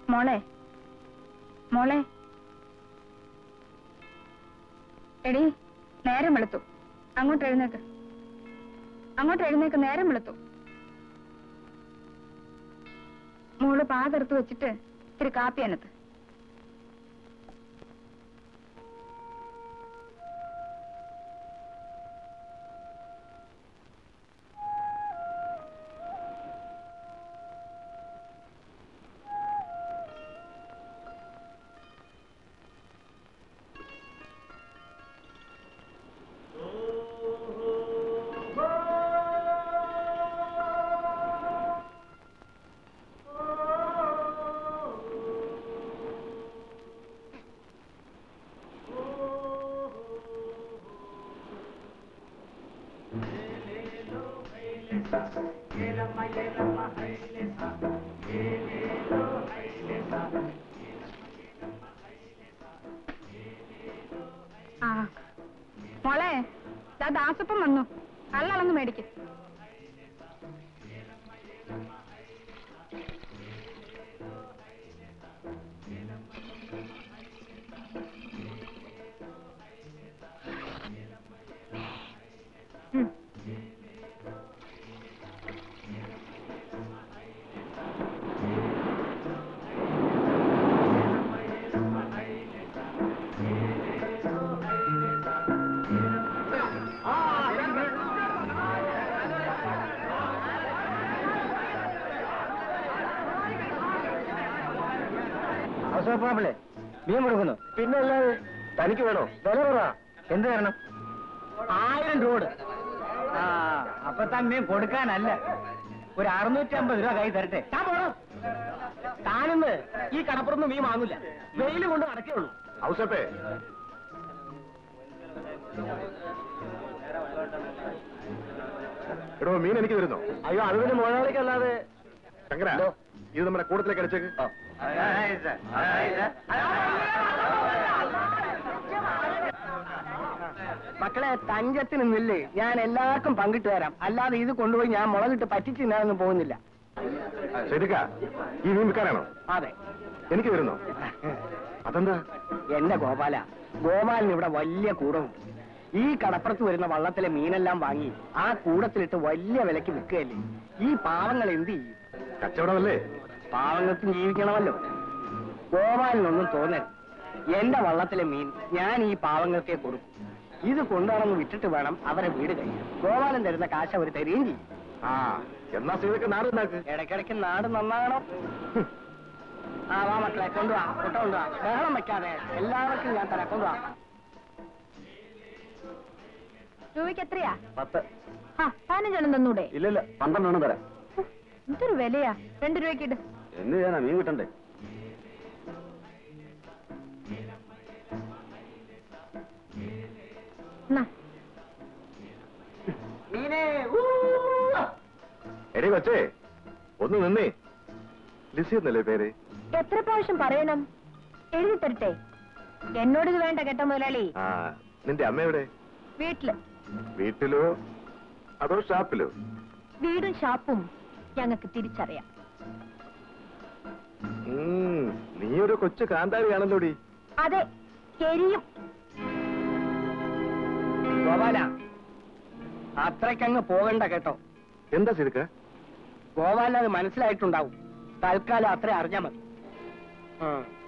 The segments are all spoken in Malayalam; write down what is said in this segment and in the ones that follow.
മോളെ മോളെ എടി നേരം വെളുത്തു അങ്ങോട്ട് എഴുന്നേക്ക് അങ്ങോട്ട് എഴുന്നേക്ക് നേരം വെളുത്തു മോള് പാതെടുത്ത് വെച്ചിട്ട് ഇത്തിരി കാപ്പി അനത്ത് ആ മോളെ ദാ ദാസപ്പം വന്നു കള്ളളന്ന് മേടിക്ക് ഉം. അവസരപ്പാപ്പിളെ മീൻ കൊടുക്കുന്നു പിന്നെ അല്ലാതെ തനിക്ക് വേണോ വില പറ എന്ത് തരണം ആയിരം രൂപ ആ അപ്പൊ താൻ മീൻ കൊടുക്കാനല്ല ഒരു അറുന്നൂറ്റി അമ്പത് രൂപ കൈ തരട്ടെ താൻ പോണോ താനിന്ന് ഈ കടപ്പുറന്ന് മീൻ വാങ്ങില്ല വെയിൽ കൊണ്ട് നടക്കേ ഉള്ളൂ ഔസപ്പേ എടോ മീൻ എനിക്ക് തരുന്നോ അയ്യോ അത് പിന്നെ മുതലാളിക്കല്ലാതെ ശങ്കര എന്തോ? ഇത് നമ്മുടെ കൂട്ടത്തിലേക്ക് അടിച്ചേക്ക് മക്കളെ തഞ്ചത്തിന് നില്ല് ഞാൻ എല്ലാവർക്കും പങ്കിട്ട് തരാം അല്ലാതെ ഇത് കൊണ്ടുപോയി ഞാൻ മുളകിട്ട് പറ്റിച്ച് തിന്നാനൊന്നും പോകുന്നില്ല ശരിക്ക ഈ മീൻ വിൽക്കാനാണോ അതെ എനിക്ക് തരുന്നോ അതെന്താ എന്റെ ഗോപാല ഗോപാലിന് ഇവിടെ വലിയ കൂടവും ഈ കടപ്പുറത്ത് വരുന്ന വള്ളത്തിലെ മീനെല്ലാം വാങ്ങി ആ കൂടത്തിലിട്ട് വലിയ വിലക്ക് വിൽക്കുകയല്ലേ ഈ പാവങ്ങൾ എന്ത് ചെയ്യും കച്ചവടമല്ലേ പാവങ്ങൾക്കും ജീവിക്കണമല്ലോ ഗോപാലിനൊന്നും തോന്നരുത് എന്റെ വള്ളത്തിലെ മീൻ ഞാൻ ഈ പാവങ്ങൾക്കേ കൊടുക്കും ഇത് കൊണ്ടുവന്ന് വിട്ടിട്ട് വേണം അവരെ വീട് കഴിയാൻ ഗോപാലൻ തരുന്ന കാശ് അവർ തരികയും ചെയ്യും ആ എന്നാ സീതൊക്കെ നാടുണ്ടാക്ക് ഇടയ്ക്കിടയ്ക്ക് നാട് നന്നാകണം ആ വാ മക്കളെ കൊണ്ടുവാ കൊട്ട കൊണ്ടുവാ ബഹളം വെക്കാതെ എല്ലാവർക്കും ഞാൻ തരാം കൊണ്ടുവാ രൂപയ്ക്ക് എത്രയാ പത്ത് ആ പതിനഞ്ചെണ്ണം തന്നൂടെ ഇല്ലല്ല പന്ത്രണ്ടെണ്ണം തരാം എന്തൊരു വിലയാ രണ്ട് രൂപയ്ക്ക് ഇട് എന്ന് ചെയ്യാനാ മീൻ കിട്ടണ്ടേ എന്നാ മീനേ എടി കൊച്ചേ ഒന്ന് നിന്നേ ലിസി എന്നല്ലേ പേര് എത്ര പ്രാവശ്യം പറയണം എഴുതി തരട്ടെ എന്നോടിത് വേണ്ട കേട്ടോ മുതലാളി ആ നിന്റെ അമ്മ എവിടെ വീട്ടില് വീട്ടിലോ അതോ ഷാപ്പിലോ വീടും ഷാപ്പും ഞങ്ങൾക്ക് തിരിച്ചറിയാം ഉം, നീ ഒരു കൊച്ചു കാന്താരിയാണല്ലോടി അതെ എരിയും ഗോപാല അത്രയ്ക്കങ്ങ് പോകണ്ട കേട്ടോ എന്താ സിതുക്ക ഗോപാലിന് അത് മനസ്സിലായിട്ടുണ്ടാവും തൽക്കാലം അത്ര അറിഞ്ഞാ മതി ആ.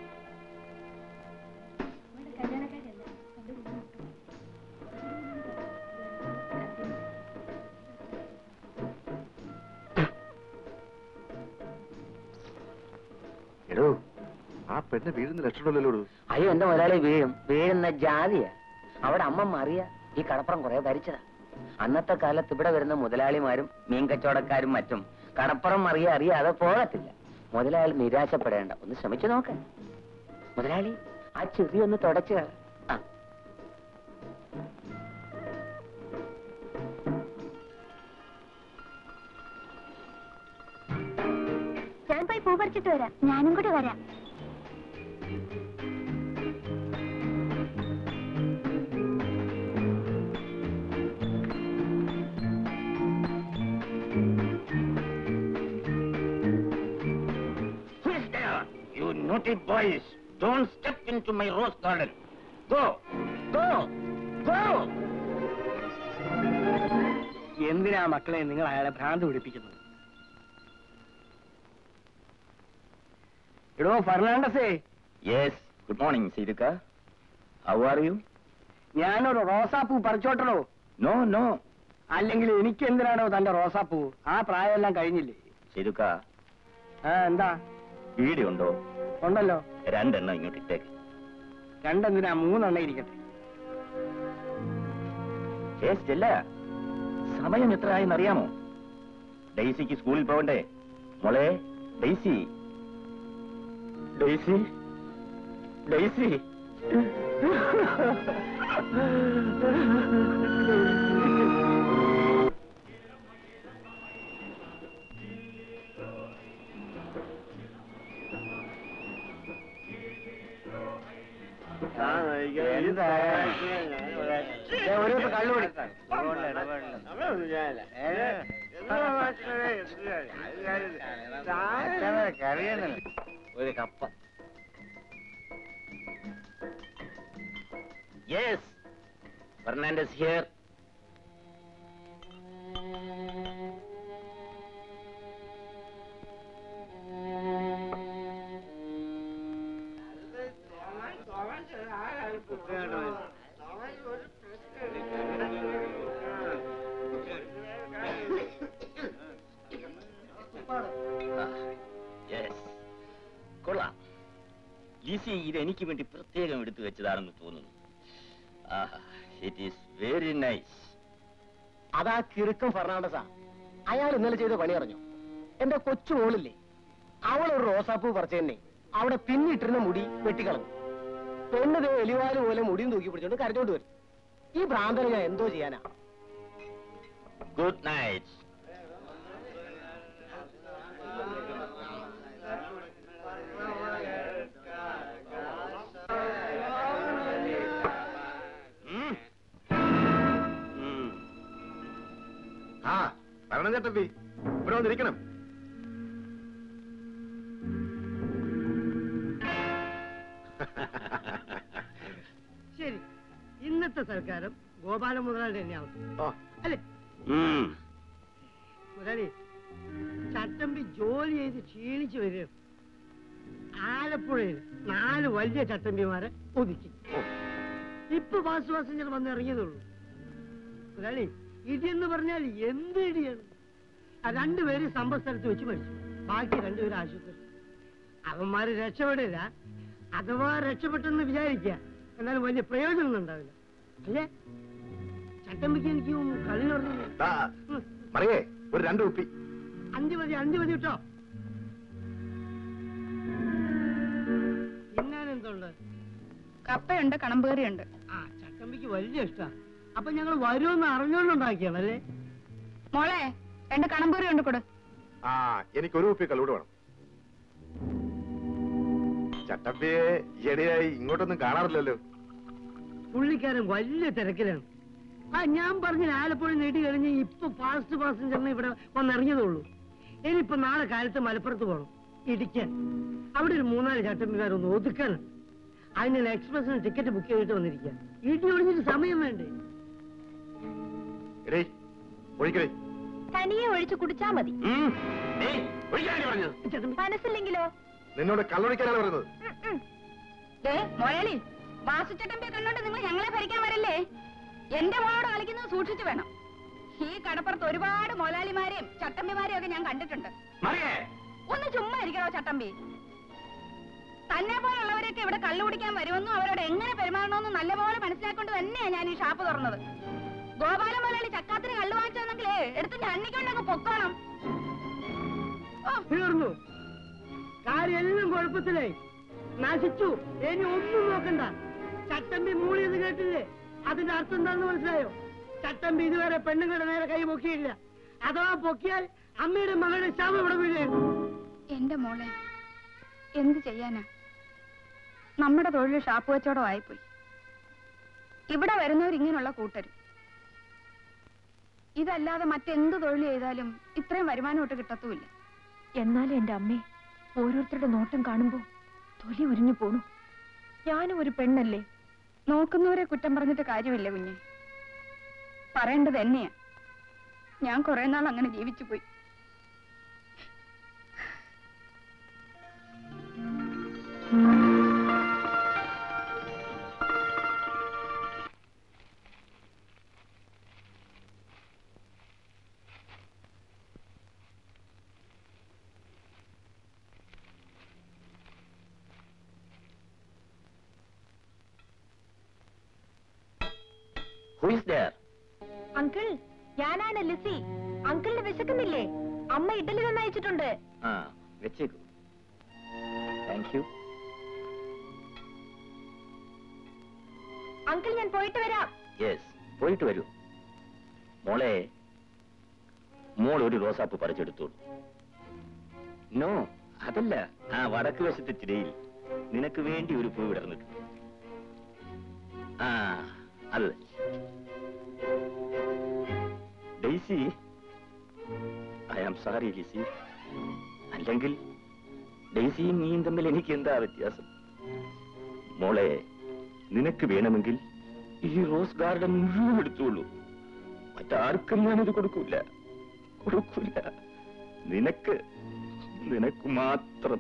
എടോ ആ പെണ്ണ് വീഴുന്ന ലക്ഷണമല്ലല്ലോ അയ്യോ എന്റെ മുതലാളി വീഴും വീഴുന്ന ജാതിയാ അവിടെ അമ്മ മറിയ ഈ കടപ്പുറം കുറെ ഭരിച്ചതാ അന്നത്തെ കാലത്ത് ഇവിടെ വരുന്ന മുതലാളിമാരും മീൻ കച്ചവടക്കാരും മറ്റും കടപ്പുറം മറിയ അറിയാതെ പോകത്തില്ല മുതലാളി നിരാശപ്പെടേണ്ട ഒന്ന് ശ്രമിച്ചു നോക്ക മുതലാളി ആ ചെറി ഒന്ന് തുടച്ചു കള. ആ ഞാൻ പോയി പൂ പറിച്ചിട്ട് വരാം ഞാനും കൂടെ വരാം You Naughty boys, don't step into my rose garden. Go, go, go. എന്തിനാ മക്കളെ നിങ്ങൾ അയാളെ ഭ്രാന്ത് പിടിപ്പിക്കുന്നത് എടോ ഫെർണാണ്ടസേ Yes, good morning, Sidika. How are you? ഞാനൊരു റോസാപ്പൂ പറിച്ചോട്ടണോ No, no. അല്ലെങ്കിൽ എനിക്ക് എന്തിനാണോ തന്റെ റോസാപ്പൂ ആ പ്രായമെല്ലാം കഴിഞ്ഞില്ലേ Sidika, ആ എന്താ വീടി ഉണ്ടോ ഉണ്ടല്ലോ രണ്ടെണ്ണം ഇങ്ങോട്ട് ഇട്ടേക്ക് രണ്ടെന്തിനാ മൂന്നെണ്ണ ഇരിക്കട്ടെ ഏ സ്റ്റെല്ല സമയം എത്ര ആയെന്ന് അറിയാമോ ഡെയ്സിക്ക് സ്കൂളിൽ പോകണ്ടേ മോളെ ഡെയ്സി ഡെയ്സി ഡെയ്സി എന്താ? ദേ, ഒരു ദിവസം കള്ളുകൂടി. ഒരു കപ്പ യെസ് ഫെർണാണ്ടസ് ഹിയർ യെസ് കൊള്ളാം ലിസി ഇത് എനിക്ക് വേണ്ടി പ്രത്യേകം എടുത്തു വെച്ചതാണെന്ന് തോന്നുന്നു ഇറ്റ് ഈസ് വെരി നൈസ് അതാ കിറുക്കം ഫെർണാണ്ടസാ അയാൾ ഇന്നലെ ചെയ്ത പണി അറിഞ്ഞു എന്റെ കൊച്ചു മോളില്ലേ അവൾ ഒരു റോസാപ്പൂ പറിച്ചെന്നെ അവിടെ പിന്നിട്ടിരുന്ന മുടി വെട്ടിക്കളഞ്ഞു പെണ്ണ് ദേ എലിവാല് പോലെ മുടിയും തൂക്കി പിടിച്ചോണ്ട് കരഞ്ഞോണ്ട് വരും ഈ ഭ്രാന്തനെ ഞാൻ എന്തോ ചെയ്യാനാ ഗുഡ് നൈറ്റ് ആ വരണം ചേട്ടപ്പി ഇവിടെ വന്നിരിക്കണം ശരി ഇന്നത്തെ സർക്കാരം ഗോപാല മുതലാളി തന്നെയാവും ഓ അല്ലേ മുതലാളി ചട്ടമ്പി ജോലി ചെയ്ത് ക്ഷീണിച്ചു വരിക ആലപ്പുഴയിൽ നാല് വലിയ ചട്ടമ്പിമാരെ ഒതുക്കി ഇപ്പൊ വാസുവാസങ്ങൾ വന്ന് ഇറങ്ങിയതുള്ളൂ മുതലാളി ഇടിയെന്ന് പറഞ്ഞാൽ എന്ത് ഇടിയാണ് ആ രണ്ടുപേര് സംഭവസ്ഥലത്ത് വെച്ച് മരിച്ചു ബാക്കി രണ്ടുപേരും ആശുപത്രി അവന്മാര് രക്ഷപ്പെടില്ല അഥവാ രക്ഷപ്പെട്ടെന്ന് വിചാരിക്കുക എന്നാലും വലിയ പ്രയോജനമൊന്നും ഉണ്ടാവില്ല അല്ലേ ചട്ടമ്പിക്ക് എനിക്ക് കളി പറഞ്ഞു ദാ, മറിയേ ഒരു രണ്ട് കുപ്പി അഞ്ച് മതി അഞ്ച് മതി കേട്ടോ തിന്നാനെന്തുണ്ട് കപ്പയുണ്ട് കണമ്പേറിയുണ്ട് ആ ചട്ടമ്പിക്ക് വലിയ ഇഷ്ടാ അപ്പൊ ഞങ്ങൾ വരുമെന്ന് അറിഞ്ഞോണ്ടുണ്ടാക്കിയാണല്ലേ മോളെ രണ്ട് കണമ്പേറി ഉണ്ട് കൊടു ആ എനിക്ക് ഒരു കുപ്പി കല്ലൂട് വേണം ചട്ടമ്പിയെ ഈയിടെയായി ഇങ്ങോട്ടൊന്നും കാണാറില്ലല്ലോ പുള്ളിക്കാരൻ വലിയ തിരക്കിലാണ് ആ ഞാൻ പറഞ്ഞ ആലപ്പുഴ നീട്ടി കഴിഞ്ഞ് ഇപ്പൊ ഫാസ്റ്റ് പാസഞ്ചറിന് ഇവിടെ വന്നിറങ്ങിയതുള്ളൂ ഇനിയിപ്പൊ നാളെ കാലത്ത് മലപ്പുറത്ത് പോകണം ഇടിക്കാൻ അവിടെ ഒരു മൂന്നാല് ചട്ടമ്പിക്കാരൊന്ന് ഒതുക്കാനാണ് അതിന് എക്സ്പ്രസിന് ടിക്കറ്റ് ബുക്ക് ചെയ്തിട്ട് വന്നിരിക്കുക ഇടി ഒഴിഞ്ഞിട്ട് സമയം വേണ്ടേ എടേ ഒഴിക്കടേ തനിയെ ഒഴിച്ച് കുടിച്ചാ മതി പറഞ്ഞത് ചട്ടമ്പി മനസ്സില്ലെങ്കിലോ നിന്നോട് കള്ളൊഴിക്കാനാണ് പറയുന്നത് ഉം, ഉം. ദേ മൊഴലി വാസുച്ചട്ടമ്പെ കണ്ടോണ്ട് നിങ്ങൾ ഞങ്ങളെ ഭരിക്കാൻ വരല്ലേ എന്റെ മോളോട് കളിക്കുന്നത് സൂക്ഷിച്ചു വേണം ഈ കടപ്പുറത്ത് ഒരുപാട് മുതലാളിമാരെയും ചട്ടമ്പിമാരെയും ഒക്കെ ഞാൻ കണ്ടിട്ടുണ്ട് മറിയേ ഒന്ന് ചുമ്മാ ഇരിക്കണോ ചട്ടമ്പി തന്നെ പോലുള്ളവരൊക്കെ ഇവിടെ കള്ളു കുടിക്കാൻ വരുമെന്നും അവരോട് എങ്ങനെ പെരുമാറണമെന്നും നല്ലപോലെ മനസ്സിലാക്കൊണ്ട് തന്നെയാ ഞാൻ ഈ ഷാപ്പ് തുറന്നത് ഗോപാല മുതലാളി ചക്കാത്തിന് കള്ളു വാങ്ങിച്ചെന്നെങ്കിലേ എടുത്ത് ഞണ്ണിക്കൊണ്ടങ്ങ് പൊക്കോണം ഓ തീർന്നു കാര്യം എല്ലാം കുഴപ്പത്തിലായി നശിച്ചു ഇനി ഒന്നും നോക്കണ്ട ചട്ടമ്പി മൂളിയത് കേട്ടില്ലേ അതിന്റെ അർത്ഥം എന്താണെന്ന് മനസ്സിലായോ ചട്ടമ്പി ഇതുവരെ പെണ്ണുങ്ങളുടെ നേരെ കൈ പൊക്കിയില്ല അഥവാ പൊക്കിയാൽ അമ്മയുടെ മകളുടെ ശവം ഇവിടെ വീഴായിരുന്നു എന്റെ മോളെ എന്ത് ചെയ്യാനാ നമ്മുടെ തൊഴിൽ ഷാപ്പ് കച്ചവടം ആയിപ്പോയി ഇവിടെ വരുന്നവർ ഇങ്ങനെയുള്ള കൂട്ടരും ഇതല്ലാതെ മറ്റെന്ത് തൊഴിൽ ചെയ്താലും ഇത്രയും വരുമാനം ഒട്ട് കിട്ടത്തുമില്ല എന്നാലും എന്റെ അമ്മേ ഓരോരുത്തരുടെ നോട്ടം കാണുമ്പോ തൊലി ഉരിഞ്ഞു പോണു ഞാനും ഒരു പെണ്ണല്ലേ നോക്കുന്നവരെ കുറ്റം പറഞ്ഞിട്ട് കാര്യമില്ല കുഞ്ഞെ പറയേണ്ടത് എന്നെയാ ഞാൻ കുറെ നാൾ അങ്ങനെ ജീവിച്ചു പോയി ഹു ഇസ് ദർ അങ്കിൾ ഞാനാണ് ലിസി അങ്കിളിന് വിശക്കുന്നില്ലേ അമ്മ ഇഡലി നന്നയച്ചിട്ടുണ്ട് ആ വെച്ചേക്കൂ താങ്ക് യു അങ്കിൾ ഞാൻ പോയിട്ട് വരാം യെസ് പോയിട്ട് വരൂ മോളെ മോൾ ഒരു റോസാപ്പ് പറിച്ചെടുത്തോളൂ നോ അതല്ല ആ വടക്ക് വശത്തെ ചിരയിൽ നിനക്ക് വേണ്ടി ഒരു പൂ വിടർന്നിട്ടുണ്ട് ആ അത് Daisy I am sorry Lizzie അല്ലെങ്കിൽ ഡെയ്സിയും നീയും തമ്മിൽ എനിക്ക് എന്താ വ്യത്യാസം മോളെ നിനക്ക് വേണമെങ്കിൽ ഈ റോസ് ഗാർഡൻ മുഴുവൻ എടുത്തോളൂ മറ്റാർക്കും ഞാനിത് കൊടുക്കൂല കൊടുക്കൂല നിനക്ക് നിനക്ക് മാത്രം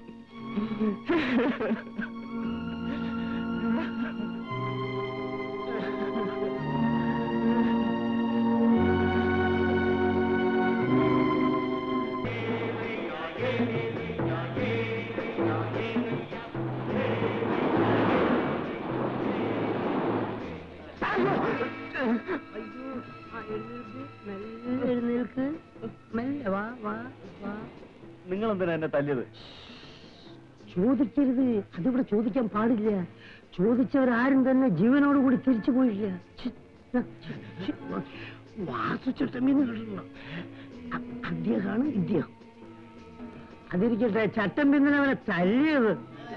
അയ്യോ ആ, എഴുന്നേൽക്ക് മെല്ലെ എഴുന്നേൽക്ക് മെല്ലെ വാ വാ വാ നിങ്ങൾ എന്തിനാ എന്നെ തല്ലിയത് ചോദിക്കരുത് അതിവിടെ ചോദിക്കാൻ പാടില്ല ചോദിച്ചവരാരും തന്നെ ജീവനോട് കൂടി തിരിച്ചു പോയില്ല ഛി, ഛി, ഛി, വാസു ചട്ടമ്പിന്ന് കിട്ടണം അ- അദ്ദേഹമാണ് ഇദ്ദേഹം അതിരിക്കട്ടെ ചട്ടം പിന്നവനെ തല്ലിയത്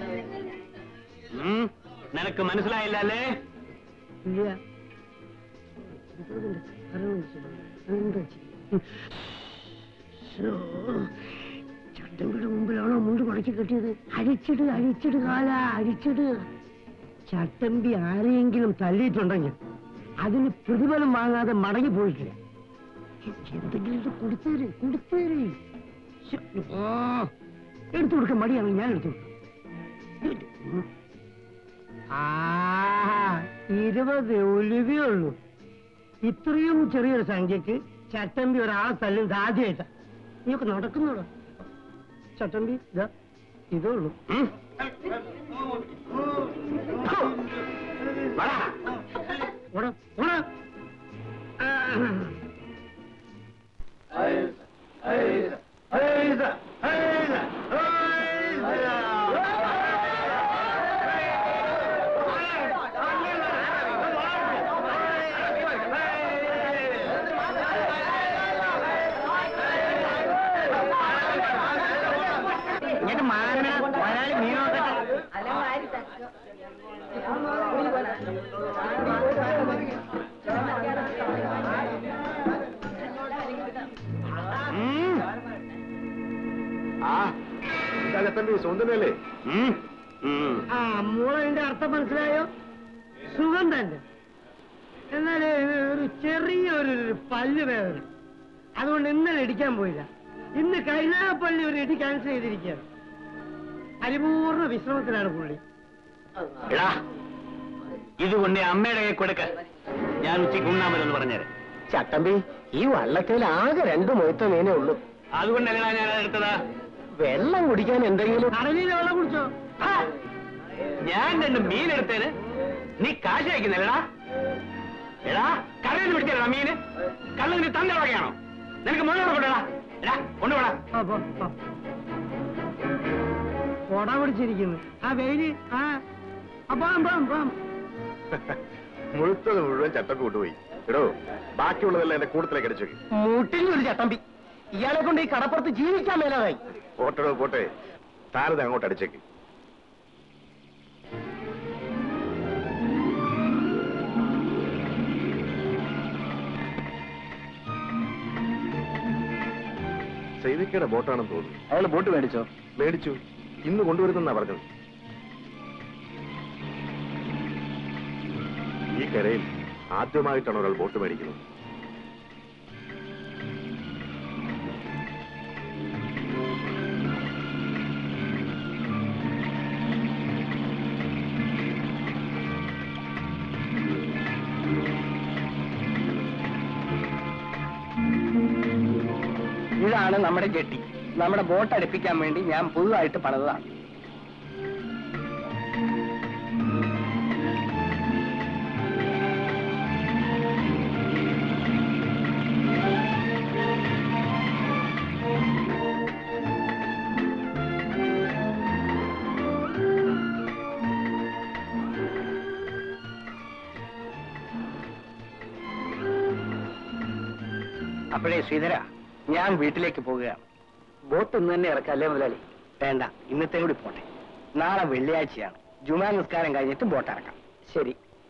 നിനക്ക് മനസ്സിലായില്ല അല്ലേ ഇല്ല ഇതുകൊണ്ട് അറിവില്ല. എന്താ ചെയ്യ? ശോ, ചട്ടമ്പിയുടെ മുമ്പിലാണോ മുണ്ട് മടക്കി കെട്ടിയത് അഴിച്ചിട് അഴിച്ചിട് കാല അഴിച്ചിട് ചട്ടമ്പി ആരെയെങ്കിലും തല്ലിയിട്ടുണ്ടെങ്കിൽ അതിന് പ്രതിഫലം വാങ്ങാതെ മടങ്ങി പോയിട്ടില്ല എന്തെങ്കിലും ഇത് കൊടുത്തേര് കൊടുത്തേര് ശ്ശോ, ആ, എടുത്തു കൊടുക്കാൻ മടിയാണ് ഞാൻ എടുത്തു കൊടുക്കാം ആ ഇരുപത് ഒലിവിയുള്ളൂ ഇത്രയും ചെറിയൊരു സംഖ്യക്ക് ചട്ടമ്പി ഒരാളെ തല്ലും സാധ്യമായിട്ടാ നീയൊക്കെ നടക്കുന്നോളൂ ചട്ടമ്പി ഇതാ ഇതേ ഉള്ളൂ ഓടാ, ഓടാ. ആ. ഇങ്ങോട്ട് മാറണ ഒരാൾ നീ നോക്കട്ടെ ആ എന്താ ചട്ടമ്പി സ്വന്തമല്ലേ ആ മോളതിന്റെ അർത്ഥം മനസ്സിലായോ സുഖം തന്നെ എന്നാലേ ഒരു ചെറിയൊരു പല്ല് വേദന അതുകൊണ്ട് ഇന്നലെ ഇടിക്കാൻ പോയില്ല ഇന്ന് കരുനാഗപ്പള്ളി ഒരു ഇടി ക്യാൻസൽ ചെയ്തിരിക്കുകയാണ് പരിപൂർണ വിശ്രമത്തിലാണ് പുള്ളി എടാ ഇത് കൊണ്ട് അമ്മയുടെ കൈ കൊടുക്ക ഞാൻ ഉച്ചയ്ക്ക് ഉണ്ണാമല്ലെന്ന് പറഞ്ഞേരെ ചട്ടമ്പി ഈ വള്ളക്കയിൽ ആകെ രണ്ട് മൊയ്ത്ത മീനേ ഉള്ളൂ അതുകൊണ്ടല്ലടാ ഞാൻ എടുത്തതാ വെള്ളം കുടിക്കാൻ എന്തെങ്കിലും കടലിൽ വെള്ളം കുടിച്ചോ ഹാ! ഞാൻ രണ്ട് മീൻ എടുത്തേന് നീ കാശ് അയക്കുന്നില്ലടാ എടാ കടലിൽ പിടിച്ചല്ലടാ മീന് കള്ളതിന് തന്റെ വകയാണോ നിനക്ക് മുന്നോട്ട് കൊണ്ടുപോടാ എടാ കൊണ്ടുപോടാ ആ, പോ, പോ. കൊട പിടിച്ചിരിക്കുന്നു ആ വെയില് ആ അപ്പം പാം പാം മുഴുത്തത് മുഴുവൻ ചട്ടമ്പി കൊണ്ടുപോയി എടോ ബാക്കിയുള്ളതെല്ലാം എന്റെ കൂട്ടത്തിലേക്ക് അടിച്ചു മുട്ടിൽ ഒരു ചട്ടമ്പി ഇയാളെ കൊണ്ട് ഈ കടപ്പുറത്ത് ജീവിക്കാൻ മേലാതായി പോട്ടെടോ പോട്ടെ താരത അങ്ങോട്ട് അടിച്ചേക്ക് സൈദിക്കയുടെ ബോട്ടാണെന്ന് തോന്നുന്നു അയാൾ ബോട്ട് മേടിച്ചോ മേടിച്ചു ഇന്ന് കൊണ്ടുവരുന്നെന്നാ പറഞ്ഞത് ഈ കരയിൽ ആദ്യമായിട്ടാണ് ഒരാൾ ബോട്ട് മേടിക്കുന്നത് ഇതാണ് നമ്മുടെ ജെട്ടി നമ്മുടെ ബോട്ട് അടുപ്പിക്കാൻ വേണ്ടി ഞാൻ പുതുതായിട്ട് പണിതാണ് അപ്പോഴേ ശ്രീധര ഞാൻ വീട്ടിലേക്ക് പോകുകയാണ് ബോട്ട് ഇന്ന് തന്നെ ഇറക്കാം അല്ലേ മുതലാളി വേണ്ട ഇന്നത്തെ കൂടി പോട്ടെ നാളെ വെള്ളിയാഴ്ചയാണ് ജുമാ നിസ്കാരം കഴിഞ്ഞിട്ട് ബോട്ട് ഇറക്കാം ശരി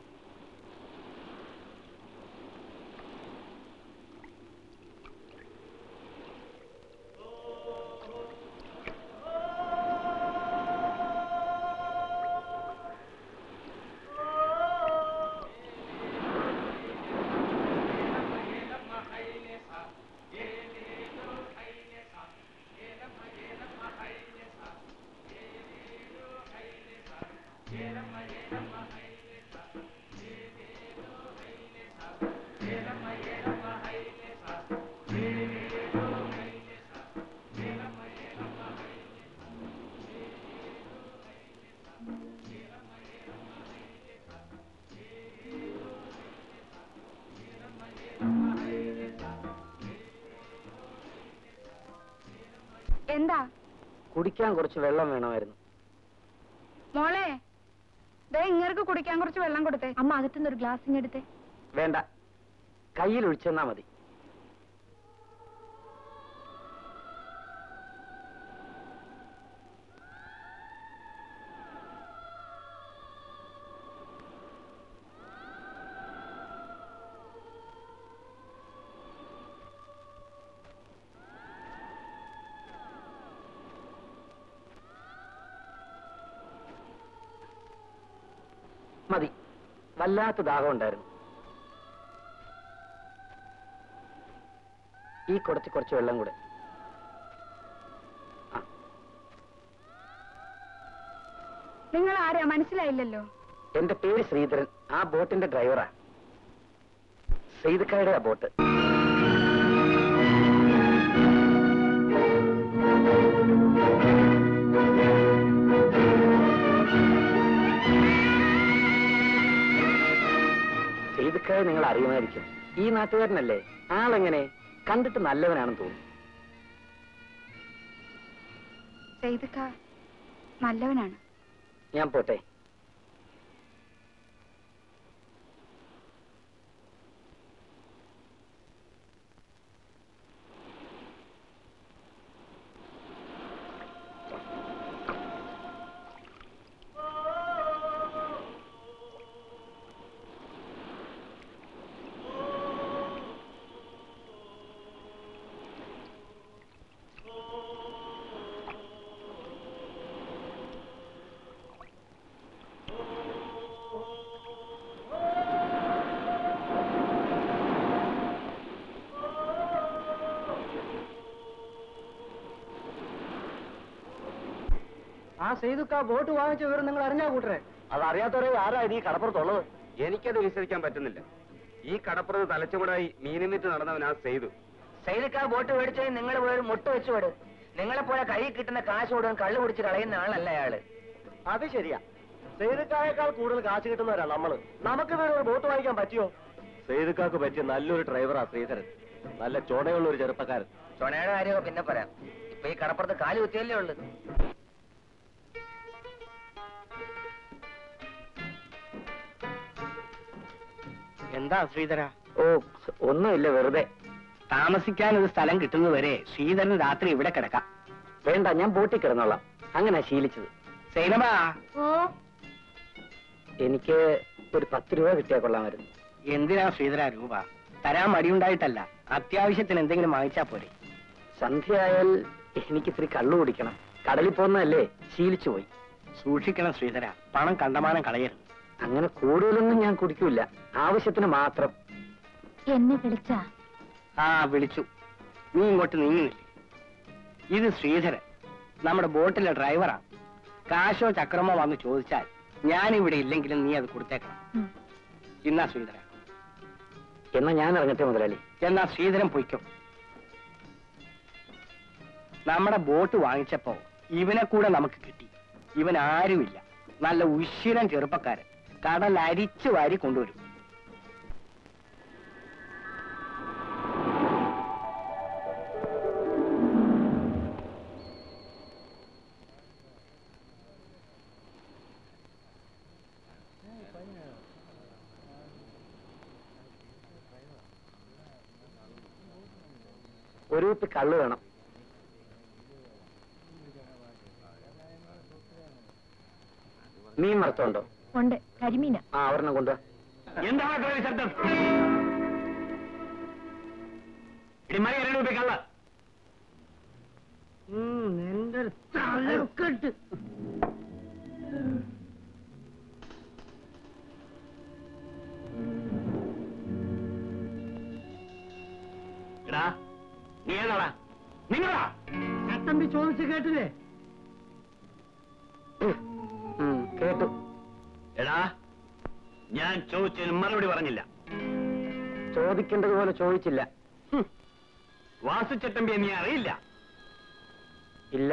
എന്താ കുടിക്കാൻ കുറച്ച് വെള്ളം വേണമായിരുന്നു മോളെ ദേ ഇങ്ങർക്ക് കുടിക്കാൻ കുറച്ച് വെള്ളം കൊടുത്തേ അമ്മ അകത്തുനിന്ന് ഒരു ഗ്ലാസ് ഇങ്ങെടുത്തേ വേണ്ട കയ്യിൽ ഒഴിച്ചെന്നാ മതി മതി വല്ലാത്ത ദാഹം ഉണ്ടായിരുന്നു ഈ കുറച്ച് കുറച്ച് വെള്ളം കൂടെ ആ, നിങ്ങൾ ആരാ മനസ്സിലായില്ലല്ലോ എന്റെ പേര് ശ്രീധരൻ ആ ബോട്ടിന്റെ ഡ്രൈവറാ സെയ്തുക്കായുടെ ആ ബോട്ട് സെയ്തുക്കായ നിങ്ങൾ അറിയുമായിരിക്കും ഈ നാട്ടുകാരനല്ലേ ആളെങ്ങനെ കണ്ടിട്ട് നല്ലവനാണെന്ന് തോന്നുന്നു ചെയ്തുക്ക നല്ലവനാണ് ഞാൻ പോട്ടെ ആ സെയ്തുക്ക ബോട്ട് വാങ്ങിച്ച വിവരം നിങ്ങൾ അറിഞ്ഞാ കൂട്ടരെ അതറിയാത്തവരെ ആരാ ഈ കടപ്പുറത്തുള്ളത് എനിക്കത് വിശ്വസിക്കാൻ പറ്റുന്നില്ല ഈ കടപ്പുറത്ത് തലച്ചുമടായി മീനുമിറ്റ് നടന്നവനാ ചെയ്തു സൈനിക്കാ ബോട്ട് മേടിച്ചത് നിങ്ങൾ പോയി ഒരു മുട്ട വെച്ചു വിട് നിങ്ങളെ പോലെ കൈ കിട്ടുന്ന കാശ് മുഴുവൻ കള്ളു കുടിച്ച് കളയുന്ന ആളല്ല അയാള് അത് ശരിയാ സെയ്തുക്കായേക്കാൾ കൂടുതൽ കാശ് കിട്ടുന്നവരാ നമ്മള് നമുക്ക് വേറെ ഒരു ബോട്ട് വാങ്ങിക്കാൻ പറ്റിയോ സെയ്തുക്കാക്ക് പറ്റിയ നല്ലൊരു ഡ്രൈവറാ ശ്രീധരൻ നല്ല ചോടയുള്ള ഒരു ചെറുപ്പക്കാരൻ ചൊണയുടെ കാര്യമോ പിന്നെ പറയാം ഇപ്പൊ ഈ കടപ്പുറത്ത് കാല് കുത്തിയല്ലേ ഉള്ളു എന്താ ശ്രീധര ഓ ഒന്നുമില്ല വെറുതെ താമസിക്കാൻ ഒരു സ്ഥലം കിട്ടുന്നതുവരെ ശ്രീധരൻ രാത്രി ഇവിടെ കിടക്കാം വേണ്ട ഞാൻ ബോട്ടിൽ കിടന്നോളാം അങ്ങനെ ശീലിച്ചത് സൈനബാ ഓ എനിക്ക് ഒരു പത്ത് രൂപ കിട്ടിയാ കൊള്ളാമായിരുന്നു എന്തിനാ ശ്രീധര രൂപ തരാൻ മടിയുണ്ടായിട്ടല്ല അത്യാവശ്യത്തിന് എന്തെങ്കിലും വാങ്ങിച്ചാ പോരെ സന്ധ്യയായാൽ എനിക്ക് ഇത്തിരി കള്ളു കുടിക്കണം കടലിൽ പോകുന്നതല്ലേ ശീലിച്ചു പോയി സൂക്ഷിക്കണം ശ്രീധര പണം കണ്ടമാനം കളയരുത് അങ്ങനെ കൂടുതലൊന്നും ഞാൻ കുടിക്കൂല ആവശ്യത്തിന് മാത്രം എന്നെ വിളിച്ച ആ വിളിച്ചു നീ ഇങ്ങോട്ട് നീങ്ങുന്നില്ലേ ഇത് ശ്രീധരൻ നമ്മുടെ ബോട്ടിലെ ഡ്രൈവറാ കാശോ ചക്രമോ വന്ന് ചോദിച്ചാൽ ഞാൻ ഇവിടെ ഇല്ലെങ്കിലും നീ അത് കൊടുത്തേക്കണം ഇന്നാ ശ്രീധരൻ എന്നാ ഞാൻ ഇറങ്ങട്ടെ മുതലാളി എന്നാ ശ്രീധരൻ പൊയ്ക്കോ നമ്മുടെ ബോട്ട് വാങ്ങിച്ചപ്പോ ഇവനെ കൂടെ നമുക്ക് കിട്ടി ഇവൻ ആരുമില്ല നല്ല ഉശിരൻ ചെറുപ്പക്കാരൻ കടൽ അരിച്ചു വാരി കൊണ്ടുവരും ഒരു കുപ്പി കള്ള് വേണം മീൻ വറുത്തുണ്ടോ ഉണ്ട് കരിമീന ആ ഒരെണ്ണം കൊണ്ടുവാ എന്താണ് ശബ്ദം ഇടിമറി രണ്ട് രൂപ കള്ള ഉം, എന്റെ തലക്കെട്ട് എടാ നീ ഏതാടാ നിങ്ങളാ ചട്ടമ്പി ചോദിച്ചു കേട്ടില്ലേ ഉം, കേട്ടു എടാ ഞാൻ ചോദിച്ചതിന് മറുപടി പറഞ്ഞില്ല ചോദിക്കേണ്ടതുപോലെ ചോദിച്ചില്ല വാസുച്ചട്ടമ്പിയെ നീ അറിയില്ല ഇല്ല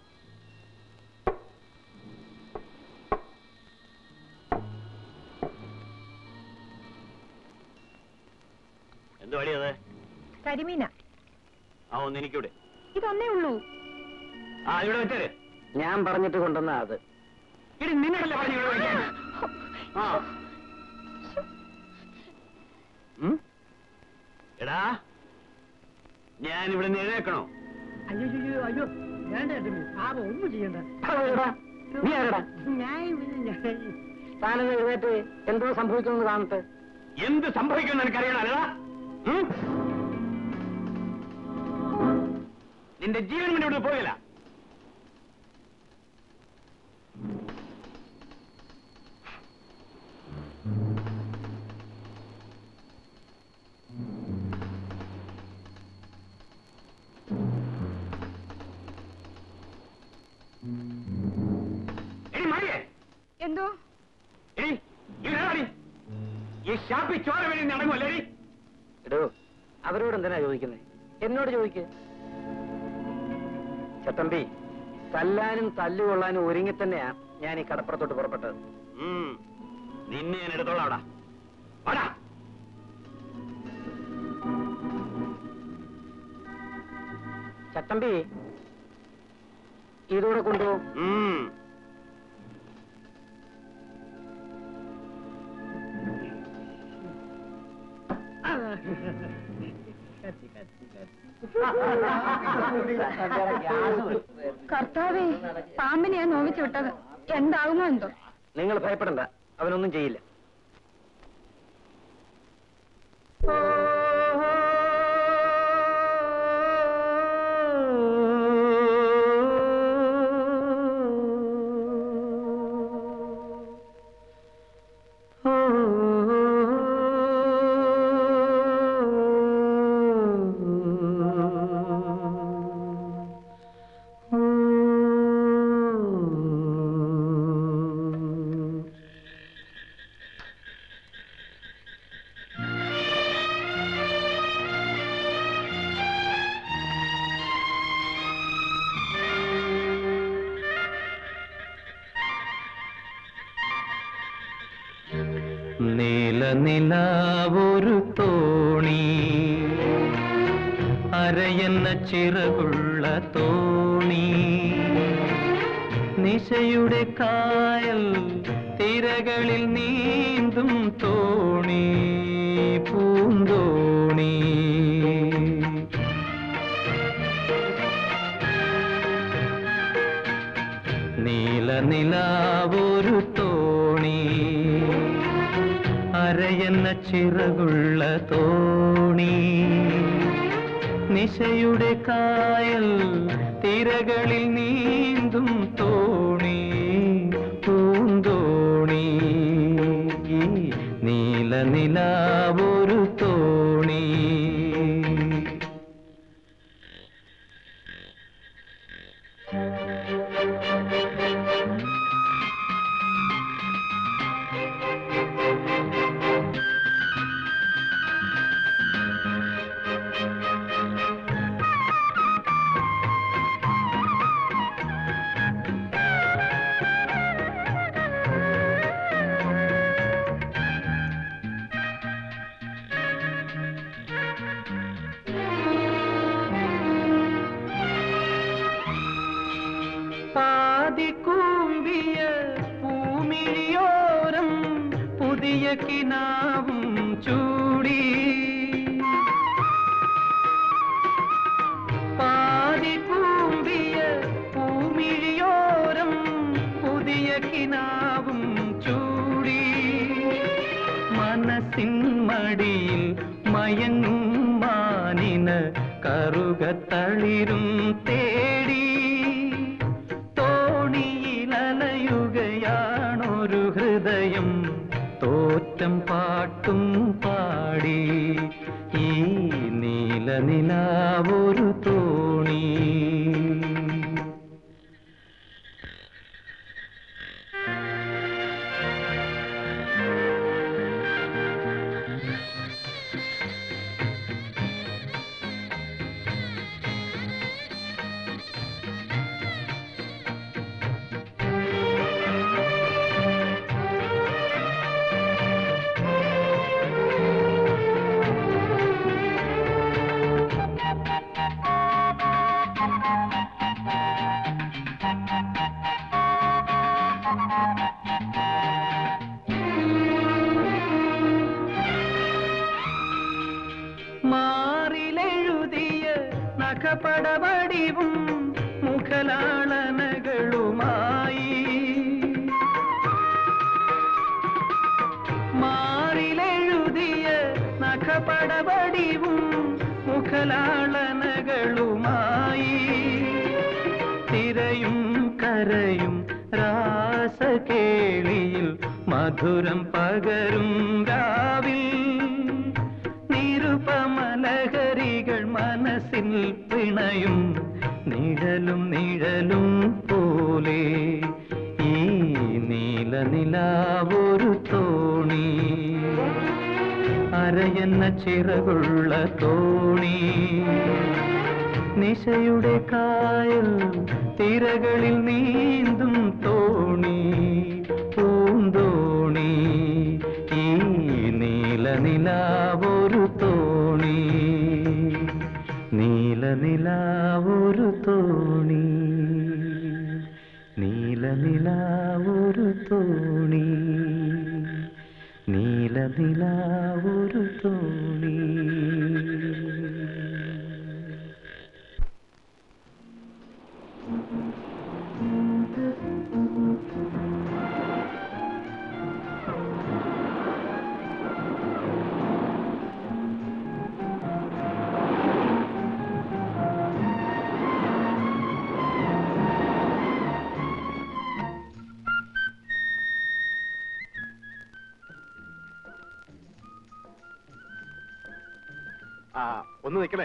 എന്ത് വഴിയത് കരിമീന ആ ഒന്ന് എനിക്കൂടെ ഇതൊന്നേ ഉള്ളൂ ആ ഇവിടെ വെച്ചേര് ഞാൻ പറഞ്ഞിട്ട് കൊണ്ടുവന്ന അത് ഇടി നിന്നോടല്ലേ പറഞ്ഞു ഇവിടെ വയ്ക്കാൻ ആ ഉം? എടാ ഞാൻ ഇവിടെ നിന്ന് എഴുന്നേക്കണോ അയ്യോ അയ്യോ അയ്യോ വേണ്ട ചട്ടമ്പി പാപം ഒന്നും ചെയ്യണ്ട ആരെടാ? നീ ആരെടാ ഞാൻ പിന്നെ ഞാൻ താനെന്ന് എഴുന്നേറ്റ് എന്തോ സംഭവിക്കുന്നത് കാണട്ടെ എന്ത് സംഭവിക്കുമെന്ന് എനിക്കറിയണല്ലടാ ഉം? നിന്റെ ജീവൻ വേണ്ടി ഇവിടെ പോകില്ല എടി മറിയേ എന്തോ എടി ഇവരാടി ഈ ഷാപ്പി ചോര വേണ്ടി നടങ്ങുമല്ലേ എടി എടോ അവരോട് എന്തിനാ ചോദിക്കുന്നത് എന്നോട് ചോദിക്ക് ചട്ടമ്പി തല്ലാനും തല്ലുകൊള്ളാനും ഒരുങ്ങി തന്നെയാ ഞാൻ ഈ കടപ്പുറത്തോട്ട് പുറപ്പെട്ടത് ഉം. നിന്നെ ഞാൻ എടുത്തോളാം അവിടെ വാടാ. ചട്ടമ്പി ഇതൂടെ കൊണ്ടുപോകും ഉം. കർത്താവേ പാമ്പിനെയാ നോവിച്ചു വിട്ടത് എന്താകുമോ എന്തോ നിങ്ങൾ ഭയപ്പെടണ്ട അവനൊന്നും ചെയ്യില്ല നീലനിലാവൊരു തോണി അരയെന്ന ചിറകുള്ള തോണി നിശയുടെ കായൽ തിരകളിൽ നീന്തും തോണി പൂന്തോണി നീലനിലാവൊരു തോണി അരയെന്ന ചിറകുള്ള തോണി നിശയുടെ കായൽ തിരകളിൽ നീന്തും തോണി പൂന്തോണി പാതി കൂമ്പിയ പൂമിഴിയോരം പുതിയ കിനാവും ചൂടി പാതി കൂമ്പിയ പൂമിഴിയോരം പുതിയ കിനാവും ചൂടി മനസ്സിൻ മടിയിൽ മയങ്ങും മാനിന് കറുകത്തളിരും തേടി തോണിയിലലയുകയാണൊരു ഹൃദയം തോറ്റം പാട്ടും പാടി ഈ നീല നിലാവൊരു തോണി മാറിലെഴുതിയ നഖപടവടിവും മുഖലാളനകളുമായി മാറിലെഴുതിയ നഖപടവടിവും മുഖലാളനകളുമായി തിരയും കരയും രാസകേളിയിൽ മധുരം പകരും രാവിൽ നിരുപമലഹരികൾ മനസ്സിൽ പിണയും നിഴലും നിഴലും പോലെ ഈ നീല നിലാവൊരു തോണി അരയെന്ന ചിറകുള്ള തോണി നിശയുടെ കായൽ തിരകളിൽ നീന്തും തോണി പൂന്തോണി ഈ നീല നിലാവൊരു തോണി നീല നിലാവൊരു തോണി നീല നിലാവൊരു തോണി നീല നിലാവൊരു തോണി ആ ഒന്ന് നിൽക്കണേ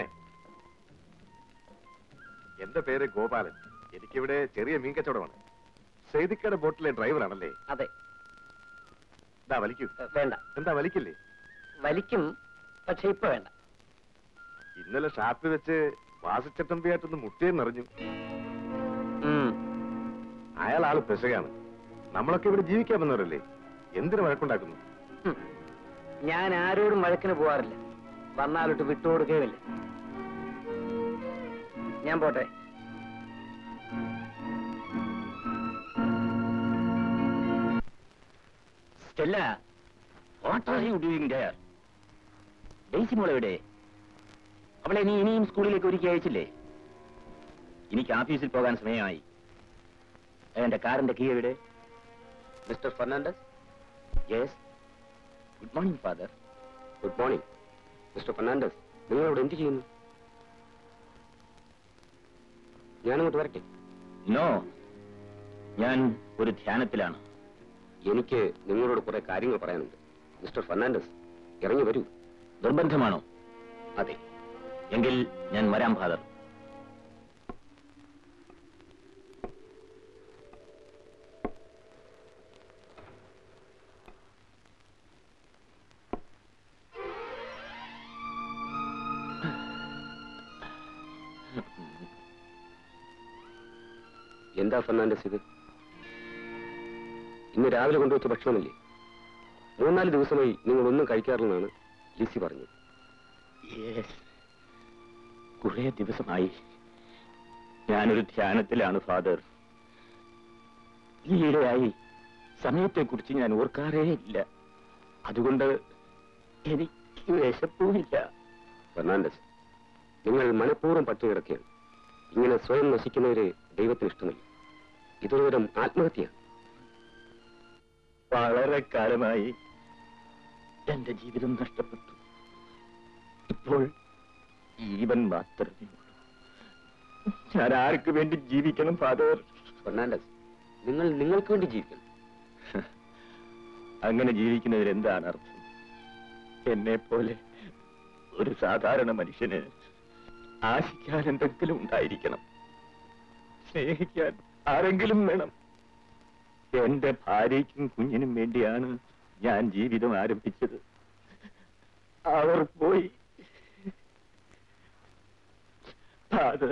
എന്റെ പേര് ഗോപാലൻ എനിക്കിവിടെ ചെറിയ മീൻ കച്ചവടമാണ് സേതിക്കട ബോട്ടിലെ ഡ്രൈവറാണല്ലേ അതെ ഇതാ വലിക്കൂ വേണ്ട എന്താ വലിക്കില്ലേ വലിക്കും പക്ഷെ ഇപ്പൊ വേണ്ട ഇന്നലെ ഷാപ്പിൽ വെച്ച് വാസിച്ചട്ടമ്പിയായിട്ടൊന്ന് മുട്ടിയെന്നറിഞ്ഞു അയാൾ ആള് പെശകാണ് നമ്മളൊക്കെ ഇവിടെ ജീവിക്കാൻ വന്നവരല്ലേ എന്തിനു വഴക്കുണ്ടാക്കുന്നു ഞാൻ ആരോടും വഴക്കിന് പോവാറില്ല വന്നാലോട്ട് വിട്ടുകൊടുക്കുകയില്ല ഞാൻ പോട്ടെ Stella what are you doing there Daisy മോൾ എവിടെ അവളെ നീ ഇനിയും സ്കൂളിലേക്ക് ഒരുക്കി അയച്ചില്ലേ എനിക്ക് ഓഫീസിൽ പോകാൻ സമയമായി എന്റെ കാറിന്റെ കീ എവിടെ mister Fernandes yes good morning father good morning mister Fernandes നിങ്ങൾ അവിടെ എന്ത് ചെയ്യുന്നു ഞാനങ്ങോട്ട് വരട്ടെ നോ ഞാൻ ഒരു ധ്യാനത്തിലാണ് എനിക്ക് നിങ്ങളോട് കുറെ കാര്യങ്ങൾ പറയാനുണ്ട് മിസ്റ്റർ ഫെർണാണ്ടസ് ഇറങ്ങി വരൂ നിർബന്ധമാണോ അതെ എങ്കിൽ ഞാൻ വരാം ഫാദർ എന്താ ഫെർണാണ്ടസ് ഇത് ഇന്ന് രാവിലെ കൊണ്ടുവച്ച ഭക്ഷണമല്ലേ മൂന്നാല് ദിവസമായി നിങ്ങൾ ഒന്നും കഴിക്കാറില്ലെന്നാണ് ലിസി പറഞ്ഞത് കുറെ ദിവസമായി ഞാനൊരു ധ്യാനത്തിലാണ് ഫാദർ ഈയിടെയായി സമയത്തെക്കുറിച്ച് ഞാൻ ഓർക്കാറേ ഇല്ല അതുകൊണ്ട് എനിക്ക് വിശപ്പുമില്ല ഫെർണാണ്ടസ് നിങ്ങൾ മനഃപൂർവ്വം പട്ടിണി കിടക്കുകയാണ് ഇങ്ങനെ സ്വയം നശിക്കുന്നവരെ ദൈവത്തിന് ഇഷ്ടമില്ല ഇതൊരുതരം ആത്മഹത്യയാണ് വളരെ കാലമായി എന്റെ ജീവിതം നഷ്ടപ്പെട്ടു ഇപ്പോൾ ജീവൻ മാത്രമേ ഉള്ളൂ ഞാൻ ആർക്ക് വേണ്ടി ജീവിക്കണം ഫാദർ ഫെർണാണ്ടസ് നിങ്ങൾ നിങ്ങൾക്ക് വേണ്ടി ജീവിക്കണം അങ്ങനെ ജീവിക്കുന്നതിൽ എന്താണ് അർത്ഥം എന്നെ പോലെ ഒരു സാധാരണ മനുഷ്യന് ആശിക്കാൻ എന്തെങ്കിലും ഉണ്ടായിരിക്കണം സ്നേഹിക്കാൻ ആരെങ്കിലും വേണം എന്റെ ഭാര്യയ്ക്കും കുഞ്ഞിനും വേണ്ടിയാണ് ഞാൻ ജീവിതം ആരംഭിച്ചത് അവർ പോയി ഫാദർ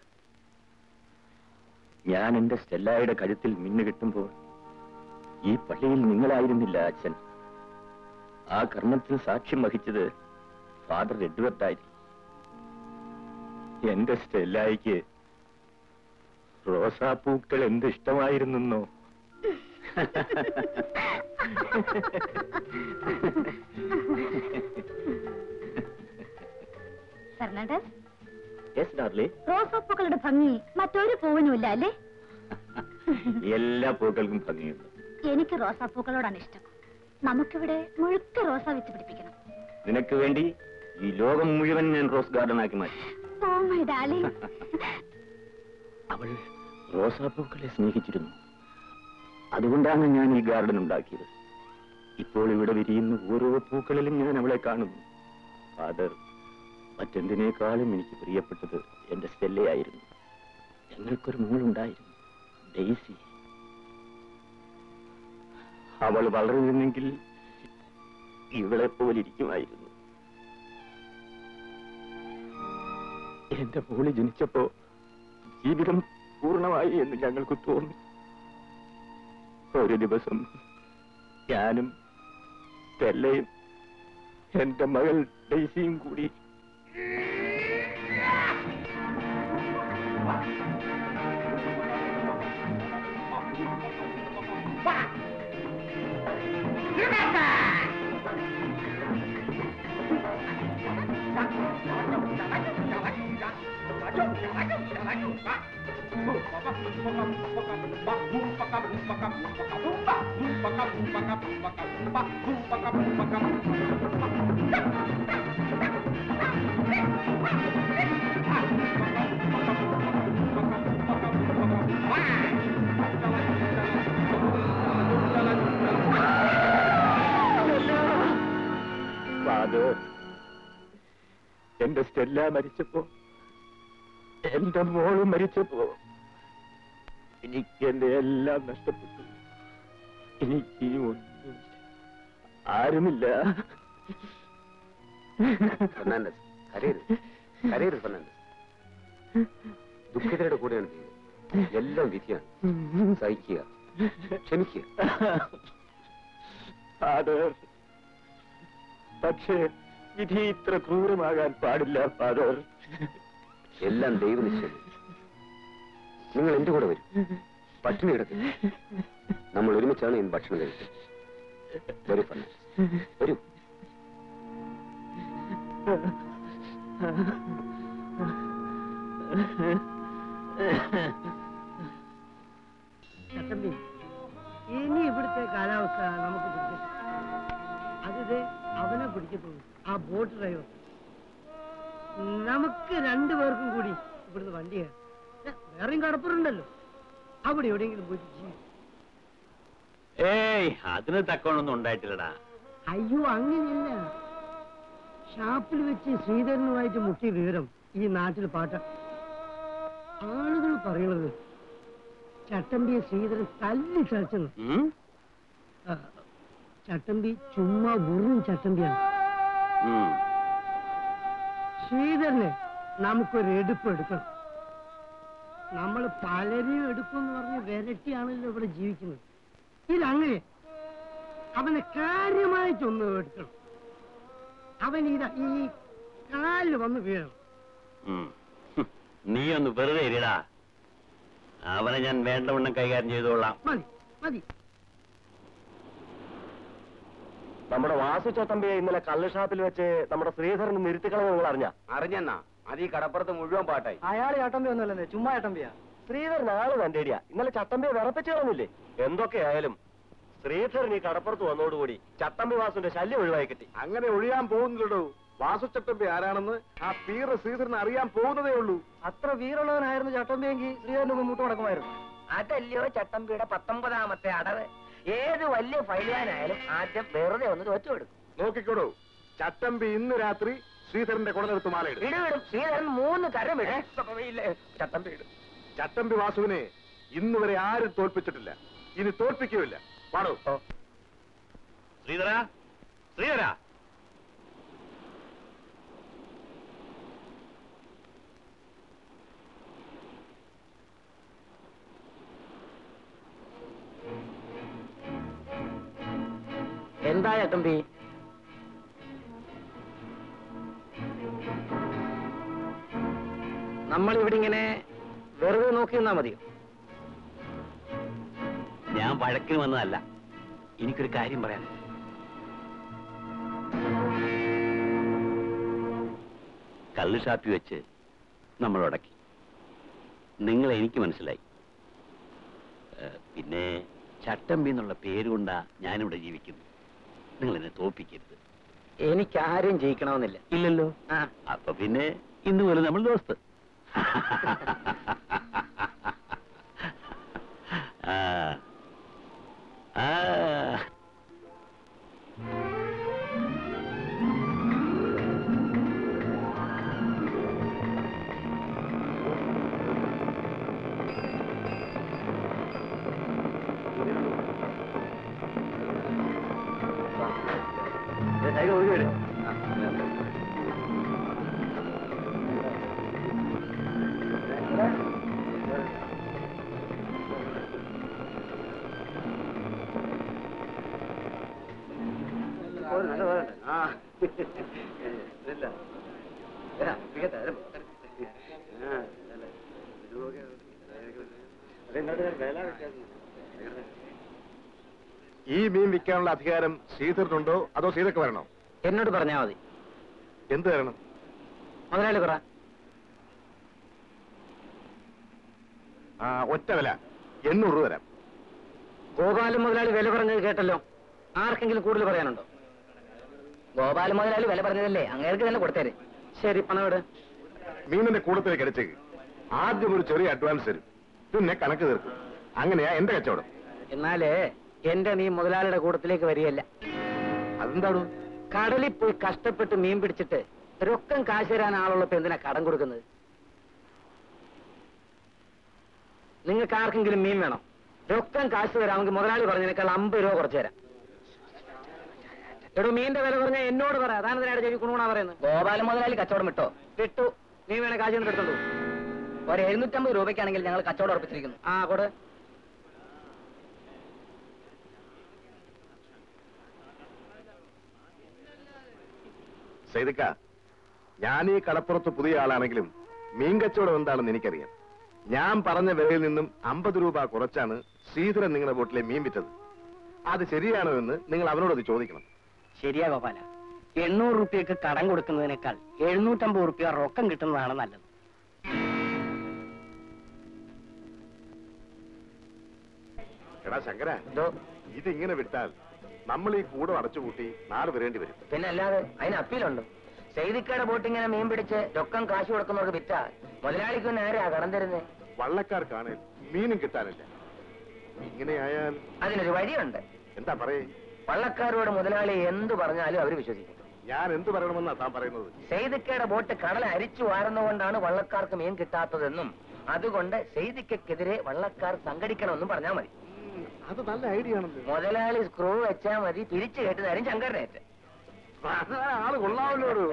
ഞാൻ എന്റെ സ്റ്റെല്ലായുടെ കഴുത്തിൽ മിന്നു കിട്ടുമ്പോൾ ഈ പള്ളിയിൽ നിങ്ങളായിരുന്നില്ല അച്ഛൻ ആ കർമ്മത്തിൽ സാക്ഷ്യം വഹിച്ചത് ഫാദർ എഡ്വർഡായിരുന്നു എന്റെ സ്റ്റെല്ലായിക്ക് റോസാപ്പൂക്കൾ എന്ത് ഇഷ്ടമായിരുന്നോ ഫെർണാണ്ടസ് യെസ് ഡാർലി റോസാപ്പൂക്കളുടെ ഭംഗി മറ്റൊരു പൂവിനുമില്ല അല്ലേ എല്ലാ പൂക്കൾക്കും ഭംഗിയുണ്ട് എനിക്ക് റോസാപ്പൂക്കളോടാണ് ഇഷ്ടം നമുക്കിവിടെ മുഴുക്ക റോസ വെച്ച് പിടിപ്പിക്കണം നിനക്ക് വേണ്ടി ഈ ലോകം മുഴുവൻ ഞാൻ റോസ് ഗാർഡൻ ആക്കി മാറ്റി ഓ മൈ ഡാർലിംഗ് അവൾ റോസാപ്പൂക്കളെ സ്നേഹിച്ചിരുന്നു അതുകൊണ്ടാണ് ഞാൻ ഈ ഗാർഡൻ ഉണ്ടാക്കിയത് ഇപ്പോൾ ഇവിടെ വിരിയുന്ന ഓരോ പൂക്കളിലും ഞാൻ അവളെ കാണുന്നു ഫാദർ മറ്റെന്തിനേക്കാളും എനിക്ക് പ്രിയപ്പെട്ടത് എന്റെ സ്റ്റെല്ലയായിരുന്നു ഞങ്ങൾക്കൊരു മോളുണ്ടായിരുന്നു ഡെയ്സി അവൾ വളർന്നിരുന്നെങ്കിൽ ഇവളെ പോലിരിക്കുമായിരുന്നു എന്റെ മോള് ജനിച്ചപ്പോ ജീവിതം പൂർണ്ണമായി എന്ന് ഞങ്ങൾക്ക് തോന്നി ഒരു ദിവസം ഞാനും സ്റ്റെല്ലയും എന്റെ മകൾ ഡെയ്സിയും കൂടി ഫാദർ എന്റെ സ്റ്റെല്ല മരിച്ചപ്പോ എന്റെ മോള് മരിച്ചപ്പോ എനിക്ക് എന്റെ എല്ലാം നഷ്ടപ്പെട്ടു എനിക്ക് ഒന്നും ആരുമില്ല ഫെർണാണ്ടസ് കരയരുത് കരയരുത് ഫെർണാണ്ടസ് ദുഃഖിതരുടെ കൂടെയാണ് ദൈവം എല്ലാം വിധിയാണ് സഹിക്കുക ക്ഷമിക്കുക ഫാദർ പക്ഷേ വിധി ഇത്ര ക്രൂരമാകാൻ പാടില്ല ഫാദർ എല്ലാം ദൈവനിശ്ചയം നിങ്ങൾ എന്റെ കൂടെ വരും പട്ടിണി കിടക്കും നമ്മൾ ഒരുമിച്ചാണ് ഇന്ന് ഭക്ഷണം കഴിച്ചത് വരൂ ഫെർണാണ്ടസ് വരൂ ചട്ടമ്പി ഇനി ഇവിടുത്തെ കാലാവസ്ഥ നമുക്ക് പിടിക്കട്ടെ അതിത് അവനെ പിടിക്കത്തുള്ളൂ ആ ബോട്ട് ഡ്രൈവർ നമുക്ക് രണ്ടുപേർക്കും കൂടി ഇവിടുന്ന് വണ്ടി കയറാം. ഏ, വേറെയും കടപ്പുറമുണ്ടല്ലോ അവിടെ എവിടെയെങ്കിലും പോയിട്ട് ജീവിക്കും ഏയ് അതിന് തക്കവണ്ണൊന്നും ഉണ്ടായിട്ടില്ലടാ അയ്യോ അങ്ങനെയല്ല ഷാപ്പിൽ വെച്ച് ശ്രീധരനുമായിട്ട് മുട്ടിയ വിവരം ഈ നാട്ടിൽ പാട്ട ആളുകൾ പറയണത് ചട്ടമ്പിയെ ശ്രീധരൻ തല്ലി ചതച്ചെന്ന് ഉം? ആ, ചട്ടമ്പി ചുമ്മാ വെറും ചട്ടമ്പിയാണ് ഉം. ശ്രീധരനെ നമുക്കൊരു എടുപ്പ് എടുക്കണം നമ്മൾ പലരെയും എടുക്കുമെന്ന് പറഞ്ഞ് വിരട്ടിയാണല്ലോ ഇവിടെ ജീവിക്കുന്നത് ഇതങ്ങനെ അവനെ കാര്യമായിട്ടൊന്ന് എടുക്കണം അവൻ ഇതാ ഈ കാലിൽ വന്ന് വീഴണം ഉം. ഹും. നീ ഒന്ന് വെറുതെ ഇരിടാ അവനെ ഞാൻ വേണ്ടവണ്ണം കൈകാര്യം ചെയ്തോളാം മതി മതി നമ്മുടെ വാസു ചട്ടമ്പിയെ ഇന്നലെ കള്ള് ഷാപ്പിൽ വെച്ച് നമ്മുടെ ശ്രീധരൻ നിരുത്തിക്കളവ് നിങ്ങൾ അറിഞ്ഞ അറിഞ്ഞെന്നാ അത് ഈ കടപ്പുറത്ത് മുഴുവൻ പാട്ടായി അയാൾ ചട്ടമ്പി ഒന്നുമല്ലേ ചുമ്മാ ചട്ടമ്പിയാ ശ്രീധരൻ ആള് തന്റേടിയാ ഇന്നലെ ചട്ടമ്പിയെ വിറപ്പിച്ചു കളഞ്ഞില്ലേ എന്തൊക്കെയായാലും ശ്രീധരൻ ഈ കടപ്പുറത്ത് വന്നോടുകൂടി ചട്ടമ്പി വാസുന്റെ ശല്യം ഒഴിവായി കിട്ടി അങ്ങനെ ഒഴിയാൻ പോകുന്നില്ലടോ വാസുച്ചട്ടമ്പി ആരാണെന്ന് ആ പീറ ശ്രീധരൻ അറിയാൻ പോകുന്നതേ ഉള്ളൂ അത്ര വീറുള്ളവനായിരുന്നു ചട്ടമ്പിയെങ്കിൽ ശ്രീധരന്റെ മുമ്പോട്ട് നടക്കുമായിരുന്നു അതല്ലയോ ചട്ടമ്പിയുടെ പത്തൊമ്പതാമത്തെ അടവ് ഏത് വലിയ ഫൈലിയാനായാലും ആദ്യം വെറുതെ ഒന്ന് തോറ്റു കൊടുക്കും നോക്കിക്കോടോ ചട്ടമ്പി ഇന്ന് രാത്രി ശ്രീധരന്റെ കുടലെടുത്ത് മാലയിടും ഇടുവിടും ശ്രീധരൻ മൂന്ന് കരം ഇടേ ചട്ടമ്പി ഇടും ചട്ടമ്പി വാസുവിനെ ഇന്ന് വരെ ആരും തോൽപ്പിച്ചിട്ടില്ല ഇനി തോൽപ്പിക്കുകയില്ല പാടോ ശ്രീധര ശ്രീധര എന്താ ചട്ടമ്പി നമ്മൾ ഇവിടെ ഇങ്ങനെ വെറുതെ നോക്കി നിന്നാ മതിയോ ഞാൻ വഴക്കിന് വന്നതല്ല എനിക്കൊരു കാര്യം പറയാൻ കള്ള് ഷാപ്പി വെച്ച് നമ്മൾ ഉടക്കി നിങ്ങൾ എനിക്ക് മനസ്സിലായി ഏ, പിന്നെ ചട്ടമ്പി എന്നുള്ള പേരുകൊണ്ടാ ഞാനിവിടെ ജീവിക്കുന്നു നിങ്ങൾ എന്നെ തോപ്പിക്കരുത് എനിക്ക് ആരും ജയിക്കണമെന്നില്ല ഇല്ലല്ലോ ആ അപ്പൊ പിന്നെ ഇന്ന് പോലെ നമ്മൾ ദോസ്ത് ആ ആ ഈ മീൻ വിൽക്കാനുള്ള അധികാരം ശ്രീധരനുണ്ടോ അതോ ശ്രീധർക്ക് വരണോ എന്നോട് പറഞ്ഞാ മതി എന്ത് തരണം മുതലാളി പറ ആ ഒറ്റ വില എണ്ണൂറ് രൂപ തരാം ഗോപാലൻ മുതലാളി വില പറഞ്ഞത് കേട്ടല്ലോ ആർക്കെങ്കിലും കൂടുതൽ പറയാനുണ്ടോ ഗോപാല മുതലാളി വില പറഞ്ഞതല്ലേ അങ്ങേർക്ക് തന്നെ കൊടുത്തേര് ശരി പണം എവിടെ മീനിന്റെ കൂടത്തിലേക്ക് അടിച്ചേക്ക് ആദ്യം ഒരു ചെറിയ അഡ്വാൻസ് തരും പിന്നെ കണക്ക് തീർക്കും അങ്ങനെയാ എന്റെ കച്ചവടം എന്നാലേ എന്റെ നീ മുതലാളിയുടെ കൂട്ടത്തിലേക്ക് വരികയല്ല അതെന്താണോ കടലിൽ പോയി കഷ്ടപ്പെട്ട് മീൻ പിടിച്ചിട്ട് രൊക്കം കാശ് തരാൻ ആളുള്ളപ്പോ എന്തിനാ കടം കൊടുക്കുന്നത് നിങ്ങൾക്ക് ആർക്കെങ്കിലും മീൻ വേണം രൊക്കം കാശ് തരാമെങ്കിൽ മുതലാളി പറഞ്ഞതിനേക്കാൾ അമ്പത് രൂപ കുറച്ച് തരാം എടോ മീന്റെ വില പറഞ്ഞാൽ എന്നോട് പറ അതാണ് ഇതിനായിട്ട് ചെവി കുണുണാ പറയുന്നത് ഗോപാല മുതലാളി കച്ചവടം വിട്ടോ വിട്ടു നീ വേണേ കാശ് എന്നിട്ട് എടുത്തോണ്ടു ഒരു എഴുന്നൂറ്റമ്പത് രൂപയ്ക്കാണെങ്കിൽ ഞങ്ങൾ കച്ചവടം ഉറപ്പിച്ചിരിക്കുന്നു ആ കൊട് സൈദിക്ക ഞാൻ ഈ കടപ്പുറത്ത് പുതിയ ആളാണെങ്കിലും മീൻ കച്ചവടം എന്താണെന്ന് എനിക്കറിയാം ഞാൻ പറഞ്ഞ വിലയിൽ നിന്നും അമ്പത് രൂപ കുറച്ചാണ് ശ്രീധരൻ നിങ്ങളുടെ ബോട്ടിലെ മീൻ വിറ്റത് അത് ശരിയാണോ എന്ന് നിങ്ങൾ അവനോട് അത് ചോദിക്കണം ശരിയാ ഗോപാല എണ്ണൂറ് റുപ്യക്ക് കടം കൊടുക്കുന്നതിനേക്കാൾ എഴുന്നൂറ്റമ്പത് റുപ്യ റൊക്കം കിട്ടുന്നതാണ് നല്ലത് എടാ ശങ്കര ഇതിങ്ങനെ വിട്ടാൽ നമ്മൾ ഈ കൂടം അടച്ചുപൂട്ടി നാട് വരേണ്ടി വരും പിന്നെ അല്ലാതെ അതിന് അപ്പീലുണ്ട് ചെയ്തിക്കയുടെ ബോട്ടിങ്ങനെ മീൻ പിടിച്ച് രൊക്കം കാശ് കൊടുക്കുന്നവർക്ക് വിറ്റാ മുതലാളിക്ക് നേരെയാ കടം തരുന്നത് വള്ളക്കാർക്കാണേൽ മീനും കിട്ടാനില്ല ഇങ്ങനെയായാൽ അതിനൊരു വഴിയുണ്ട് എന്താ പറയേ വള്ളക്കാരോട് മുതലാളി എന്ത് പറഞ്ഞാലും അവർ വിശ്വസിക്കും ഞാൻ എന്ത് പറയണമെന്നാ താൻ പറയുന്നത് സെയ്തിക്കയുടെ ബോട്ട് കടൽ അരിച്ചു വാരുന്നതുകൊണ്ടാണ് വള്ളക്കാർക്ക് മീൻ കിട്ടാത്തതെന്നും അതുകൊണ്ട് സെയ്തിക്കെതിരെ വള്ളക്കാർ സംഘടിക്കണമെന്നും പറഞ്ഞാൽ മതി അത് നല്ല ഐഡിയ ആണല്ലോ മുതലാളി സ്ക്രൂ വെച്ചാൽ മതി തിരിച്ചു കേട്ടുന്നതാരും ശങ്കരനേറ്റ് ആള് കൊള്ളാമല്ലോ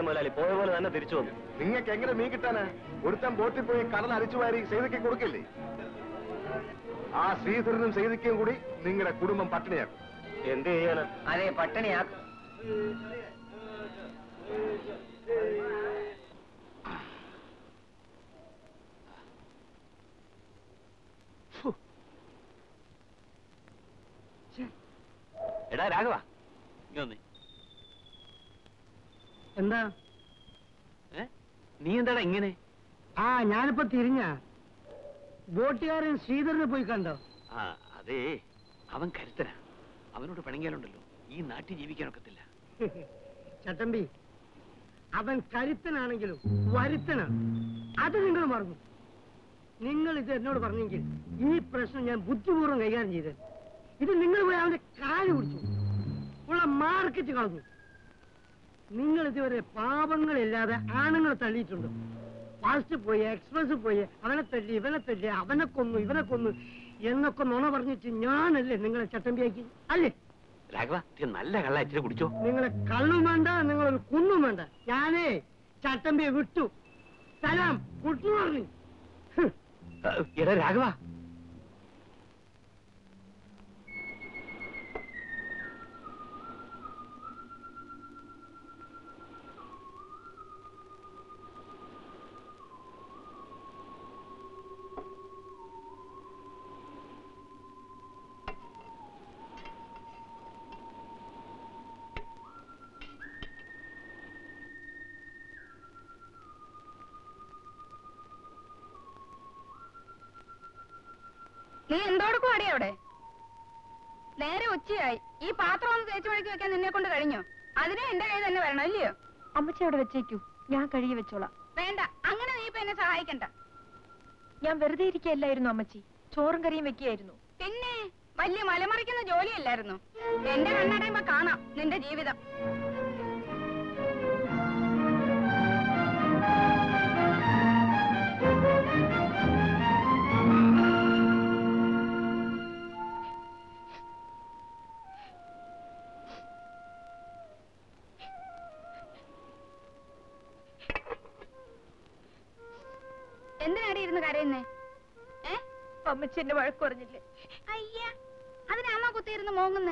മുതലാളി പോയ പോലെ തന്നെ തിരിച്ചു വന്നു നിങ്ങൾക്ക് എങ്ങനെ മീൻ കിട്ടാനാ ഒരുത്തൻ ബോട്ടിൽ പോയി കടൽ അരിച്ചു വാരി സേതയ്ക്ക് കൊടുക്കില്ലേ ആ ശ്രീധരനും സേതയ്ക്കും കൂടി നിങ്ങളുടെ കുടുംബം പട്ടിണിയാക്കും എന്ത് ചെയ്യാനാ അതെ പട്ടിണിയാക്കും എടാ രാഘവ ഇങ്ങ് വന്നേ. എന്താ ഏ? നീ എന്താടാ ഇങ്ങനെ ആ ഞാനിപ്പോ തിരിഞ്ഞ ബോട്ടുകാരൻ ശ്രീധരനെ പോയി കണ്ടോ ആ അതേ അവൻ കരുത്തനാ അവനോട് പിണങ്ങിയാലുണ്ടല്ലോ ഈ നാട്ടിൽ ജീവിക്കാനൊക്കത്തില്ല ചട്ടമ്പി അവൻ കരുത്തനാണെങ്കിലും വരുത്തനാണ് അത് നിങ്ങൾ മറന്നു നിങ്ങൾ ഇത് എന്നോട് പറഞ്ഞെങ്കിൽ ഈ പ്രശ്നം ഞാൻ ബുദ്ധിപൂർവ്വം കൈകാര്യം ചെയ്തത് ഇത് നിങ്ങൾ പോയി അവന്റെ കാല് പിടിച്ചു ഉള്ള മാർക്കറ്റ് കളഞ്ഞു നിങ്ങൾ ഇതുവരെ പാപങ്ങളില്ലാതെ ആണുങ്ങളെ തള്ളിയിട്ടുണ്ടോ ഫാസ്റ്റ് പോയി എക്സ്പ്രസ് പോയി അവനെ തല്ലി ഇവനെ തല്ലി അവനെ കൊന്നു ഇവനെ കൊന്നു എന്നൊക്കെ നുണ പറഞ്ഞിട്ട് ഞാനല്ലേ നിങ്ങളെ ചട്ടമ്പിയാക്കി അല്ലേ രാഘവ ഇത്തിരി നല്ല കള്ള ഇച്ചിരി കുടിച്ചോ നിങ്ങളെ കള്ളും വേണ്ട നിങ്ങളൊരു കുന്നും വേണ്ട ഞാനേ ചട്ടമ്പിയെ വിട്ടു സലാം ഗുഡ് മോർണിംഗ് ആ, എടാ രാഘവ നീ എന്തോടക്കും അടി അവിടെ നേരെ ഉച്ചയായി ഈ പാത്രം ഒന്ന് തേച്ച് മഴക്കി വെക്കാൻ നിന്നെ കൊണ്ട് കഴിഞ്ഞോ അതിനെ എന്റെ കയ്യിൽ തന്നെ വരണം ഇല്ലയോ അമ്മച്ചി അവിടെ വെച്ചേക്കൂ ഞാൻ കഴുകി വെച്ചോളാം വേണ്ട അങ്ങനെ നീ ഇപ്പൊ എന്നെ സഹായിക്കണ്ട ഞാൻ വെറുതെ ഇരിക്കുകയല്ലായിരുന്നു അമ്മച്ചി ചോറും കറിയും വെക്കുകയായിരുന്നു പിന്നെ വലിയ മലമറിക്കുന്ന ജോലിയല്ലായിരുന്നു എന്റെ കണ്ണടയുമ്പോ കാണാം നിന്റെ ജീവിതം എന്തിനാടി ഇരുന്ന് കരയുന്നേ ഏ അമ്മച്ചി എന്നെ വഴക്ക് പറഞ്ഞില്ലേ അയ്യ അതിനാമ്മ കുത്തിയിരുന്ന് മോങ്ങുന്നേ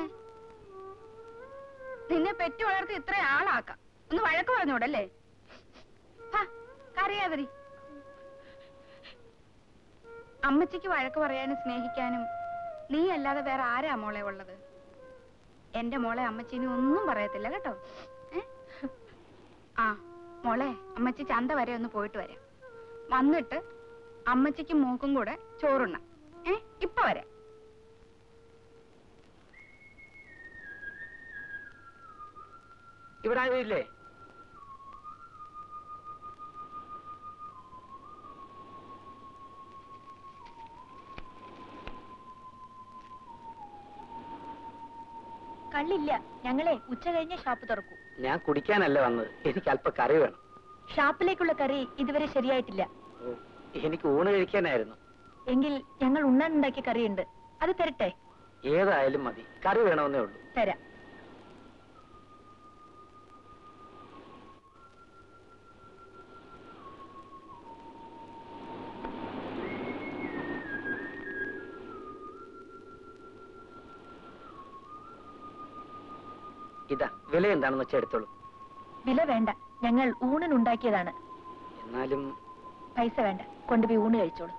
നിന്നെ പെറ്റു വളർത്തി ഇത്ര ആളാക്കാം ഒന്ന് വഴക്ക് പറഞ്ഞൂടല്ലേ ഹാ, കരയാതിരി അമ്മച്ചിക്ക് വഴക്ക് പറയാനും സ്നേഹിക്കാനും നീ അല്ലാതെ വേറെ ആരാ മോളെ ഉള്ളത് എന്റെ മോളെ അമ്മച്ചിനി ഒന്നും പറയത്തില്ല കേട്ടോ ഏ? ആ മോളെ അമ്മച്ചി ചന്ത വരെ ഒന്ന് പോയിട്ട് വരാം വന്നിട്ട് അമ്മച്ചിക്കും മോക്കും കൂടെ ചോറുണ്ണ ഏ ഇപ്പൊ വരാം ഇവിടെ ആരും ഇല്ലേ കള്ളില്ല ഞങ്ങളെ ഉച്ച കഴിഞ്ഞ് ഷാപ്പ് തുറക്കൂ ഞാൻ കുടിക്കാനല്ല വന്നത് എനിക്ക് അല്പ കറി വേണം ഷാപ്പിലേക്കുള്ള കറി ഇതുവരെ ശരിയായിട്ടില്ല ഓ, എനിക്ക് ഊണ് കഴിക്കാനായിരുന്നു എങ്കിൽ ഞങ്ങൾ ഉണ്ണാൻ ഉണ്ടാക്കിയ കറിയുണ്ട് അത് തരട്ടെ ഏതായാലും മതി കറി വേണമെന്നേ ഉള്ളൂ തരാം ഇതാ വില എന്താണെന്ന് വെച്ചാൽ എടുത്തോളൂ വില വേണ്ട ഞങ്ങൾ ഊണിനുണ്ടാക്കിയതാണ് എന്നാലും പൈസ വേണ്ട കൊണ്ടുപോയി ഊണ് കഴിച്ചോളൂ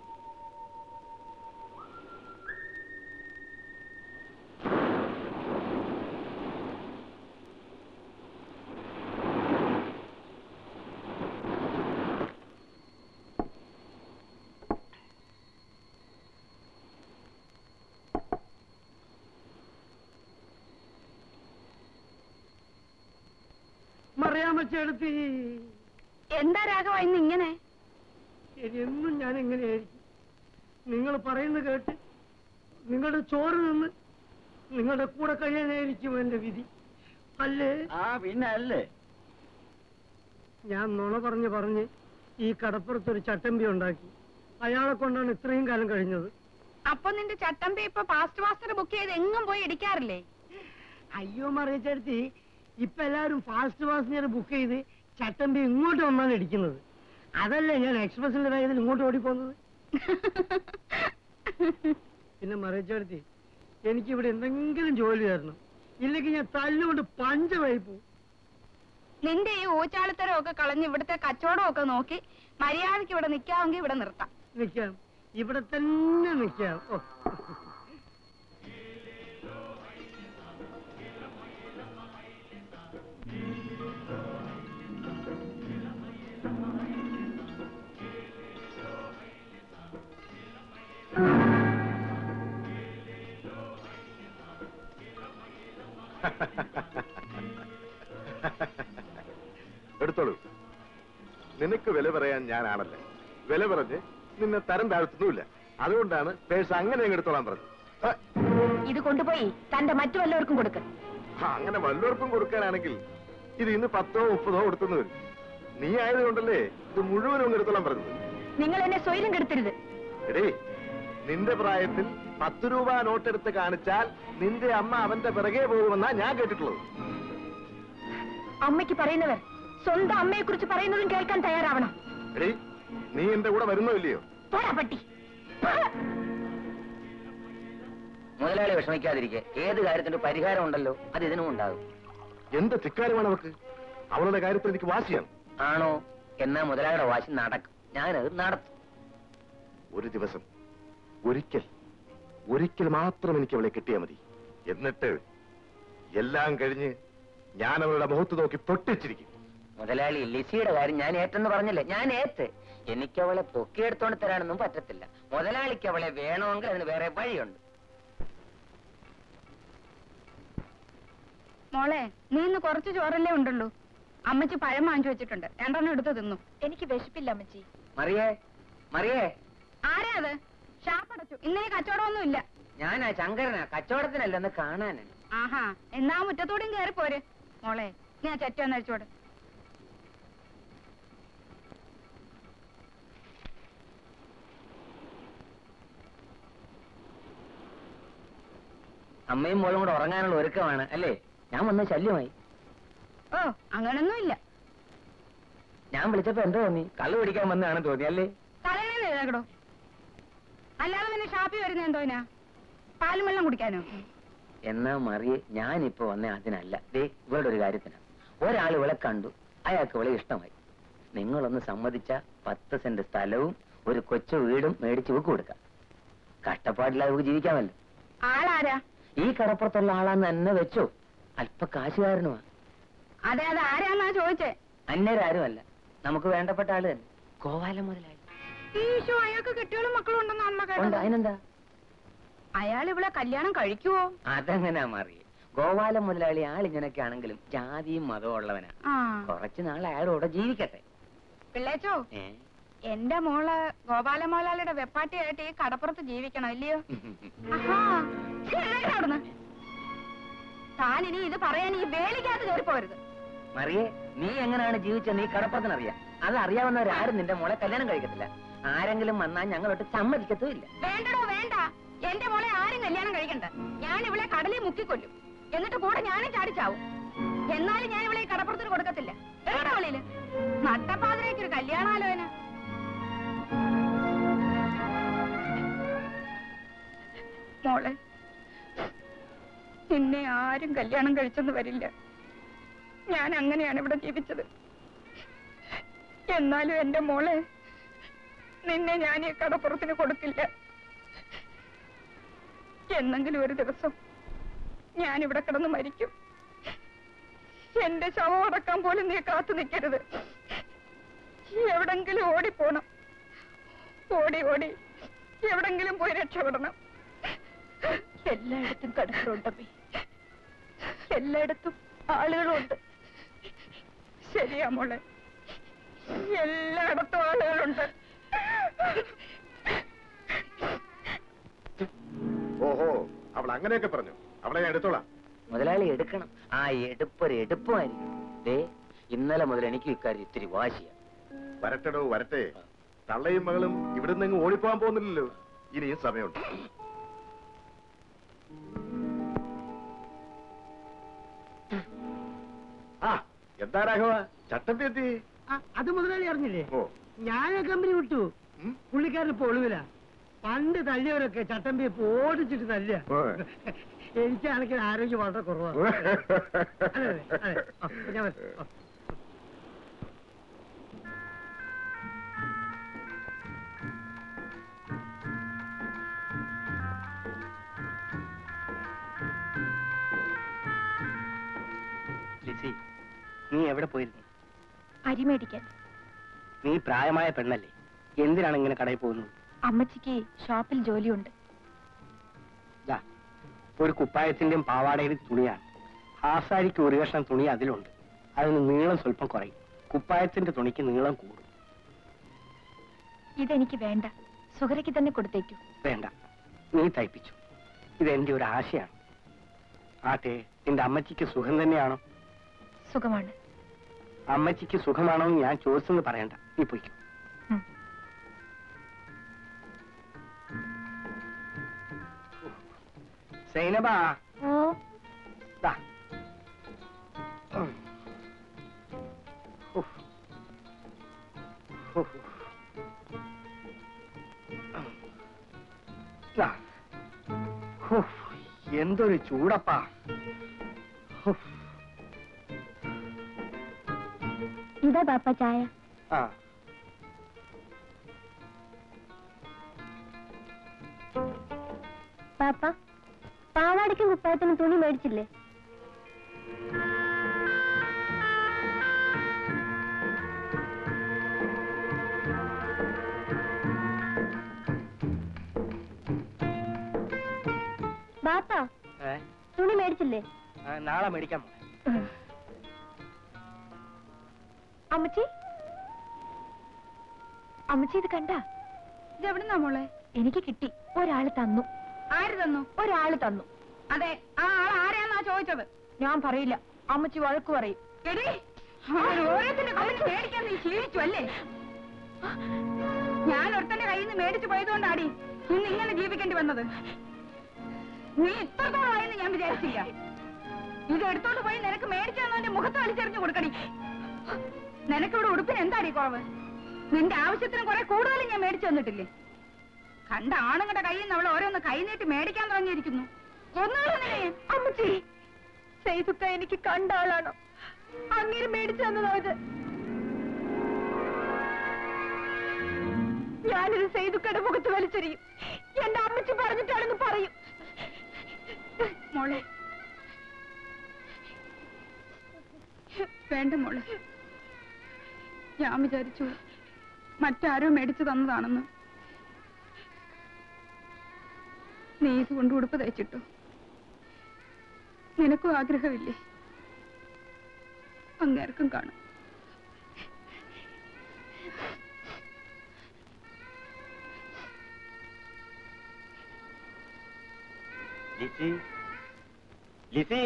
മറിയാമ്മച്ചെടുത്തി എന്താ രാഘവ ഇന്ന് ഇങ്ങനെ എന്നും ഞാൻ എങ്ങനെയായിരിക്കും നിങ്ങൾ പറയുന്നത് കേട്ട് നിങ്ങളുടെ ചോറ് നിന്ന് നിങ്ങളുടെ കൂടെ കഴിയാനായിരിക്കും എന്റെ വിധി അല്ലേ ആ പിന്നെ അല്ലേ ഞാൻ നുണ പറഞ്ഞ് പറഞ്ഞ് ഈ കടപ്പുറത്തൊരു ചട്ടമ്പി ഉണ്ടാക്കി അയാളെ കൊണ്ടാണ് ഇത്രയും കാലം കഴിഞ്ഞത് അപ്പൊ നിന്റെ ചട്ടമ്പി ഇപ്പൊ പാസ്റ്റ് മാസ്റ്റർ ബുക്ക് ചെയ്ത് എങ്ങും പോയി ഇടിക്കാറില്ലേ അയ്യോ മറിയച്ചേർത്തി ഇപ്പൊ എല്ലാവരും ഫാസ്റ്റ് പാസഞ്ചർ ബുക്ക് ചെയ്ത് ചട്ടമ്പി ഇങ്ങോട്ട് വന്നാണ് ഇടിക്കുന്നത് അതല്ലേ ഞാൻ എക്സ്പ്രസിന്റെ വേഗത്തിൽ ഇങ്ങോട്ട് ഓടിപ്പോന്നത് പിന്നെ മറിച്ചെടുത്തി എനിക്കിവിടെ എന്തെങ്കിലും ജോലി തരണം ഇല്ലെങ്കിൽ ഞാൻ തല്ലുകൊണ്ട് പഞ്ചമായി പോവും നിന്റെ ഈ ഊച്ചാളിത്തരം ഒക്കെ കളഞ്ഞ് ഇവിടുത്തെ കച്ചവടം ഒക്കെ നോക്കി മര്യാദയ്ക്ക് ഇവിടെ നിൽക്കാമെങ്കിൽ ഇവിടെ നിർത്താം നിൽക്കാം ഇവിടെ തന്നെ നിൽക്കാം ഓ എടുത്തോളൂ നിനക്ക് വില പറയാൻ ഞാനാണല്ല വില പറഞ്ഞ് നിന്നെ തരം താഴ്ത്തുന്നുമില്ല അതുകൊണ്ടാണ് പേഴ്സ് അങ്ങനെ അങ്ങ് എടുത്തോളാൻ പറഞ്ഞത് ആ, ഇത് കൊണ്ടുപോയി തന്റെ മറ്റു വല്ലവർക്കും കൊടുക്ക് ആ, അങ്ങനെ വല്ലവർക്കും കൊടുക്കാനാണെങ്കിൽ ഇത് ഇന്ന് പത്തോ മുപ്പതോ കൊടുത്തെന്ന് വരും നീ ആയതുകൊണ്ടല്ലേ ഇത് മുഴുവനും അങ്ങ് എടുത്തോളാൻ പറഞ്ഞത് നിങ്ങൾ എന്നെ സ്വൈരം കെടുത്തരുത് എടേ നിന്റെ പ്രായത്തിൽ പത്ത് രൂപ നോട്ടെടുത്ത് കാണിച്ചാൽ നിന്റെ അമ്മ അവന്റെ പിറകെ പോകുമെന്നാ ഞാൻ കേട്ടിട്ടുള്ളത് അമ്മയ്ക്ക് പറയുന്നവർ സ്വന്തം അമ്മയെ കുറിച്ച് പറയുന്നതും കേൾക്കാൻ തയ്യാറാവണം എടേ നീ എന്റെ കൂടെ വരുന്നോ ഇല്ലയോ പോടാ പട്ടി മുതലാളി വിഷമിക്കാതിരിക്കെ ഏത് കാര്യത്തിന്റെ പരിഹാരം ഉണ്ടല്ലോ അത് ഇതിനും ഉണ്ടാകും എന്ത് ധിക്കാരമാണ് അവർക്ക് അവളുടെ കാര്യത്തിൽ എനിക്ക് വാശിയാണ് ആണോ എന്നാ മുതലാളിയുടെ വാശി നടക്കും ഞാനത് നടത്തും ഒരു ദിവസം ഒരിക്കൽ ഒരിക്കൽ മാത്രം എനിക്ക് അവളെ കിട്ടിയാൽ മതി എന്നിട്ട് എല്ലാം കഴിഞ്ഞ് ഞാൻ അവളുടെ മുഖത്ത് നോക്കി പൊട്ടിച്ചിരിക്കും മുതലാളി ലിസിയുടെ കാര്യം ഞാൻ ഏറ്റെന്ന് പറഞ്ഞില്ലേ ഞാൻ ഏത്ത് എനിക്ക് അവളെ പൊക്കിയെടുത്തോണ്ട് തരാനൊന്നും പറ്റത്തില്ല മുതലാളിക്ക് അവളെ വേണമെങ്കിൽ അതിന് വേറെ വഴിയുണ്ട് മോളെ നീ ഇന്ന് കുറച്ച് ചോറല്ലേ ഉണ്ടുള്ളൂ അമ്മച്ചി പഴം വാങ്ങിച്ചു വെച്ചിട്ടുണ്ട് രണ്ടെണ്ണം എടുത്ത് തിന്നു എനിക്ക് വിശപ്പില്ല അമ്മച്ചി മറിയേ മറിയേ ആരാ അത് ഷാപ്പടച്ചു ഇന്നേ കച്ചവടമൊന്നും ഇല്ല ഞാനാ ശങ്കരനാ കച്ചവടത്തിനല്ലെന്ന് കാണാനാ ആഹാ എന്നാ മുറ്റത്തോടും കയറി പോര് മോളെ ഞാൻ ചെറ്റൊന്ന് അഴിച്ചോട് അമ്മയും മോളും കൂടെ ഉറങ്ങാനുള്ള ഒരുക്കമാണ് അല്ലേ ഞാൻ വന്ന ശല്യമായി ഓ അങ്ങനൊന്നും ഇല്ല ഞാൻ വിളിച്ചപ്പോ എന്തോ തോന്നി കള്ളു പിടിക്കാൻ വന്നതാണെന്ന് തോന്നി അല്ലേ തലേന്ന് എഴുതാക്കടോ അല്ലാതെ പിന്നെ ഷാപ്പിൽ വരുന്ന എന്തോനാ പാലും വെള്ളം കുടിക്കാനോ എന്നാ മറിയെ ഞാനിപ്പോ വന്ന അതിനല്ല ദേ ഇവളുടെ ഒരു കാര്യത്തിനാണ് ഒരാൾ ഇവളെ കണ്ടു അയാൾക്ക് ഇവളെ ഇഷ്ടമായി നിങ്ങളൊന്ന് സമ്മതിച്ച പത്ത് സെന്റ് സ്ഥലവും ഒരു കൊച്ചു വീടും മേടിച്ച് ഇവക്ക് കൊടുക്കാം കഷ്ടപ്പാടില്ലാതെ ഇവക്ക് ജീവിക്കാമല്ലോ ആളാരാ ഈ കടപ്പുറത്തുള്ള ആളാന്ന് തന്നെ വെച്ചോ അല്പ കാശുകാരനുമാ അതെ അത് ആരാന്നാ ചോദിച്ചേ അന്യരാരുമല്ല നമുക്ക് വേണ്ടപ്പെട്ട ആള് തന്നെ കോവാലം മുതലായി ഈശോ അയാൾക്ക് കെട്ടികളും മക്കളും ഉണ്ടെന്ന് അമ്മ ഉണ്ട് കേട്ടത് അതിനെന്താ അയാൾ ഇവിടെ കല്യാണം കഴിക്കുവോ അതെങ്ങനാ മറിയ ഗോപാലം മുതലാളി ആളിങ്ങനൊക്കെ ആണെങ്കിലും ജാതിയും മതവും ഉള്ളവനാ ആ കുറച്ചു നാൾ അയാളോടെ ജീവിക്കട്ടെ പിള്ളേച്ചോ ഏ എന്റെ മോള് ഗോപാല മോലാളിയുടെ വെപ്പാട്ടിയായിട്ട് ഈ കടപ്പുറത്ത് ജീവിക്കണം ഇല്ലയോ ആഹാ. ഛെ, എഴുന്നേറ്റ് അവിടുന്ന്. താൻ ഇനി ഇത് പറയാൻ ഈ വേലിക്കകത്ത് കയറി പോരുത് മറിയെ നീ എങ്ങനെയാണ് ജീവിച്ചത് നീ കടപ്പുറത്തിനറിയാം അത് അറിയാവുന്നവരാരും നിന്റെ മോളെ കല്യാണം കഴിക്കത്തില്ല ആരെങ്കിലും വന്നാൽ ഞങ്ങളോട്ട് സമ്മതിക്കത്തുമില്ല വേണ്ടടോ വേണ്ട എന്റെ മോളെ ആരും കല്യാണം കഴിക്കണ്ട ഞാൻ ഇവളെ കടലിൽ മുക്കിക്കൊല്ലും എന്നിട്ട് കൂടെ ഞാനും ചാടിച്ചാവും എന്നാലും ഞാൻ ഇവളെ ഈ കടപ്പുറത്തിന് കൊടുക്കത്തില്ല എവിടെ വെളിയില് നട്ടപ്പാതിരേക്ക് ഒരു കല്യാണാലോചന മോളെ നിന്നെ ആരും കല്യാണം കഴിച്ചെന്ന് വരില്ല ഞാൻ അങ്ങനെയാണ് ഇവിടെ ജീവിച്ചത് എന്നാലും എന്റെ മോളെ നിന്നെ ഞാൻ ഈ കടപ്പുറത്തിന് കൊടുക്കില്ല എന്നെങ്കിലും ഒരു ദിവസം ഞാൻ ഇവിടെ കിടന്ന് മരിക്കും എന്റെ ശവം അടക്കാൻ പോലും നീ കാത്തു നിൽക്കരുത് എവിടെങ്കിലും ഓടിപ്പോണം ഓടി ഓടി എവിടെങ്കിലും പോയി രക്ഷപ്പെടണം എല്ലായിടത്തും കടപ്പുറമുണ്ടമ്മേ എല്ലായിടത്തും ആളുകളുണ്ട് ശരിയാ മോളെ എല്ലായിടത്തും ആളുകളുണ്ട് ഓഹോ അവൾ അങ്ങനെയൊക്കെ പറഞ്ഞു അവളെ ഞാൻ എടുത്തോളാം മുതലാളി എടുക്കണം ആ എടുപ്പൊരു എടുപ്പമായിരിക്കും ദേ ഇന്നലെ മുതൽ എനിക്ക് ഇക്കാര്യം ഇത്തിരി വാശിയാ വരട്ടെടോ വരട്ടെ തള്ളയും മകളും ഇവിടുന്ന് എങ്ങും ഓടിപ്പോകാൻ പോകുന്നില്ലല്ലോ ഇനിയും സമയമുണ്ട് ആ എന്താ രാഘവ ചട്ടമ്പി എത്തി ആ, അത് മുതലാളി അറിഞ്ഞില്ലേ ഓ ഞാൻ ആ കമ്പനി വിട്ടു ഉം? പുള്ളിക്കാരൻ ഇപ്പൊ ഒളിവില പണ്ട് തല്ലിയവരൊക്കെ ചട്ടമ്പി ഇപ്പൊ ഓടിച്ചിട്ട് തല്ല ഓ. എനിക്കാണെങ്കിൽ ആരോഗ്യം വളരെ കുറവാണ് അതെ അതെ അതെ ആ, ഞാൻ വരാം. ആ. ലിസി നീ എവിടെ പോയിരുന്നു അരി മേടിക്കാൻ നീ പ്രായമായ പെണ്ണല്ലേ എന്തിനാണ് ഇങ്ങനെ കടയിൽ പോകുന്നത് അമ്മച്ചിക്ക് ഷോപ്പിൽ ജോലിയുണ്ട് ദാ, ഒരു കുപ്പായത്തിന്റെയും പാവാടയുടെയും തുണിയാണ് ഹാസാരിക്ക് ഒരു കഷ്ണം തുണി അതിലുണ്ട് അതിന് നീളം സ്വല്പം കുറയും കുപ്പായത്തിന്റെ തുണിക്ക് നീളം കൂടും ഇതെനിക്ക് വേണ്ട സുഹരയ്ക്ക് തന്നെ കൊടുത്തേക്കൂ വേണ്ട നീ തയ്പ്പിച്ചു ഇതെന്റെ ഒരു ആശയാണ് ആട്ടെ നിന്റെ അമ്മച്ചിക്ക് സുഖം തന്നെയാണോ സുഖമാണ് അമ്മച്ചിക്ക് സുഖമാണോ എന്ന് ഞാൻ ചോദിച്ചെന്ന് പറയണ്ട നീ പൊയ്ക്കോ ഉം. സൈനബാ ഓ ദാ. ഉം. ഉഫ്. ഉഫ്. ദാ. ഉഫ്. എന്തൊരു ചൂടപ്പാ ഉഫ്. ഇതാ ബാപ്പ ചായ ആ പാപ്പ പാവാടയ്ക്കും കുപ്പായത്തിനും തുണി മേടിച്ചില്ലേ ബാപ്പ ഏ? തുണി മേടിച്ചില്ലേ ആ, നാളെ മേടിക്കാം മോളെ. അമ്മച്ചി അമ്മച്ചി ഇത് കണ്ട ഇതെവിടുന്നാ മോളെ എനിക്ക് കിട്ടി ഒരാള് തന്നു ആര് തന്നു ഒരാള് തന്നു അതെ ആ ആൾ ആരാന്നാ ചോദിച്ചത് ഞാൻ പറയില്ല അമ്മച്ചി വഴക്ക് പറയും എടി അവൻ ഓരോരുത്തരുടെ കയ്യിൽ മേടിക്കാൻ നീ ശീലിച്ചു അല്ലേ ഞാൻ ഒരുത്തന്റെ കയ്യിൽ നിന്ന് മേടിച്ചു പോയതുകൊണ്ടാടി ഇന്ന് ഇങ്ങനെ ജീവിക്കേണ്ടി വന്നത് നീ ഇത്രത്തോളമായെന്ന് ഞാൻ വിചാരിച്ചില്ല ഇത് എടുത്തോണ്ട് പോയി നിനക്ക് മേടിച്ചു തന്നതിന്റെ മുഖത്ത് വലിച്ചെറിഞ്ഞു കൊടുക്കടി നിനക്കിവിടെ ഉടുപ്പിന് എന്താടി കുറവ് നിന്റെ ആവശ്യത്തിന് കുറെ കൂടുതൽ ഞാൻ മേടിച്ചു തന്നിട്ടില്ലേ കണ്ട ആണുങ്ങളുടെ കയ്യിൽ നിന്ന് അവൾ ഓരോന്ന് കൈ നീട്ടി മേടിക്കാൻ തുടങ്ങിയിരിക്കുന്നു ഒന്നുകൂടെ അമ്മച്ചി സൈതുക്ക എനിക്ക് കണ്ട ആളാണോ അങ്ങനെ മേടിച്ചു തന്നതോ ഇത് ഞാനിത് സൈതുക്കയുടെ മുഖത്ത് വലിച്ചെറിയും എന്റെ അമ്മച്ചി പറഞ്ഞിട്ടാണെന്ന് പറയും മോളെ വേണ്ട മോളെ ഞാൻ വിചാരിച്ചു മറ്റാരോ മേടിച്ചു തന്നതാണെന്ന് നീ ഇതുകൊണ്ട് ഉടുപ്പ് തയ്ച്ചിട്ടു നിനക്കും ആഗ്രഹമില്ലേ അങ്ങേർക്കും കാണും ലിസി ലിസി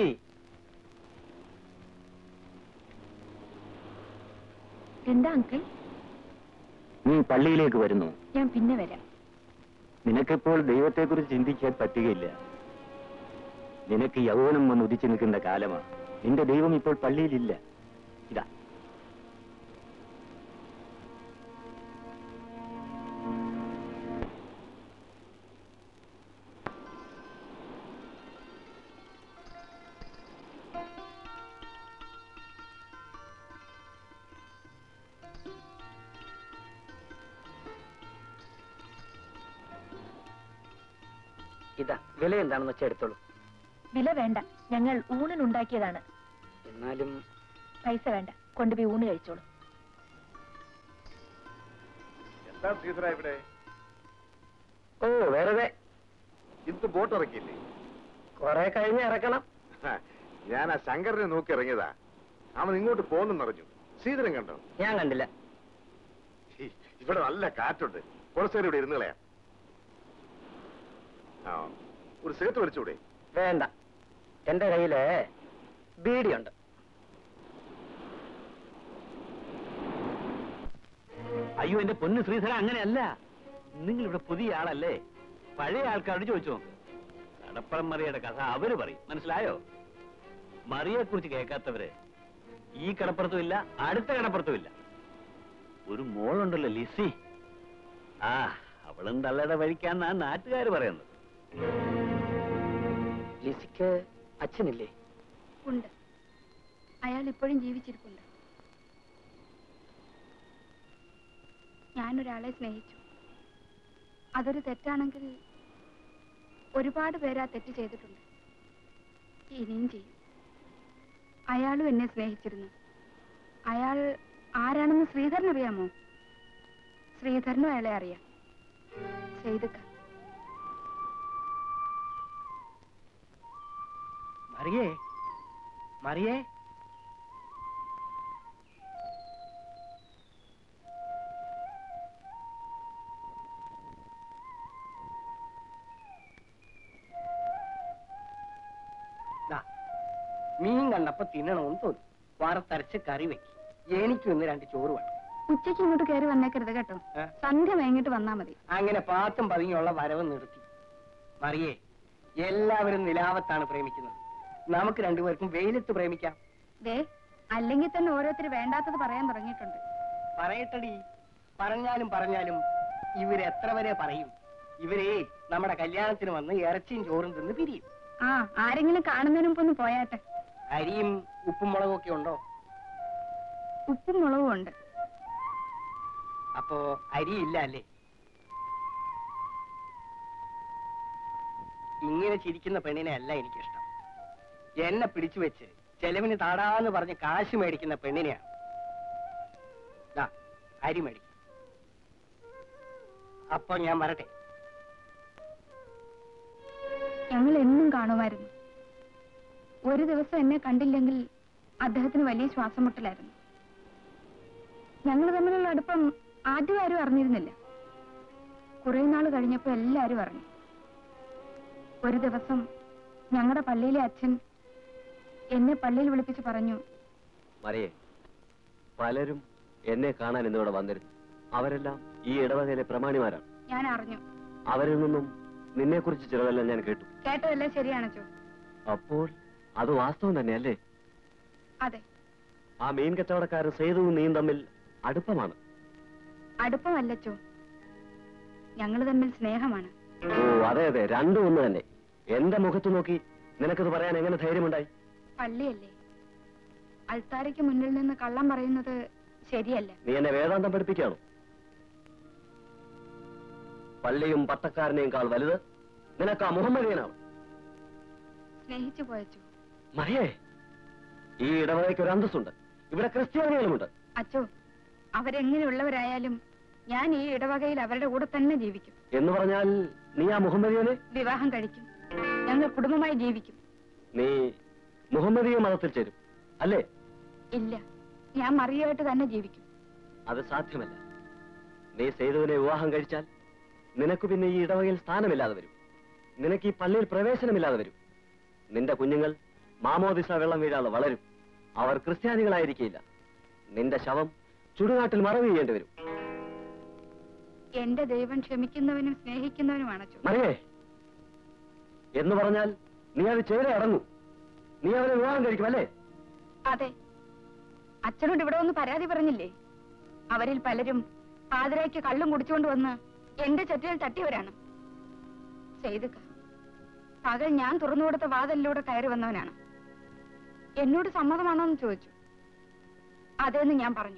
എന്താ അങ്കിൾ നീ പള്ളിയിലേക്ക് വരുന്നു ഞാൻ പിന്നെ വരാം നിനക്കിപ്പോൾ ദൈവത്തെക്കുറിച്ച് ചിന്തിക്കാൻ പറ്റുകയില്ല നിനക്ക് യൗവനം വന്ന് ഉദിച്ചു നിൽക്കുന്ന കാലമാണ് നിന്റെ ദൈവം ഇപ്പോൾ പള്ളിയിലില്ല ഇതാ ഇതാ വില എന്താണെന്ന് വെച്ചാൽ എടുത്തോളൂ വില വേണ്ട ഞങ്ങൾ ഊണിനുണ്ടാക്കിയതാണ് എന്നാലും പൈസ വേണ്ട കൊണ്ടുപോയി ഊണ് കഴിച്ചോളൂ എന്താ ശ്രീധര ഇവിടെ ഓ വെറുതെ ഇന്ന് ബോട്ട് ഇറക്കിയില്ലേ കുറെ കഴിഞ്ഞ് ഇറക്കണം ഹ, ഞാൻ ആ ശങ്കരനെ നോക്കി ഇറങ്ങിയതാ അവൻ ഇങ്ങോട്ട് പോകുന്നെന്നറിഞ്ഞു ശ്രീധരൻ കണ്ടോ ഞാൻ കണ്ടില്ല ഹി, ഇവിടെ നല്ല കാറ്റുണ്ട് കുറച്ചു നേരം ഇവിടെ ഇരുന്ന് കളയാം ആ ഒരു സേത്ത് വലിച്ചൂടെ വേണ്ട എന്റെ കയ്യില് ബീഡിയുണ്ട് അയ്യോ എന്റെ പൊന്ന് ശ്രീധര അങ്ങനെയല്ല നിങ്ങൾ ഇവിടെ പുതിയ ആളല്ലേ പഴയ ആൾക്കാരോട് ചോദിച്ചു നോക്ക് കടപ്പുറം മറിയുടെ കഥ അവര് പറയും മനസ്സിലായോ മറിയെ കുറിച്ച് കേൾക്കാത്തവര് ഈ കടപ്പുറത്തും ഇല്ല അടുത്ത കടപ്പുറത്തും ഇല്ല ഒരു മോളുണ്ടല്ലോ ലിസി ആ അവളും തള്ളയുടെ വഴിക്കാന്നാ നാട്ടുകാർ പറയുന്നത് ലിസിക്ക് അച്ഛനില്ലേ ഉണ്ട് അയാൾ ഇപ്പോഴും ജീവിച്ചിരിപ്പുണ്ട് ഞാനൊരാളെ സ്നേഹിച്ചു അതൊരു തെറ്റാണെങ്കിൽ ഒരുപാട് പേര് ആ തെറ്റ് ചെയ്തിട്ടുണ്ട് ഇനിയും ചെയ്യും അയാളും എന്നെ സ്നേഹിച്ചിരുന്നു അയാൾ ആരാണെന്ന് ശ്രീധരൻ അറിയാമോ ശ്രീധരനും അയാളെ അറിയാം ചെയ്തുക്ക മറിയേ മറിയേ ദാ, മീൻ കണ്ടപ്പോ തിന്നണമെന്ന് തോന്നി വറുത്തരച്ച് കറി വെക്കി എനിക്കും ഇന്ന് രണ്ട് ചോറ് വേണം ഉച്ചയ്ക്ക് ഇങ്ങോട്ട് കയറി വന്നേക്കരുത് കേട്ടോ ഏ? സന്ധ്യ വൈകിട്ട് വന്നാ മതി അങ്ങനെ പാത്തും പതുങ്ങിയുള്ള വരവ് നിർത്തി മറിയേ എല്ലാവരും നിലാവത്താണ് പ്രേമിക്കുന്നത് നമുക്ക് രണ്ടുപേർക്കും വെയിലത്ത് പ്രേമിക്കാം ദേ അല്ലെങ്കിൽ തന്നെ ഓരോരുത്തർ വേണ്ടാത്തത് പറയാൻ തുടങ്ങിയിട്ടുണ്ട് പറയട്ടടി പറഞ്ഞാലും പറഞ്ഞാലും ഇവരെത്ര വരെ പറയും ഇവരെ നമ്മുടെ കല്യാണത്തിന് വന്ന് ഇറച്ചിയും ചോറും തിന്ന് പിരിയും ആ ആരെങ്കിലും കാണുന്നതിന് മുമ്പ് ഒന്ന് പോയാട്ടെ അരിയും ഉപ്പും മുളകും ഒക്കെ ഉണ്ടോ ഉപ്പും മുളകും ഉണ്ട് അപ്പോ അരി ഇല്ല അല്ലേ ഇങ്ങനെ ചിരിക്കുന്ന പെണ്ണിനെ അല്ല എനിക്കിഷ്ടം എന്നെ പിടിച്ചു വെച്ച് ചെലവിന് താടാന്ന് പറഞ്ഞ് കാശ് മേടിക്കുന്ന പെണ്ണിനെയാണ് ദാ, അരി മേടിക്കും അപ്പൊ ഞാൻ വരട്ടെ ഞങ്ങൾ എന്നും കാണുമായിരുന്നു ഒരു ദിവസം എന്നെ കണ്ടില്ലെങ്കിൽ അദ്ദേഹത്തിന് വലിയ ശ്വാസം മുട്ടലായിരുന്നു ഞങ്ങൾ തമ്മിലുള്ള അടുപ്പം ആദ്യം ആരും അറിഞ്ഞിരുന്നില്ല കുറെ നാൾ കഴിഞ്ഞപ്പോ എല്ലാരും അറിഞ്ഞു ഒരു ദിവസം ഞങ്ങളുടെ പള്ളിയിലെ അച്ഛൻ എന്നെ പള്ളിയിൽ വിളിപ്പിച്ച് പറഞ്ഞു മറിയേ പലരും എന്നെ കാണാൻ ഇന്നിവിടെ വന്നിരുന്നു അവരെല്ലാം ഈ ഇടവകയിലെ പ്രമാണിമാരാണ് ഞാൻ അറിഞ്ഞു അവരിൽ നിന്നും നിന്നെ കുറിച്ച് ചിലതെല്ലാം ഞാൻ കേട്ടു കേട്ടതെല്ലാം ശരിയാണച്ചോ അപ്പോൾ അത് വാസ്തവം തന്നെയല്ലേ അതെ ആ മീൻ കച്ചവടക്കാരൻ സേതുവും നീയും തമ്മിൽ അടുപ്പമാണ് അടുപ്പമല്ലച്ചോ ഞങ്ങൾ തമ്മിൽ സ്നേഹമാണ് ഓ അതെ അതെ രണ്ടും ഒന്ന് തന്നെ എന്റെ മുഖത്ത് നോക്കി നിനക്കത് പറയാൻ എങ്ങനെ ധൈര്യമുണ്ടായി പള്ളിയല്ലേ അൾത്താരയ്ക്ക് മുന്നിൽ നിന്ന് കള്ളം പറയുന്നത് ശരിയല്ല നീ എന്നെ വേദാന്തം പഠിപ്പിക്കുകയാണോ പള്ളിയും പട്ടക്കാരനെയും കാൾ വലുത് നിനക്ക് ആ മുഹമ്മദിയനാണ് സ്നേഹിച്ചു പോയച്ചു മറിയേ ഈ ഇടവകയ്ക്ക് ഒരു അന്തസ്സുണ്ട് ഇവിടെ ക്രിസ്ത്യാനികളുമുണ്ട് അച്ചോ അവരെങ്ങനെയുള്ളവരായാലും ഞാൻ ഈ ഇടവകയിൽ അവരുടെ കൂടെ തന്നെ ജീവിക്കും എന്ന് പറഞ്ഞാൽ നീ ആ മുഹമ്മദിയനെ വിവാഹം കഴിക്കും ഞങ്ങൾ കുടുംബമായി ജീവിക്കും നീ മുഹമ്മദീയ മതത്തിൽ ചേരും അല്ലേ ഇല്ല ഞാൻ മറിയായിട്ട് തന്നെ ജീവിക്കും അത് സാധ്യമല്ല നീ സേതുവിനെ വിവാഹം കഴിച്ചാൽ നിനക്ക് പിന്നെ ഈ ഇടവകയിൽ സ്ഥാനമില്ലാതെ വരും നിനക്ക് ഈ പള്ളിയിൽ പ്രവേശനമില്ലാതെ വരും നിന്റെ കുഞ്ഞുങ്ങൾ മാമോദിസ വെള്ളം വീഴാതെ വളരും അവർ ക്രിസ്ത്യാനികളായിരിക്കില്ല നിന്റെ ശവം ചുടുകാട്ടിൽ മറവ് ചെയ്യേണ്ടി വരും എന്റെ ദൈവം ക്ഷമിക്കുന്നവനും സ്നേഹിക്കുന്നവനുമാണ് അച്ചോ മറിയേ എന്ന് പറഞ്ഞാൽ നീ അത് ചെയ്തേ അടങ്ങൂ നീ അവനെ വിവാഹം കഴിക്കും അല്ലേ അതെ അച്ഛനോട് ഇവിടെ ഒന്ന് പരാതി പറഞ്ഞില്ലേ അവരിൽ പലരും പാതിരായ്ക്ക് കള്ളും കുടിച്ചുകൊണ്ട് വന്ന് എന്റെ ചെറ്റിയിൽ തട്ടിയവരാണ് ചെയ്തുക പകൽ ഞാൻ തുറന്നു കൊടുത്ത വാതിലിലൂടെ കയറി വന്നവനാണ് എന്നോട് സമ്മതമാണോ എന്ന് ചോദിച്ചു അതേന്ന് ഞാൻ പറഞ്ഞു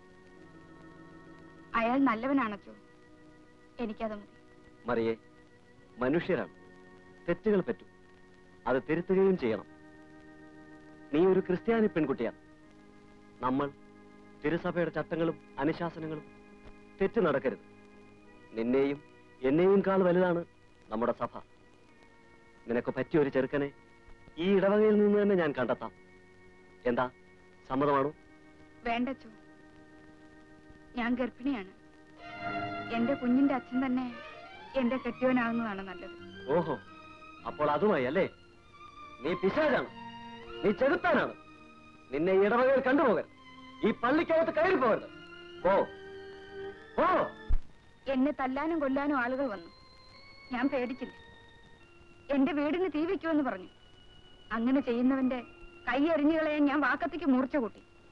അയാൾ നല്ലവനാണച്ചോ എനിക്കത് മതി മറിയേ മനുഷ്യരാണ് തെറ്റുകൾ പറ്റും അത് തിരുത്തുകയും ചെയ്യണം നീ ഒരു ക്രിസ്ത്യാനി പെൺകുട്ടിയാണ് നമ്മൾ തിരുസഭയുടെ ചട്ടങ്ങളും അനുശാസനങ്ങളും തെറ്റ് നടക്കരുത് നിന്നെയും എന്നെയും കാൾ വലുതാണ് നമ്മുടെ സഭ നിനക്ക് പറ്റിയ ഒരു ചെറുക്കനെ ഈ ഇടവകയിൽ നിന്ന് തന്നെ ഞാൻ കണ്ടെത്താം എന്താ സമ്മതമാണോ വേണ്ടച്ചോ ഞാൻ ഗർഭിണിയാണ് എന്റെ കുഞ്ഞിന്റെ അച്ഛൻ തന്നെ എന്റെ കെട്ടിയവനാകുന്നതാണ് നല്ലത് ഓഹോ അപ്പോൾ അതുമായി അല്ലേ നീ പിശാചാണ് നീ ചെകുത്താനാണ് നിന്നെ ഈ ഇടവകയിൽ കണ്ടുപോകരുത് ഈ പള്ളിക്കകത്ത് കയറി പോകരുത് ഓ ഓ എന്നെ തല്ലാനും കൊല്ലാനും ആളുകൾ വന്നു ഞാൻ പേടിച്ചില്ല എന്റെ വീടിന് തീ വെക്കുമെന്ന് പറഞ്ഞു അങ്ങനെ ചെയ്യുന്നവന്റെ കൈ എറിഞ്ഞു കളയാൻ ഞാൻ വാക്കത്തേക്ക് മൂർച്ച കൂട്ടി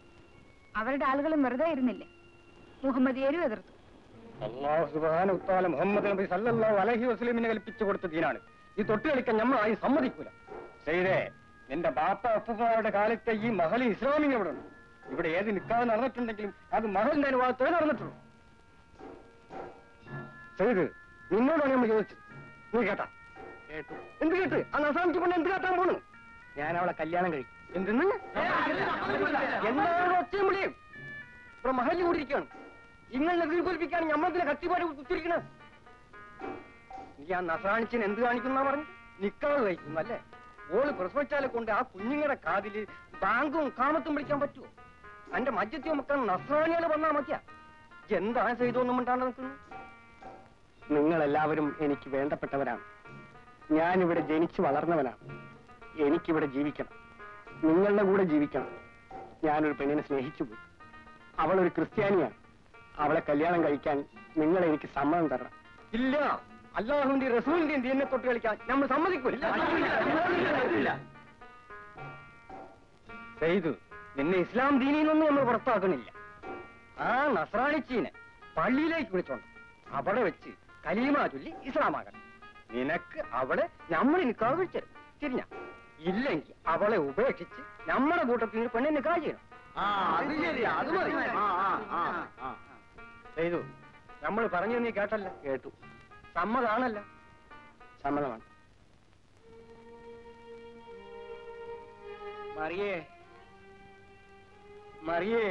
അവരുടെ ആളുകളും വെറുതെ ഇരുന്നില്ല മുഹമ്മദിയരും എതിർത്തു അള്ളാഹു സുബാന ഉത്താല മുഹമ്മദ് നബി സല്ലല്ലാഹു അലൈഹി വസല്ലമിനെ കൽപ്പിച്ചു കൊടുത്ത ദീനാണ് ഈ തൊട്ട് കളിക്കാൻ നമ്മളായി സമ്മതിക്കൂല ചെയ്തേ നിന്റെ ബാപ്പ അപ്പുമാരുടെ കാലത്തെ ഈ മഹൽ ഇസ്ലാമിക ഇവിടെ ഉണ്ട് ഇവിടെ ഏത് നിൽക്കാതെ നടന്നിട്ടുണ്ടെങ്കിലും അത് മഹലിന്റെ അനുവാദത്തോടെ നടന്നിട്ടുള്ളൂ ചെയ്ത് നിന്നോടാണ് നമ്മൾ ചോദിച്ചത് നീ കേട്ടാ കേട്ടു എന്ത് കേട്ട് ആ നസാമിച്ച് കൊണ്ട് എന്ത് കേട്ടാൻ പോണു ഞാൻ അവളെ കല്യാണം കഴിക്കും എന്തെന്ന് എന്താണ് ഒച്ചയും വിളിയും ഇവിടെ മഹലിൽ കൂടിയിരിക്കുകയാണ് ഇങ്ങനെ എതിർക്കൊലിപ്പിക്കാൻ ഞമ്മളത്തിലെ കത്തിപ്പാട് കുത്തിരിക്കണത് നീ ആ നസാണിച്ചിന് എന്ത് കാണിക്കുന്ന പറഞ്ഞു നിക്കാതെ കഴിക്കുന്നു അല്ലേ ഓള് പ്രസവിച്ചാലെ കൊണ്ട് ആ കുഞ്ഞുങ്ങളുടെ കാതില് ബാങ്കും കാമത്തും പിടിക്കാൻ പറ്റുമോ അന്റെ മജ്ജത്തി മക്കൾ നസ്രാണിയാല് വന്നാ മതിയാ എന്താണ് ചെയ്തോന്നും മിണ്ടാണ്ട് നിൽക്കുന്നു നിങ്ങളെല്ലാവരും എനിക്ക് വേണ്ടപ്പെട്ടവരാണ് ഞാനിവിടെ ജനിച്ചു വളർന്നവനാണ് എനിക്കിവിടെ ജീവിക്കണം നിങ്ങളുടെ കൂടെ ജീവിക്കണം ഞാനൊരു പെണ്ണിനെ സ്നേഹിച്ചു പോയി അവളൊരു ക്രിസ്ത്യാനിയാണ് അവളെ കല്യാണം കഴിക്കാൻ നിങ്ങൾ എനിക്ക് സമ്മതം തരണം ഇല്ല അള്ളാഹുവിന്റെ റസൂലിന്റെയും ദീനെ തൊട്ട് കളിക്കാൻ നമ്മൾ സമ്മതിക്കൂല ചെയ്തു നിന്നെ ഇസ്ലാം ദീനിൽ നിന്ന് നമ്മൾ പുറത്താക്കണില്ല ആ നസ്രാണിച്ചീനെ പള്ളിയിലേക്ക് വിളിച്ചോണ്ട് അവിടെ വെച്ച് കലീമ ചൊല്ലി ഇസ്ലാമാകണം നിനക്ക് അവളെ നമ്മൾ നിക്കാതെ വിളിച്ചത് തിരിഞ്ഞ ഇല്ലെങ്കിൽ അവളെ ഉപേക്ഷിച്ച് നമ്മുടെ കൂട്ടത്തിൽ നിന്ന് പെണ്ണിനെ നിക്കാ ചെയ്യണം ചെയ്തു നമ്മൾ പറഞ്ഞു നീ കേട്ടല്ല കേട്ടു സമ്മതാണല്ല സമ്മതമാണ് മറിയേ മറിയേ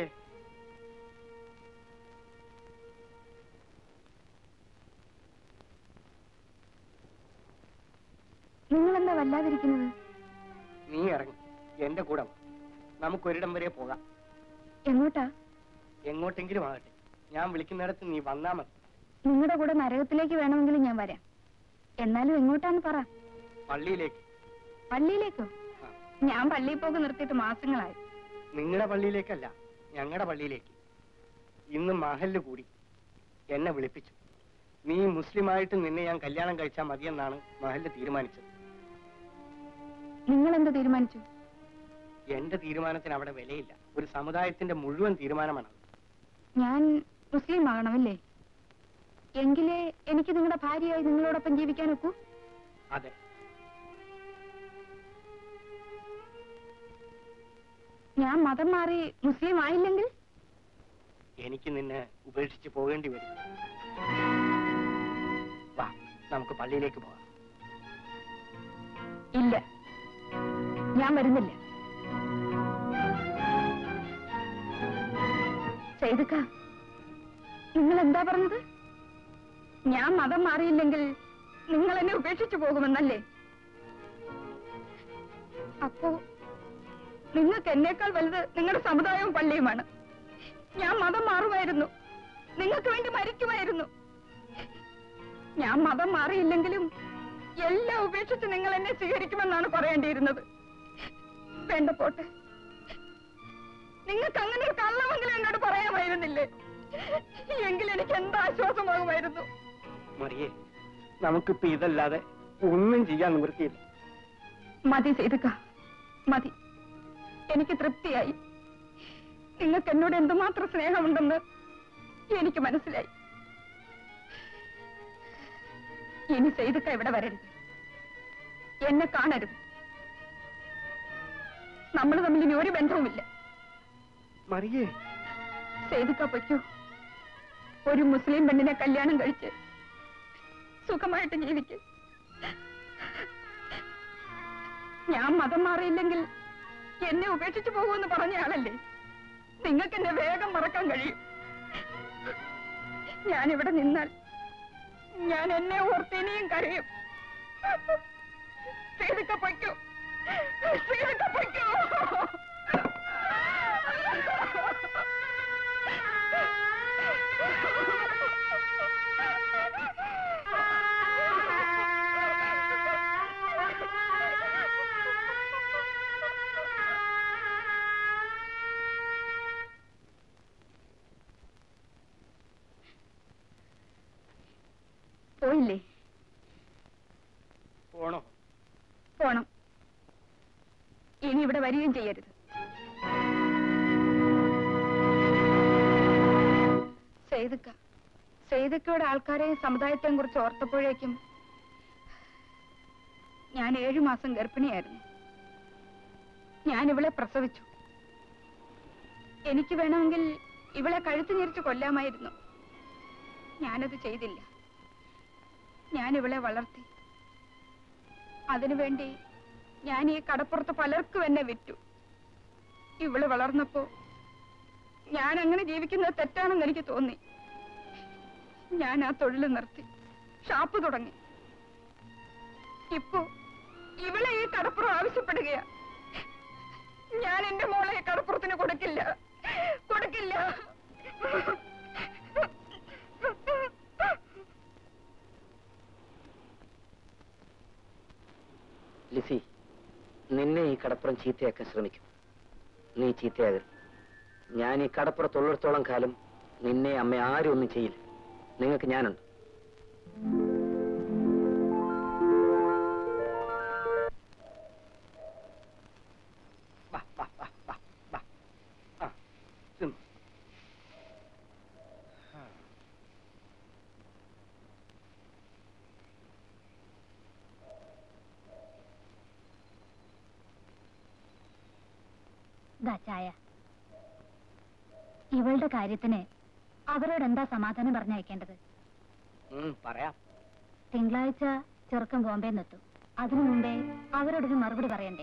നിങ്ങളെന്താ വല്ലാതിരിക്കുന്നത് നീ ഇറങ്ങി എന്റെ കൂടെ വാ. നമുക്കൊരിടം വരെ പോകാം എങ്ങോട്ടാ എങ്ങോട്ടെങ്കിലും ആകട്ടെ ഞാൻ വിളിക്കുന്നിടത്ത് നീ വന്നാ മതി നിങ്ങളുടെ കൂടെ നരകത്തിലേക്ക് വേണമെങ്കിലും ഞാൻ വരാം എന്നാലും എങ്ങോട്ടാന്ന് പറ പള്ളിയിലേക്ക് പള്ളിയിലേക്കോ ഞാൻ പള്ളിയിൽ പോക്ക് നിർത്തിയിട്ട് മാസങ്ങളായി നിങ്ങളുടെ പള്ളിയിലേക്കല്ല ഞങ്ങളുടെ പള്ളിയിലേക്ക് ഇന്ന് മഹല്ല് കൂടി എന്നെ വിളിപ്പിച്ചു നീ മുസ്ലിമായിട്ട് നിന്നെ ഞാൻ കല്യാണം കഴിച്ചാൽ മതിയെന്നാണ് മഹല്ല് തീരുമാനിച്ചത് നിങ്ങൾ എന്ത് തീരുമാനിച്ചു എന്റെ തീരുമാനത്തിന് അവിടെ വിലയില്ല ഒരു സമുദായത്തിന്റെ മുഴുവൻ തീരുമാനമാണ് ഞാൻ മുസ്ലിം ആകണമല്ലേ എങ്കിലേ എനിക്ക് നിങ്ങളുടെ ഭാര്യയായി നിങ്ങളോടൊപ്പം ജീവിക്കാൻ ഒക്കൂ അതെ ഞാൻ മതം മാറി മുസ്ലിം ആയില്ലെങ്കിൽ എനിക്ക് നിന്നെ ഉപേക്ഷിച്ച് പോകേണ്ടി വരും വാ നമുക്ക് പള്ളിയിലേക്ക് പോകാം ഇല്ല ഞാൻ വരുന്നില്ല ചെയ്തുക്ക നിങ്ങൾ എന്താ പറഞ്ഞത് ഞാൻ മതം മാറിയില്ലെങ്കിൽ നിങ്ങൾ എന്നെ ഉപേക്ഷിച്ചു പോകുമെന്നല്ലേ അപ്പോ നിങ്ങൾക്ക് എന്നേക്കാൾ വലുത് നിങ്ങളുടെ സമുദായവും പള്ളിയുമാണ് ഞാൻ മതം മാറുമായിരുന്നു നിങ്ങൾക്ക് വേണ്ടി മരിക്കുമായിരുന്നു ഞാൻ മതം മാറിയില്ലെങ്കിലും എല്ലാം ഉപേക്ഷിച്ച് നിങ്ങൾ എന്നെ സ്വീകരിക്കുമെന്നാണ് പറയേണ്ടിയിരുന്നത് വേണ്ട പോട്ടെ നിങ്ങൾക്ക് അങ്ങനെ ഒരു കള്ളമെങ്കിലും എന്നോട് പറയാമായിരുന്നില്ലേ എങ്കിൽ എനിക്ക് എന്താ ആശ്വാസമാകുമായിരുന്നു മറിയേ നമുക്കിപ്പോ ഇതല്ലാതെ ഒന്നും ചെയ്യാൻ നിവൃത്തിയില്ല മതി ചെയ്തുക മതി എനിക്ക് തൃപ്തിയായി നിങ്ങൾക്ക് എന്നോട് എന്തുമാത്രം സ്നേഹമുണ്ടെന്ന് എനിക്ക് മനസ്സിലായി ഇനി ചെയ്തുക്ക ഇവിടെ വരരുത് എന്നെ കാണരുത് നമ്മൾ തമ്മിൽ ഇനി ഒരു ബന്ധവുമില്ല മറിയേ ചെയ്തുക്ക പൊയ്ക്കൂ ഒരു മുസ്ലിം പെണ്ണിനെ കല്യാണം കഴിച്ച് സുഖമായിട്ട് ജീവിക്കും ഞാൻ മതം മാറിയില്ലെങ്കിൽ എന്നെ ഉപേക്ഷിച്ചു പോകുമെന്ന് പറഞ്ഞ ആളല്ലേ നിങ്ങൾക്ക് എന്നെ വേഗം മറക്കാൻ കഴിയും ഞാൻ ഇവിടെ നിന്നാൽ ഞാൻ എന്നെ ഓർത്ത് ഇനിയും കരയും സീതക്ക പൊയ്ക്കോ സീതക്ക പൊയ്ക്കോ പോയില്ലേ പോണോ പോണം ഇനി ഇവിടെ വരികയും ചെയ്യരുത് സേതുക്ക സേതുക്കയുടെ ആൾക്കാരെയും സമുദായത്തെയും കുറിച്ച് ഓർത്തപ്പോഴേക്കും ഞാൻ ഏഴു മാസം ഗർഭിണിയായിരുന്നു ഞാൻ ഇവളെ പ്രസവിച്ചു എനിക്ക് വേണമെങ്കിൽ ഇവളെ കഴുത്ത് ഞെരിച്ച് കൊല്ലാമായിരുന്നു ഞാനത് ചെയ്തില്ല ഞാൻ ഇവളെ വളർത്തി അതിനുവേണ്ടി ഞാൻ ഈ കടപ്പുറത്ത് പലർക്കും എന്നെ വിറ്റു ഇവള് വളർന്നപ്പോ ഞാൻ അങ്ങനെ ജീവിക്കുന്നത് തെറ്റാണെന്ന് എനിക്ക് തോന്നി ഞാൻ ആ തൊഴിൽ നിർത്തി ഷാപ്പ് തുടങ്ങി ഇപ്പോ ഇവളെ ഈ കടപ്പുറം ആവശ്യപ്പെടുകയാ ഞാൻ എന്റെ മോളെ ഈ കടപ്പുറത്തിന് കൊടുക്കില്ല കൊടുക്കില്ല ലിസി നിന്നെ ഈ കടപ്പുറം ചീത്തയാക്കാൻ ശ്രമിക്കും നീ ചീത്തയാകരുത് ഞാൻ ഈ കടപ്പുറത്തുള്ളിടത്തോളം കാലം നിന്നെ അമ്മ ആരും ഒന്നും ചെയ്യില്ല നിങ്ങൾക്ക് ഞാനുണ്ട് വാ, വാ, വാ, വാ, വാ. ആ, ചെന്ന്. ദാ ചായ ഇവളുടെ കാര്യത്തിന് അവരോട് എന്താ സമാധാനം പറഞ്ഞയക്കേണ്ടത് ഉം, പറയാം തിങ്കളാഴ്ച ചെറുക്കൻ ബോംബെ എത്തും അതിനു മുമ്പേ അവരോടൊരു മറുപടി പറയണ്ടേ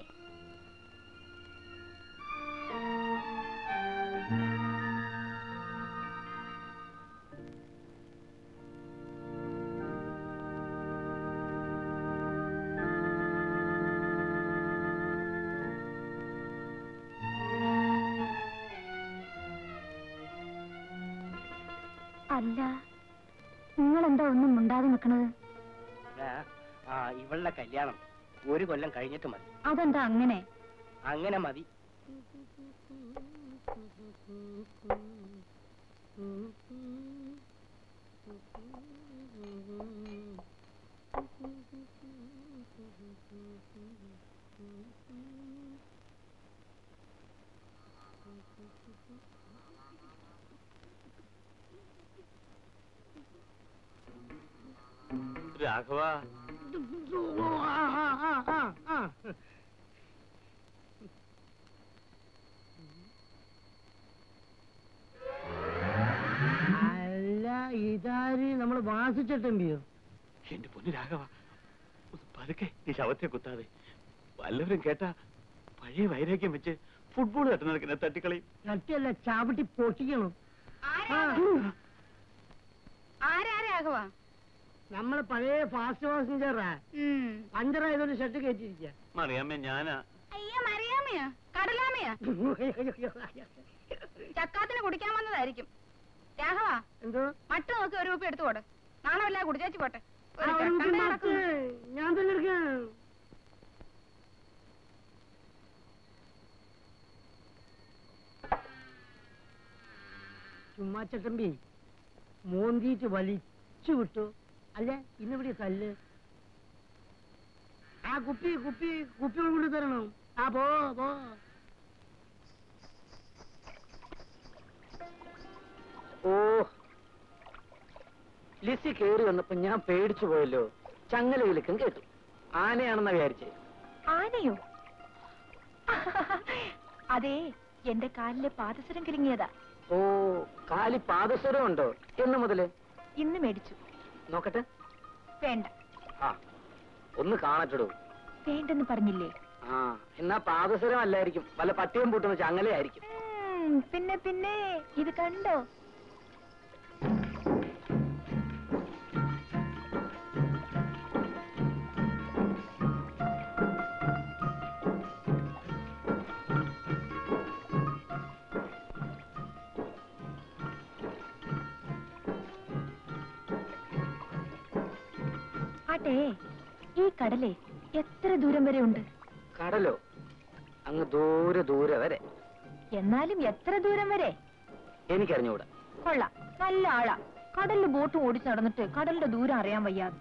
അല്ല നിങ്ങളെന്താ ഒന്നും മുണ്ടാതെ നിൽക്കണത് ആ ഇവളുടെ കല്യാണം ഒരു കൊല്ലം കഴിഞ്ഞിട്ട് മതി അതെന്താ അങ്ങനെ അങ്ങനെ മതി രാഘവ ആ, ആ, ആ, ആ, ആ. അല്ല ഇതാര് നമ്മള് വാസിച്ചിട്ടുണ്ടോ എന്റെ പൊന്നു രാഘവ ഒന്ന് പതുക്കെ ഈ ശവത്തെ കുത്താതെ വല്ലവരും കേട്ടാ പഴയ വൈരാഗ്യം വെച്ച് ഫുട്ബോൾ തട്ടുന്നതിനെ തട്ടിക്കളയും മറ്റല്ല ചാവട്ടി പൊട്ടിക്കണം ആ, ആരാരാഘവ നമ്മളെ പഴയ ഫാസ്റ്റ് പാസഞ്ചറാ പഞ്ചറായതുകൊണ്ട് ഷർട്ട് കയറ്റിയിരിക്ക മറിയാമ്മ ഞാനാ അയ്യ മറിയാമയാ കടലാമയാ ചക്കാത്തിന് കുടിക്കാൻ വന്നതായിരിക്കും രാഘവ എന്തോ മട്ട് നോക്കി ഒരു രൂപ എടുത്തു പോട്ടെ നാണമല്ല കുടിച്ചേച്ചു പോട്ടെ ആ, ഒരു ഒരു ചക്കണ്ട മത്ത്. കിടക്കുന്നു. ഞാൻ തന്നെ എടുക്കാം ചുമ്മാ ചട്ടമ്പി മോന്തിയിട്ട് വലിച്ചു വിട്ടു അല്ല ഇന്നിവിടെ കല്ല് ആ കുപ്പി കുപ്പി കുപ്പികൾ കൊണ്ട് തരണം ആ പോ പോ ഓ ലിസി കേറി വന്നപ്പോ ഞാൻ പേടിച്ചു പോയല്ലോ ചങ്ങല വിലക്കും കേട്ടു ആനയാണെന്ന വിചാരിച്ചേ ആനയോ അതെ എന്റെ കാലിലെ പാദസരം കിലുങ്ങിയതാ ഓ കാലി പാദസ്വരം ഉണ്ടോ എന്ന് മുതല് ഇന്ന് മേടിച്ചു നോക്കട്ടെ വേണ്ട ആ ഒന്ന് കാണട്ടിടൂ വേണ്ടെന്ന് പറഞ്ഞില്ലേ ആ എന്നാ പാദസരം അല്ലായിരിക്കും വല്ല പട്ടിയും പൂട്ടുന്ന ചങ്ങലയായിരിക്കും ഉം, പിന്നെ പിന്നെ ഇത് കണ്ടോ ആട്ടെ ഈ കടലേ എത്ര ദൂരം വരെ ഉണ്ട് കടലോ അങ്ങ് ദൂരെ ദൂരെ വരെ എന്നാലും എത്ര ദൂരം വരെ എനിക്കറിഞ്ഞുകൂടാ കൊള്ളാം നല്ല ആളാ കടലിൽ ബോട്ട് ഓടിച്ച് നടന്നിട്ട് കടലിന്റെ ദൂരം അറിയാൻ വയ്യാതെ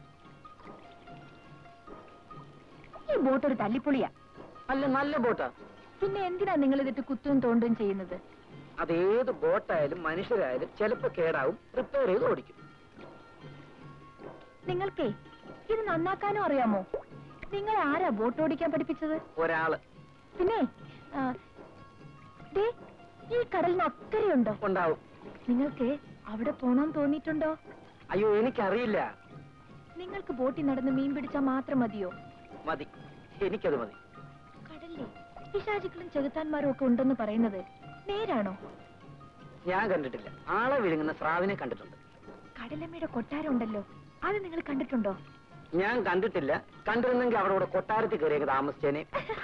ഈ ബോട്ട് ഒരു തല്ലിപ്പൊളിയാ അല്ല നല്ല ബോട്ടാ പിന്നെ എന്തിനാ നിങ്ങൾ ഇതിട്ട് കുത്തും തോണ്ടും ചെയ്യുന്നത് അതേത് ബോട്ടായാലും മനുഷ്യരായാലും ചിലപ്പോ കേടാവും റിപ്പയർ ചെയ്ത് ഓടിക്കും നിങ്ങൾക്കേ ഇത് നന്നാക്കാനും അറിയാമോ നിങ്ങൾ ആരാ ബോട്ട് ഓടിക്കാൻ പഠിപ്പിച്ചത് ഒരാള് പിന്നെ ആ, ദേ, ഈ കടലിന് അക്കരയുണ്ടോ ഉണ്ടാവും നിങ്ങൾക്ക് അവിടെ പോണം തോന്നിയിട്ടുണ്ടോ അയ്യോ എനിക്കറിയില്ല നിങ്ങൾക്ക് ബോട്ടിൽ നടന്ന് മീൻ പിടിച്ചാൽ മാത്രം മതിയോ മതി എനിക്കത് മതി കടലിലെ പിശാചുക്കളും ചെകുത്താന്മാരും ഒക്കെ ഉണ്ടെന്ന് പറയുന്നത് നേരാണോ ഞാൻ കണ്ടിട്ടില്ല ആളെ വിഴുങ്ങുന്ന സ്രാവിനെ കണ്ടിട്ടുണ്ട് കടലമ്മയുടെ കൊട്ടാരം ഉണ്ടല്ലോ അത് നിങ്ങൾ കണ്ടിട്ടുണ്ടോ ഞാൻ കണ്ടിട്ടില്ല കണ്ടിരുന്നെങ്കിൽ അവിടെ കൂടെ കൊട്ടാരത്തിൽ കയറിയൊക്കെ താമസിച്ചേനെ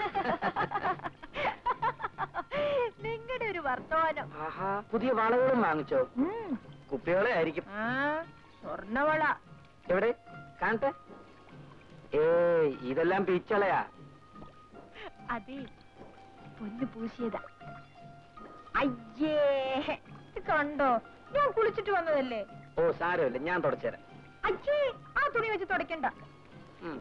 നിങ്ങളുടെ ഒരു വർത്തമാനം ആഹാ പുതിയ വളകളും വാങ്ങിച്ചോ ഉം. കുപ്പികളെ ആയിരിക്കും ആ സ്വർണവള എവിടെ കാണട്ടെ ഏയ് ഇതെല്ലാം പിച്ചളയാ അതെ പൊന്നു പൂശിയതാ അയ്യേ ഇത് കണ്ടോ ഞാൻ കുളിച്ചിട്ട് വന്നതല്ലേ ഓ സാരമില്ല ഞാൻ തുടച്ചുതരാം അയ്യേ ആ തുണി വെച്ച് തുടക്കണ്ട ഉം.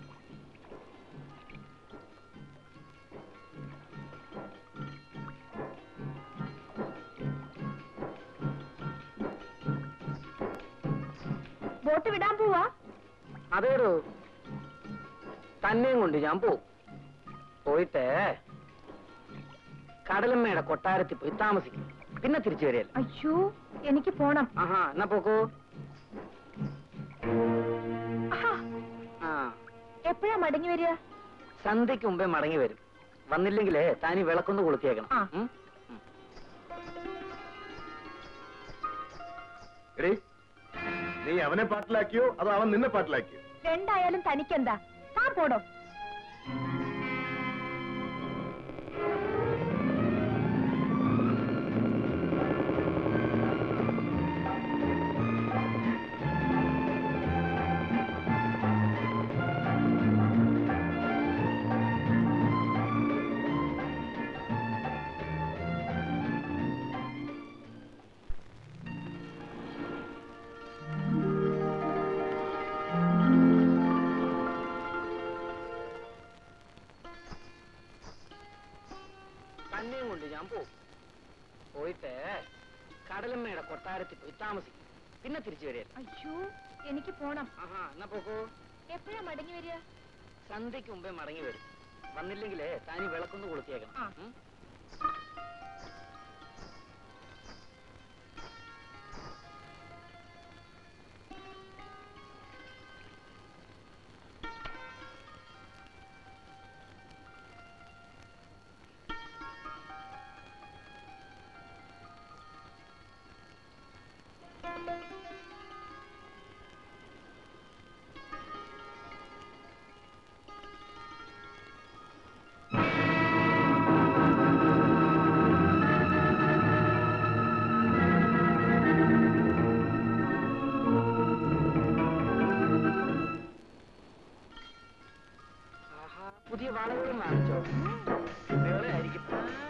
ബോട്ട് വിടാൻ പോവാ അതേടോ തന്നെയും കൊണ്ട് ഞാൻ പോവും പോയിട്ട് കടലമ്മയുടെ കൊട്ടാരത്തിൽ പോയി താമസിക്കും പിന്നെ തിരിച്ചു വരികയല്ല അയ്യോ എനിക്ക് പോണം ആഹാ എന്നാ പോക്കോ ആഹാ, ആ എപ്പോഴാ മടങ്ങി വരിക സന്ധ്യക്ക് മുമ്പേ മടങ്ങി വരും വന്നില്ലെങ്കിലേ താനി വിളക്കൊന്ന് കൊളുത്തിയേക്കണം ആ. ഉം? എടീ നീ അവനെ പാട്ടിലാക്കിയോ അതോ അവൻ നിന്നെ പാട്ടിലാക്കിയോ രണ്ടായാലും തനിക്കെന്താ താ പോടോ തന്നെയും കൊണ്ട് ഞാൻ പോവും പോയിട്ട് കടലമ്മയുടെ കൊട്ടാരത്തിൽ പോയി താമസിക്കും പിന്നെ തിരിച്ചു വരികയല്ല അയ്യോ എനിക്ക് പോണം ആഹാ എന്നാ പോക്കോ എപ്പോഴാ മടങ്ങി വരിക സന്ധ്യക്ക് മുമ്പേ മടങ്ങി വരും വന്നില്ലെങ്കിലേ താനി വിളക്കൊന്ന് കൊളുത്തിയേക്കണം ആ. ഉം? ആഹാ, പുതിയ വളകളും വാങ്ങിച്ചോ കുട്ടികളെ ആയിരിക്കും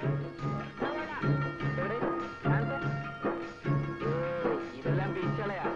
എവിടെ കാണട്ടെ ഏയ്, ഇതെല്ലാം പീച്ചളയാ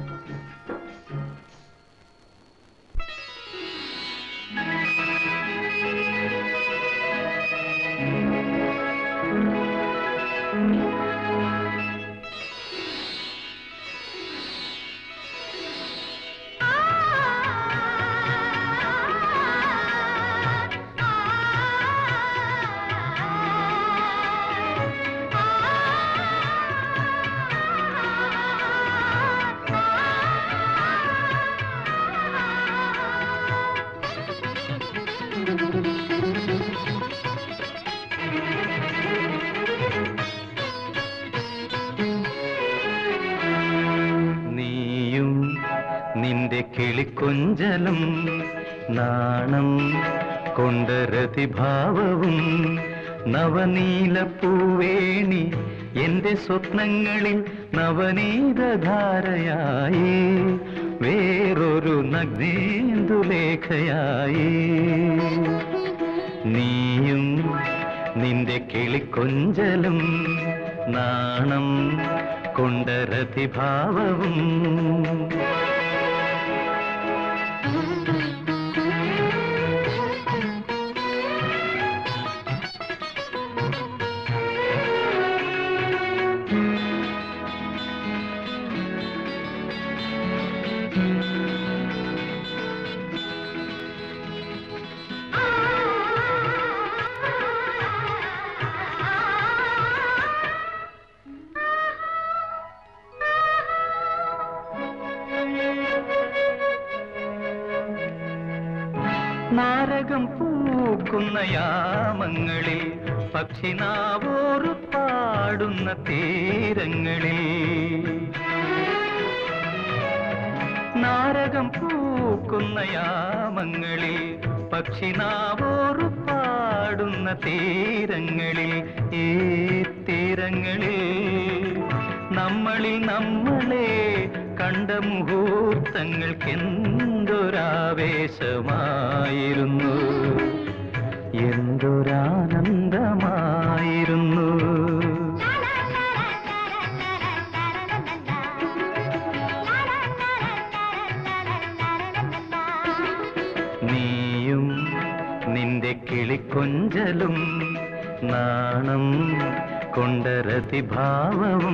നീയും നിന്റെ കിളിക്കൊഞ്ചലും നാണം കൊണ്ട രതിഭാവവും നവനീലപ്പൂവേണി എന്റെ സ്വപ്നങ്ങളിൽ നവനീതധാരയായി വേറൊരു നഗ്നേന്ദുലേഖയായി നീയും നിന്റെ കിളിക്കൊഞ്ചലും നാണം കൊണ്ട രതിഭാവവും ആ നാരകം പൂക്കുന്ന യാമങ്ങളിൽ പക്ഷിനാവോറ് പാടുന്ന തീരങ്ങളിൽ നാരകം പൂക്കുന്ന യാമങ്ങളിൽ പക്ഷിനാവോറ് പാടുന്ന തീരങ്ങളിൽ ഈ തീരങ്ങളിൽ നമ്മളിൽ നമ്മളെ കണ്ട മുഹൂർത്തങ്ങൾക്കെന്തൊരാവേശമായിരുന്നു എന്തൊരാനന്ദമായിരുന്നു നീയും നിന്റെ കിളിക്കൊഞ്ചലും നാണം കൊണ്ടരതിഭാവവും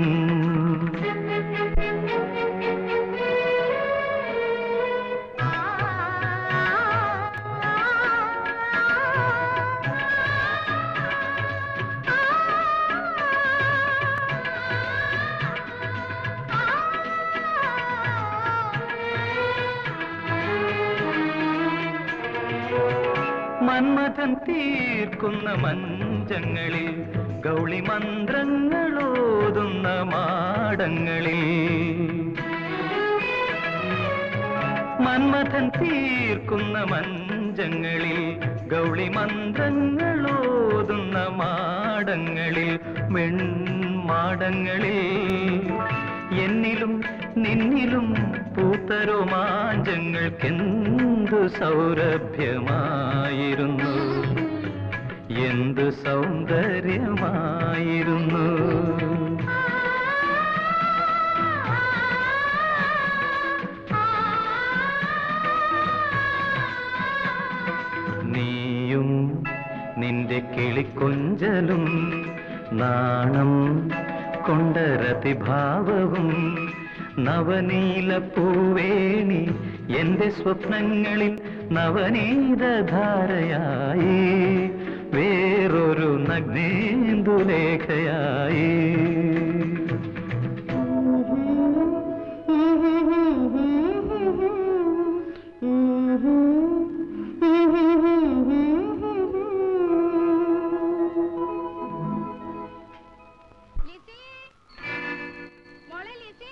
മന്മഥൻ തീർക്കുന്ന മഞ്ചങ്ങളിൽ ഗൗളി മന്ത്രങ്ങളോതുന്ന മാടങ്ങളിൽ മന്മഥൻ തീർക്കുന്ന മഞ്ചങ്ങളിൽ ഗൗളി മന്ത്രങ്ങളോതുന്ന മാടങ്ങളിൽ വെൺമാടങ്ങളിൽ എന്നിലും നിന്നിലും പൂത്തരോ മാഞ്ചങ്ങൾക്കെന്തു സൗരഭ്യമായിരുന്നു എന്തു സൗന്ദര്യമായിരുന്നു നീയും നിന്റെ കിളിക്കൊഞ്ചലും നാണം കൊണ്ടരതിഭാവവും നവനീല പൂവേണി എന്റെ സ്വപ്നങ്ങളിൽ നവനീതധാരയായി വേറൊരു നഗ്നേന്ദുലേഖയായി ലിസി മോളെ ലിസി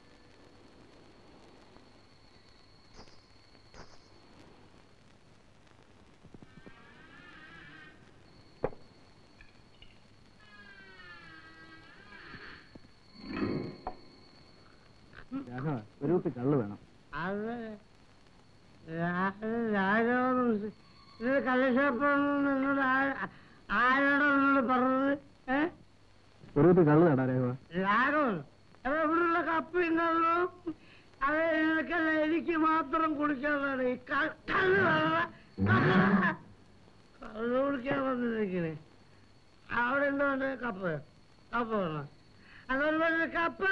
ഒരു കുപ്പി കള്ള് വേണം അത് രാജോടും ഇത് കലശപ്പൊന്നും എന്നോട് ആ- ആരോടാ എന്നോട് പറഞ്ഞത് ഏ ഒരു കുപ്പി കള്ള് തടാ രേഖ രാഘവൻ അത് ഇവിടെയുള്ള കപ്പ് ഉണ്ടല്ലോ അത് നിനക്കല്ല എനിക്ക് മാത്രം കുടിക്കാനാണ് ഈ ക- കള്ള് വേണ്ട, കള്ള് വേണ്ട. കള്ള് കുടിക്കാൻ വന്നിരിക്കണേ അവിടെ ഉണ്ടോ എന്റെ കപ്പ് കപ്പ് വേണം അതുകൊണ്ട് പറഞ്ഞ കപ്പ്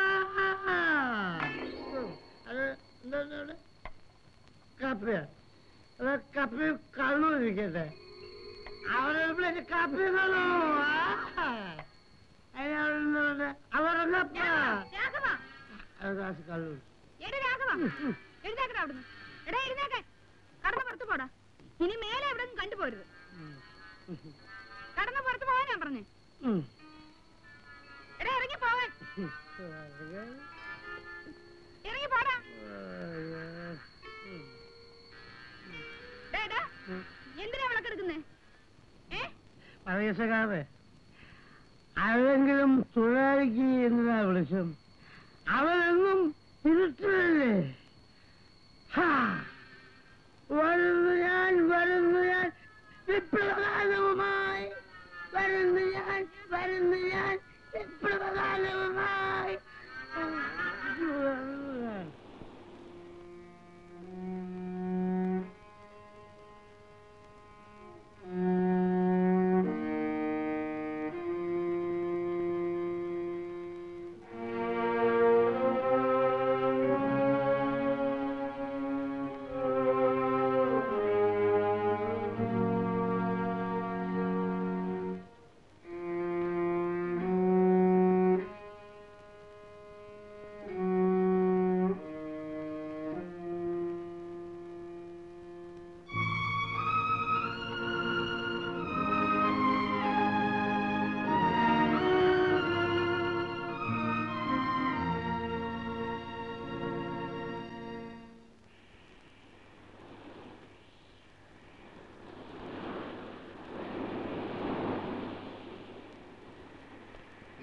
അത് എന്താ എന്താ കപ്പ് അത് കപ്പി കള്ളു ഇരിക്കട്ടെ അവിടെ വിളിച്ച് കപ്പി കള്ളു അതിനവിടെ അവരുടെ കപ്പ രാഘവ അത് ഗ്ലാസ് കള്ളു എടി രാഘവ എഴുന്നേക്കട അവിടുന്ന് എടാ എഴുന്നേക്കെ കടന്ന് പുറത്ത് പോടാ ഇനി മേലെ എവിടെ കണ്ടുപോരുത് കടന്ന് പുറത്ത് പോകാൻ ഞാൻ പറഞ്ഞേ എടാ ഇറങ്ങി പോവാൻ ഇറങ്ങി പോടാ ഡേ, ഡേ, എന്തിനാ വിളക്കെടുക്കുന്നേ ഏ പരേശകാരെ ആരെങ്കിലും തൊഴിലാളിക്ക് എന്തിനാ വിളിച്ചും അവനെന്നും ഇരുട്ടില്ലേ ഹാ. വരുന്നു ഞാൻ വരുന്നു ഞാൻ വിപ്ലവകാലവുമായി വരുന്നു ഞാൻ വരുന്നു ഞാൻ വിപ്ലവകാലവുമായി വരുന്നു ഞാൻ.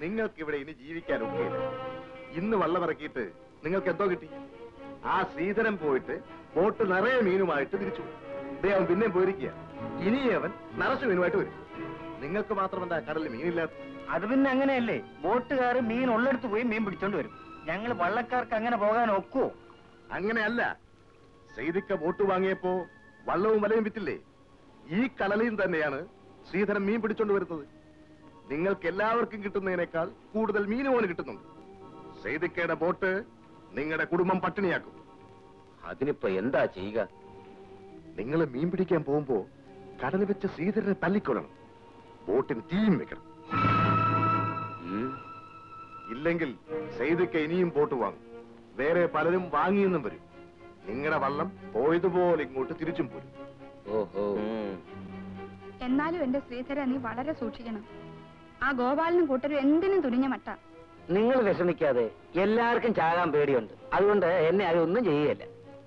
നിങ്ങൾക്ക് ഇവിടെ ഇനി ജീവിക്കാൻ ഒക്കെയില്ല ഇന്ന് വള്ളമിറക്കിയിട്ട് നിങ്ങൾക്ക് എന്തോ കിട്ടി ആ ശ്രീധരൻ പോയിട്ട് ബോട്ട് നിറയെ മീനുമായിട്ട് തിരിച്ചു ദേ അവൻ പിന്നെയും പോയിരിക്കുക ഇനി അവൻ നിറച്ചു മീനുമായിട്ട് വരും നിങ്ങൾക്ക് മാത്രം എന്താ കടലിൽ മീനില്ലാത്ത അത് പിന്നെ അങ്ങനെയല്ലേ ബോട്ടുകാർ മീൻ ഉള്ളിടത്ത് പോയി മീൻ പിടിച്ചോണ്ട് വരും ഞങ്ങൾ വള്ളക്കാർക്ക് അങ്ങനെ പോകാൻ ഒക്കുവോ അങ്ങനെയല്ല സെയ്തിക്ക ബോട്ട് വാങ്ങിയപ്പോ വള്ളവും വലയും വിറ്റില്ലേ ഈ കടലിൽ തന്നെയാണ് ശ്രീധരൻ മീൻ പിടിച്ചോണ്ട് വരുന്നത് നിങ്ങൾക്ക് എല്ലാവർക്കും കിട്ടുന്നതിനേക്കാൾ കൂടുതൽ മീനുമാണ് കിട്ടുന്നുണ്ട് സെയ്തിക്കയുടെ ബോട്ട് നിങ്ങളുടെ കുടുംബം പട്ടിണിയാക്കും അതിനിപ്പോ എന്താ ചെയ്യുക നിങ്ങൾ മീൻ പിടിക്കാൻ പോകുമ്പോ കടൽ വെച്ച ശ്രീധരനെ തല്ലിക്കൊള്ളണം ബോട്ടിന് തീയും വെക്കണം ഉം. ഇല്ലെങ്കിൽ സെയ്തിക്ക ഇനിയും ബോട്ട് വാങ്ങും വേറെ പലരും വാങ്ങിയെന്നും വരും നിങ്ങളുടെ വള്ളം പോയതുപോലെ ഇങ്ങോട്ട് തിരിച്ചും പോരും ഓഹോ എന്നാലും എന്റെ ശ്രീധര നീ വളരെ സൂക്ഷിക്കണം ആ ഗോപാലനും കൂട്ടരും എന്തിനും തുനിഞ്ഞ മട്ട നിങ്ങൾ വിഷമിക്കാതെ എല്ലാവർക്കും ചാകാൻ പേടിയുണ്ട് അതുകൊണ്ട് എന്നെ ആരും ഒന്നും ചെയ്യുകയല്ല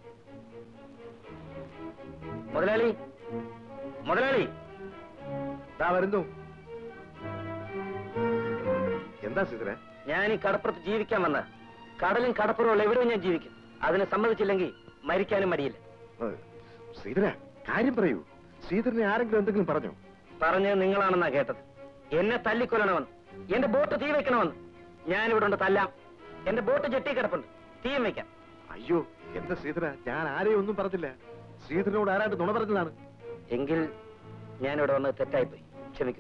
മുതലാളി മുതലാളി ദാ വരുന്നു എന്താ ശ്രീധര ഞാൻ ഈ കടപ്പുറത്ത് ജീവിക്കാൻ വന്ന കടലും കടപ്പുറമുള്ള എവിടെയും ഞാൻ ജീവിക്കും അതിനെ സമ്മതിച്ചില്ലെങ്കിൽ മരിക്കാനും മടിയില്ല ശ്രീധര കാര്യം പറയൂ ശ്രീധരനെ ആരെങ്കിലും എന്തെങ്കിലും പറഞ്ഞോ പറഞ്ഞത് നിങ്ങളാണെന്നാ കേട്ടത് എന്നെ തല്ലിക്കൊല്ലണമെന്ന് എന്റെ ബോട്ട് തീ വെക്കണമെന്ന് ഞാൻ ഇവിടെ ഉണ്ട് തല്ലാം എന്റെ ബോട്ട് ജെട്ടി കിടപ്പുണ്ട് തീയും വെക്കാം അയ്യോ എന്താ ശ്രീധര ഞാൻ ആരെയും ഒന്നും പറഞ്ഞില്ല ശ്രീധരനോട് ആരാണ്ട് നുണ പറഞ്ഞതാണ് എങ്കിൽ ഞാൻ ഇവിടെ വന്നത് തെറ്റായിപ്പോയി ക്ഷമിക്കൂ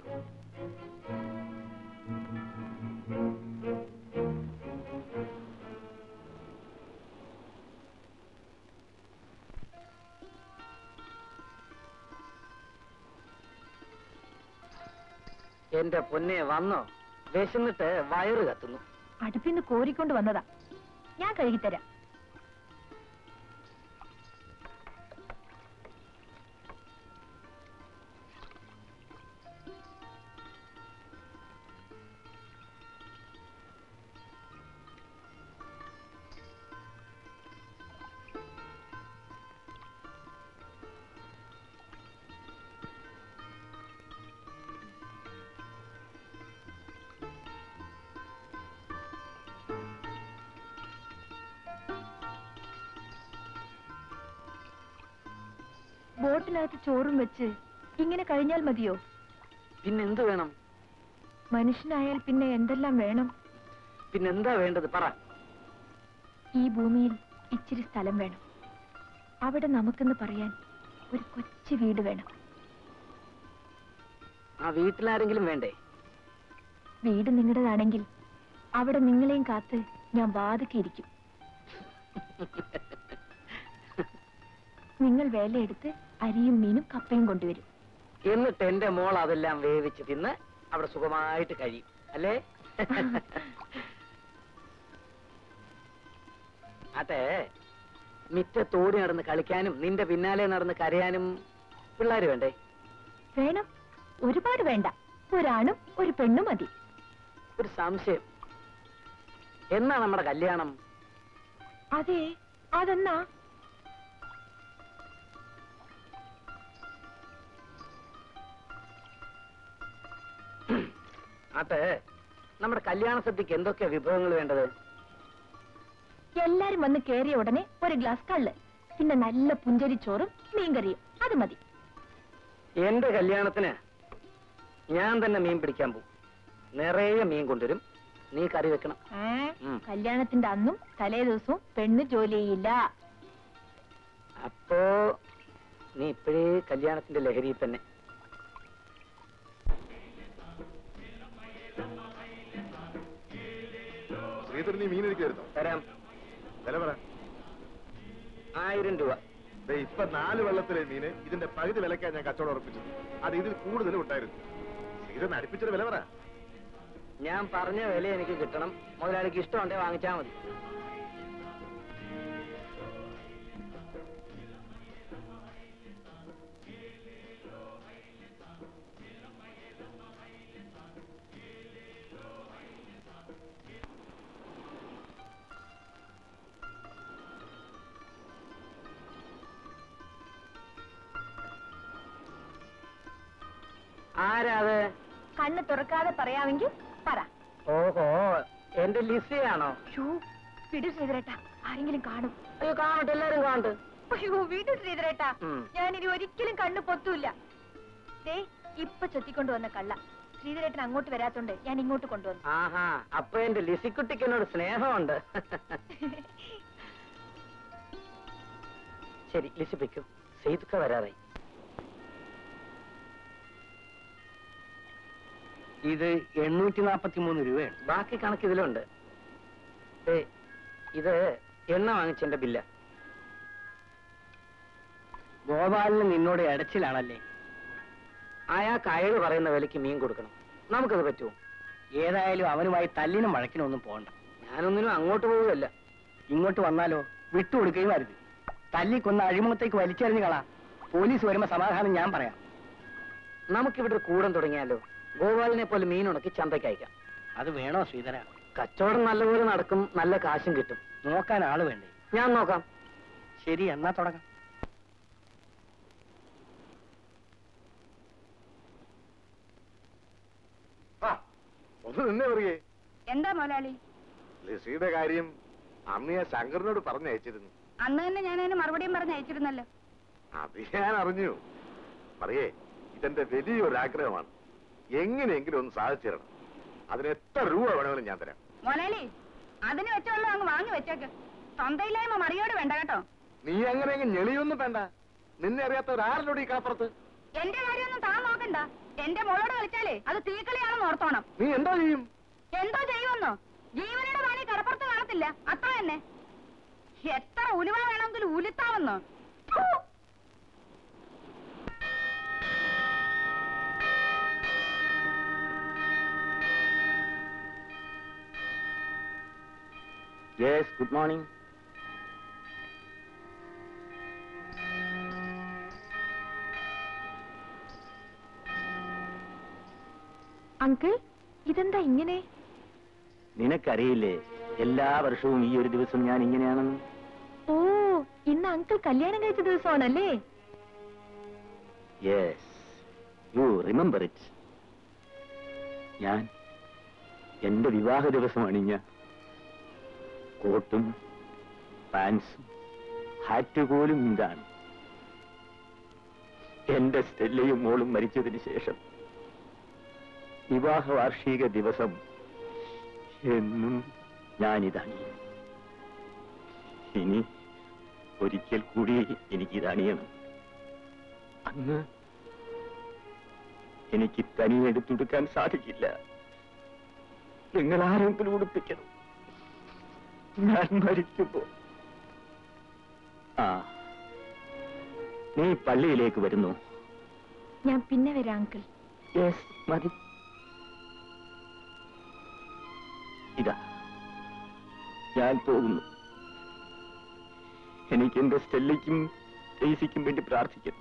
എന്റെ പൊന്നെ വന്നോ വിശന്നിട്ട് വയറ് കത്തുന്നു അടുപ്പിന്ന് കോരിക്കൊണ്ട് വന്നതാ ഞാൻ കഴുകിത്തരാം ബോട്ടിനകത്ത് ചോറും വെച്ച് ഇങ്ങനെ കഴിഞ്ഞാൽ മതിയോ പിന്നെന്ത് വേണം മനുഷ്യനായാൽ പിന്നെ എന്തെല്ലാം വേണം പിന്നെന്താ വേണ്ടത് പറ ഈ ഭൂമിയിൽ ഇച്ചിരി സ്ഥലം വേണം അവിടെ നമുക്കെന്ന് പറയാൻ ഒരു കൊച്ചു വീട് വേണം ആ വീട്ടിലാരെങ്കിലും വേണ്ടേ വീട് നിങ്ങളുടേതാണെങ്കിൽ അവിടെ നിങ്ങളെയും കാത്ത് ഞാൻ വാതുക്കിയിരിക്കും നിങ്ങൾ വേലയെടുത്ത് അരിയും മീനും കപ്പയും കൊണ്ടുവരും എന്നിട്ട് എന്റെ മോൾ അതെല്ലാം വേവിച്ച് തിന്ന് അവിടെ സുഖമായിട്ട് കഴിയും അല്ലേ അതെ മിറ്റത്തോടി നടന്ന് കളിക്കാനും നിന്റെ പിന്നാലെ നടന്ന് കരയാനും പിള്ളേര് വേണ്ടേ വേണം ഒരുപാട് വേണ്ട ഒരാണും ഒരു പെണ്ണും മതി ഒരു സംശയം എന്നാ നമ്മുടെ കല്യാണം അതെ അതെന്നാ അതെ നമ്മുടെ കല്യാണ സദ്യക്ക് എന്തൊക്കെയാ വിഭവങ്ങൾ വേണ്ടത് എല്ലാരും വന്ന് കേറിയ ഉടനെ ഒരു ഗ്ലാസ് കള്ള് പിന്നെ നല്ല പുഞ്ചരിച്ചോറും മീൻകറിയും അത് മതി എന്റെ കല്യാണത്തിന് ഞാൻ തന്നെ മീൻ പിടിക്കാൻ പോകും നിറയെ മീൻ കൊണ്ടുവരും നീ കറി വെക്കണം ഉം. കല്യാണത്തിന്റെ അന്നും തലേ ദിവസവും പെണ്ണ് ജോലി ചെയ്യില്ല അപ്പോ നീ ഇപ്പോഴേ കല്യാണത്തിന്റെ ലഹരിയിൽ തന്നെ ശ്രീധരൻ നീ മീൻ എനിക്ക് തരുന്നോ തരാം വില പറ ആയിരം രൂപ ദേ, ഇപ്പൊ നാല് വെള്ളത്തിലെ മീന് ഇതിന്റെ പകുതി വിലക്കാ ഞാൻ കച്ചവടം ഉറപ്പിച്ചത് അത് ഇതിൽ കൂടുതലും ഉണ്ടായിരുന്നു ശ്രീധരൻ അടുപ്പിച്ചൊരു വില പറ ഞാൻ പറഞ്ഞ വില എനിക്ക് കിട്ടണം മുതലാളിക്ക് ഇഷ്ടമുണ്ടെ വാങ്ങിച്ചാ മതി ആരാ അത് കണ്ണ് തുറക്കാതെ പറയാമെങ്കിൽ പറ ഓഹോ എന്റെ ലിസിയാണോ ഷൂ വിടു ശ്രീധരേട്ടാ ആരെങ്കിലും കാണും അയ്യോ കാണട്ടെ എല്ലാരും കാണട്ടെ അയ്യോ വിടു ശ്രീധരേട്ടാ ഉം. ഞാൻ ഇനി ഒരിക്കലും കണ്ണു പൊത്തൂല ദേ ഇപ്പൊ ചെത്തിക്കൊണ്ട് വന്ന കള്ള ശ്രീധരേട്ടൻ അങ്ങോട്ട് വരാത്തോണ്ട് ഞാൻ ഇങ്ങോട്ട് കൊണ്ടുവന്നു ആഹാ അപ്പൊ എന്റെ ലിസിക്കുട്ടിക്ക് എന്നോട് സ്നേഹമുണ്ട് ശരി ലിസിപ്പിക്കൂ സെയ്തുക്ക വരാറായി ഇത് എണ്ണൂറ്റി നാപ്പത്തി മൂന്ന് രൂപയാണ് ബാക്കി കണക്ക് ഇതിലുണ്ട് ദേ, ഇത് എണ്ണ വാങ്ങിച്ചെന്റെ ബില്ല ഗോപാലിന് നിന്നോട് ഇടച്ചിലാണല്ലേ അയാൾക്ക് അയാൾ പറയുന്ന വിലക്ക് മീൻ കൊടുക്കണം നമുക്കത് പറ്റുമോ ഏതായാലും അവനുമായി തല്ലിനും വഴക്കിനും ഒന്നും പോകണ്ട ഞാനൊന്നിനും അങ്ങോട്ട് പോവുകയല്ല ഇങ്ങോട്ട് വന്നാലോ വിട്ടുകൊടുക്കുകയും അരുത് തല്ലിക്കൊന്ന അഴിമുഖത്തേക്ക് വലിച്ചെറിഞ്ഞു കളാ പോലീസ് വരുമ്പോ സമാധാനം ഞാൻ പറയാം നമുക്കിവിടെ ഒരു കൂടം തുടങ്ങിയാലോ ഗോപാലിനെ പോലെ മീൻ ഉണക്കി ചന്തയ്ക്ക് അയക്കാം അത് വേണോ ശ്രീധര കച്ചവടം നല്ലപോലെ നടക്കും നല്ല കാശും കിട്ടും നോക്കാൻ ആള് വേണ്ടേ ഞാൻ നോക്കാം ശരി എന്നാ തുടങ്ങാം ആ ഒന്ന് നിന്നെ പറയേ എന്താ മുതലാളി ലിസിയുടെ കാര്യം അന്ന് ഞാൻ ശങ്കറിനോട് പറഞ്ഞയച്ചിരുന്നു അന്ന് തന്നെ ഞാൻ അതിന് മറുപടിയും പറഞ്ഞ് അയച്ചിരുന്നല്ലോ അത് ഞാൻ അറിഞ്ഞു പറയേ ഇതെന്റെ വലിയൊരു ആഗ്രഹമാണ് എങ്ങനെയെങ്കിലും ഒന്ന് സാധിച്ചു തരണം അതിന് എത്ര രൂപ വേണമെങ്കിലും ഞാൻ തരാം മുതലാളി അതിന് വെച്ചുള്ള അങ്ങ് വാങ്ങി വെച്ചേക്ക് സ്വന്തയില്ലായ്മ മറിയോട് വേണ്ട കേട്ടോ നീ അങ്ങനെ അങ്ങ് ഞെളിയൊന്നും വേണ്ട നിന്നെ അറിയാത്ത ഒരാളിനോട് ഈ കടപ്പുറത്ത് എന്റെ കാര്യമൊന്നും താൻ നോക്കണ്ട എന്റെ മോളോട് കളിച്ചാലേ അത് തീക്കളിയാണെന്ന് ഓർത്തോണം നീ എന്താ ചെയ്യും എന്തോ ചെയ്യുമെന്നോ ജീവനയുടെ പണി കടപ്പുറത്ത് കാണത്തില്ല അത്ര തന്നെ എത്ര ഉലുവ വേണമെങ്കിലും ഉലുത്താമെന്നോ ഫു! യെസ് ഗുഡ് മോർണിംഗ് അങ്കിൾ ഇതെന്താ ഇങ്ങനെ നിനക്കറിയില്ലേ എല്ലാ വർഷവും ഈ ഒരു ദിവസം ഞാൻ ഇങ്ങനെയാണെന്ന് ഓ ഇന്ന് അങ്കിൾ കല്യാണം കഴിച്ച ദിവസമാണല്ലേ യെസ് യു റിമെമ്പർ ഇറ്റ് ഞാൻ എന്റെ വിവാഹ ദിവസം അണിഞ്ഞ കോട്ടും പാൻസും ഹാറ്റ് പോലും ഇതാണ് എന്റെ സ്റ്റെല്ലയും മോളും മരിച്ചതിന് ശേഷം വിവാഹ വാർഷിക ദിവസം എന്നും ഞാനിതാണ് ഇനി ഒരിക്കൽ കൂടി എനിക്കിതണിയണം അന്ന് എനിക്ക് തനിയെ എടുത്തെടുക്കാൻ സാധിക്കില്ല നിങ്ങൾ ആരെങ്കിലും ഉടുപ്പിക്കണം ഞാൻ മരിക്കുമ്പോ ആ നീ പള്ളിയിലേക്ക് വരുന്നു ഞാൻ പിന്നെ വരാം അങ്കിൾ യെസ് മതി ഇതാ ഞാൻ പോകുന്നു എനിക്ക് എന്റെ സ്റ്റെല്ലയ്ക്കും ഡെയ്സിക്കും വേണ്ടി പ്രാർത്ഥിക്കുന്നു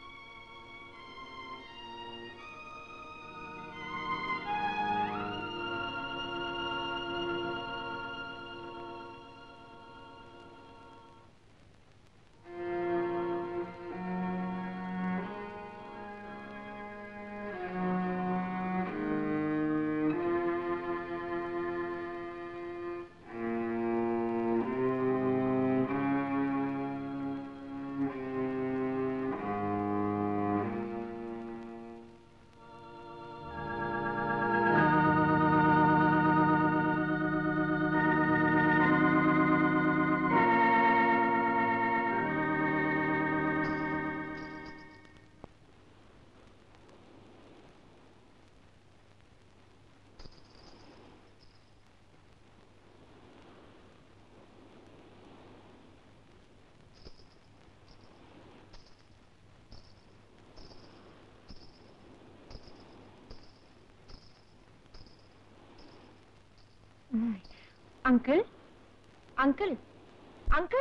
uncle uncle uncle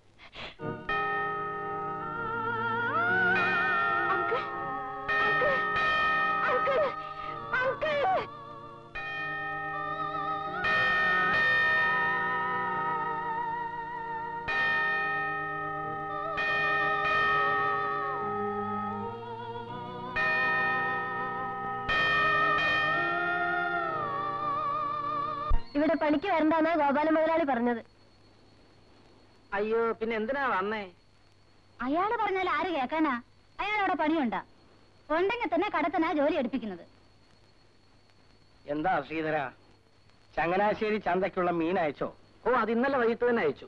uncle uncle uncle uncle ഇവിടെ പണിക്ക് വരണ്ടെന്നാ ഗോപാല മുതലാളി പറഞ്ഞത് അയ്യോ പിന്നെ എന്തിനാ വന്നേ അയാള് പറഞ്ഞാൽ ആര് കേൾക്കാനാ അയാൾ അവിടെ പണിയുണ്ടാ ഉണ്ടെങ്കിൽ തന്നെ കടത്തനാ ജോലി എടുപ്പിക്കുന്നത് എന്താ ശ്രീധര ചങ്ങനാശ്ശേരി ചന്തയ്ക്കുള്ള മീൻ അയച്ചോ ഓ അത് ഇന്നലെ വൈകിട്ട് തന്നെ അയച്ചു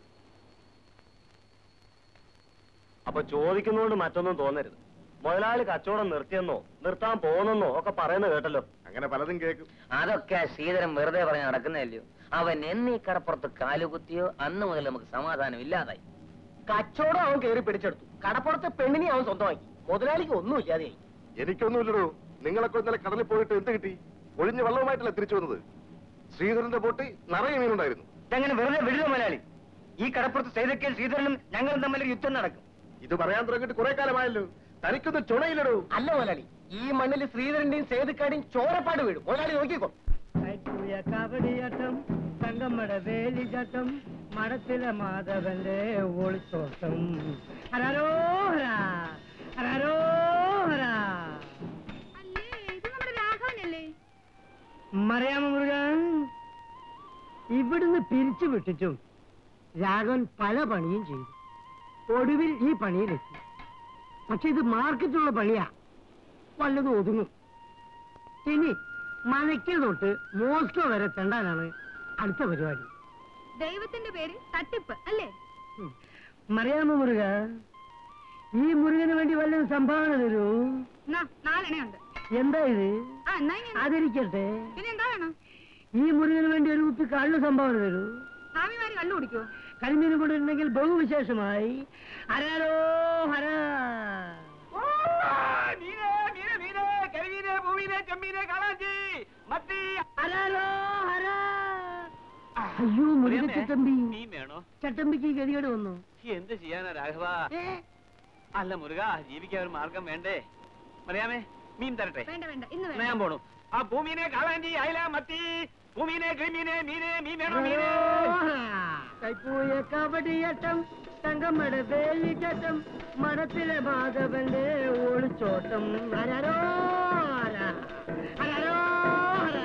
അപ്പൊ ചോദിക്കുന്നോണ്ട് മറ്റൊന്നും തോന്നരുത് മുതലാളി കച്ചവടം നിർത്തിയെന്നോ നിർത്താൻ പോകുന്നെന്നോ ഒക്കെ പറയുന്നത് കേട്ടല്ലോ അങ്ങനെ പലതും കേൾക്കും അതൊക്കെ ശ്രീധരൻ വെറുതെ പറഞ്ഞ് നടക്കുന്നതല്ലയോ അവൻ എന്നീ കടപ്പുറത്ത് കാലുകുത്തിയോ അന്ന് മുതൽ നമുക്ക് സമാധാനം ഇല്ലാതായി കച്ചവടം അവൻ കയറി പിടിച്ചെടുത്തു കടപ്പുറത്തെ പെണ്ണിനെ അവൻ സ്വന്തമാക്കി മുതലാളിക്ക് ഒന്നും ഇല്ലാതെയായി എനിക്കൊന്നുമില്ലടോ നിങ്ങളൊക്കെ ഇന്നലെ കടലിൽ പോയിട്ട് എന്ത് കിട്ടി ഒഴിഞ്ഞ വെള്ളവുമായിട്ടല്ല തിരിച്ചു വന്നത് ശ്രീധരന്റെ ബോട്ടിൽ നിറയെ മീനുണ്ടായിരുന്നു ഇതങ്ങനെ വെറുതെ വിടുക മുതലാളി ഈ കടപ്പുറത്ത് സേതക്കൽ ശ്രീധരനും ഞങ്ങളും തമ്മിൽ ഒരു യുദ്ധം നടക്കും ഇത് പറയാൻ തുടങ്ങിയിട്ട് കുറെ കാലമായല്ലോ തനിക്കൊന്നും ചുണയില്ലടോ അല്ല മുതലാളി ഈ മണ്ണിൽ ശ്രീധരന്റെയും സേതുക്കാടിയും ചോരപ്പാട് വീഴും മുതലാളി നോക്കിക്കോ കബടിയാട്ടം തങ്കമ്മട വേലിചാട്ടം മടത്തിലെ മാധവന്റെ ഒളിച്ചോട്ടം ഹരോഹര ഹരോഹര അല്ലേ ഇത് നമ്മുടെ രാഘവനല്ലേ മറിയാമ മുരുകൻ ഇവിടുന്ന് പിരിച്ചു വിട്ടിട്ടും രാഘവൻ പല പണിയും ചെയ്തു ഒടുവിൽ ഈ പണിയിലെത്തി പക്ഷെ ഇത് മാർക്കറ്റിലുള്ള പണിയാ വല്ലതും ഒതുങ്ങും ഇനി മനയ്ക്കൽ തൊട്ട് മോസ്കോ വരെ തെണ്ടാനാണ് അടുത്ത പരിപാടി ദൈവത്തിന്റെ പേര് തട്ടിപ്പ് അല്ലേ മറിയാമ മുരുക ഈ മുരുകന് വേണ്ടി വല്ലതും സംഭാവന തരൂ എന്നാ നാലെണ്ണയുണ്ട് എന്താ ഇത് ആ എന്നാ ഇനി എന്താ? അതിരിക്കട്ടെ പിന്നെ എന്താ വേണം ഈ മുരുകന് വേണ്ടി ഒരു കുപ്പി കള്ള് സംഭാവന തരൂ സ്വാമിമാര് കള്ളു കുടിക്കോ കരിമീനും കൂടെ ഉണ്ടെങ്കിൽ ബഹുവിശേഷമായി ഹരാരോ ഹര ഹരാരോ ഹര അയ്യോ മുരുക ചട്ടമ്പി മീൻ വേണോ ചട്ടമ്പിക്ക് ഈ ഗതികേട് വന്നു എന്ത് ചെയ്യാനാ രാഘവ അല്ല മുരുക ജീവിക്കാൻ ഒരു മാർഗം വേണ്ടേ മറിയാമേ മീൻ തരട്ടെ വേണ്ട വേണ്ട ഇന്ന് എന്നാ വേണ്ട ഞാൻ പോണു ആ ഭൂമീനെ കാളാഞ്ചി അയല മത്തി ഭൂമീനെ ക്രിമീനെ മീനെ മീൻ വേണോ മീനെ കൈപ്പൂയ കബഡിയട്ടം തങ്കമ്മട വേലിച്ചട്ടം മഠത്തിലെ മാധവന്റെ ഓളിച്ചോട്ടം ഹരാരോ ഹര ഹരാരോ ഹര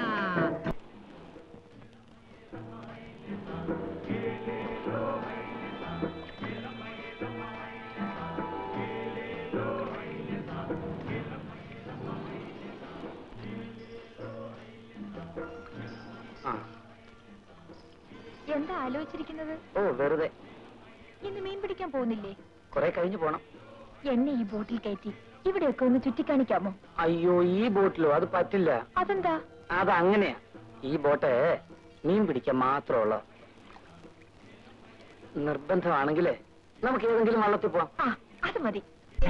എന്താ ആലോചിച്ചിരിക്കുന്നത് ഓ വെറുതെ ഇന്ന് മീൻ പിടിക്കാൻ പോകുന്നില്ലേ കുറെ കഴിഞ്ഞു പോണം എന്നെ ഈ ബോട്ടിൽ കയറ്റി ഇവിടെയൊക്കെ ഒന്ന് ചുറ്റിക്കാണിക്കാമോ അയ്യോ ഈ ബോട്ടിലോ അത് പറ്റില്ല അതെന്താ അതങ്ങനെയാ ഈ ബോട്ട് മീൻ പിടിക്കാൻ മാത്രമുള്ള നിർബന്ധമാണെങ്കിലേ നമുക്ക് ഏതെങ്കിലും വള്ളത്തിൽ പോവാം ആ അത് മതി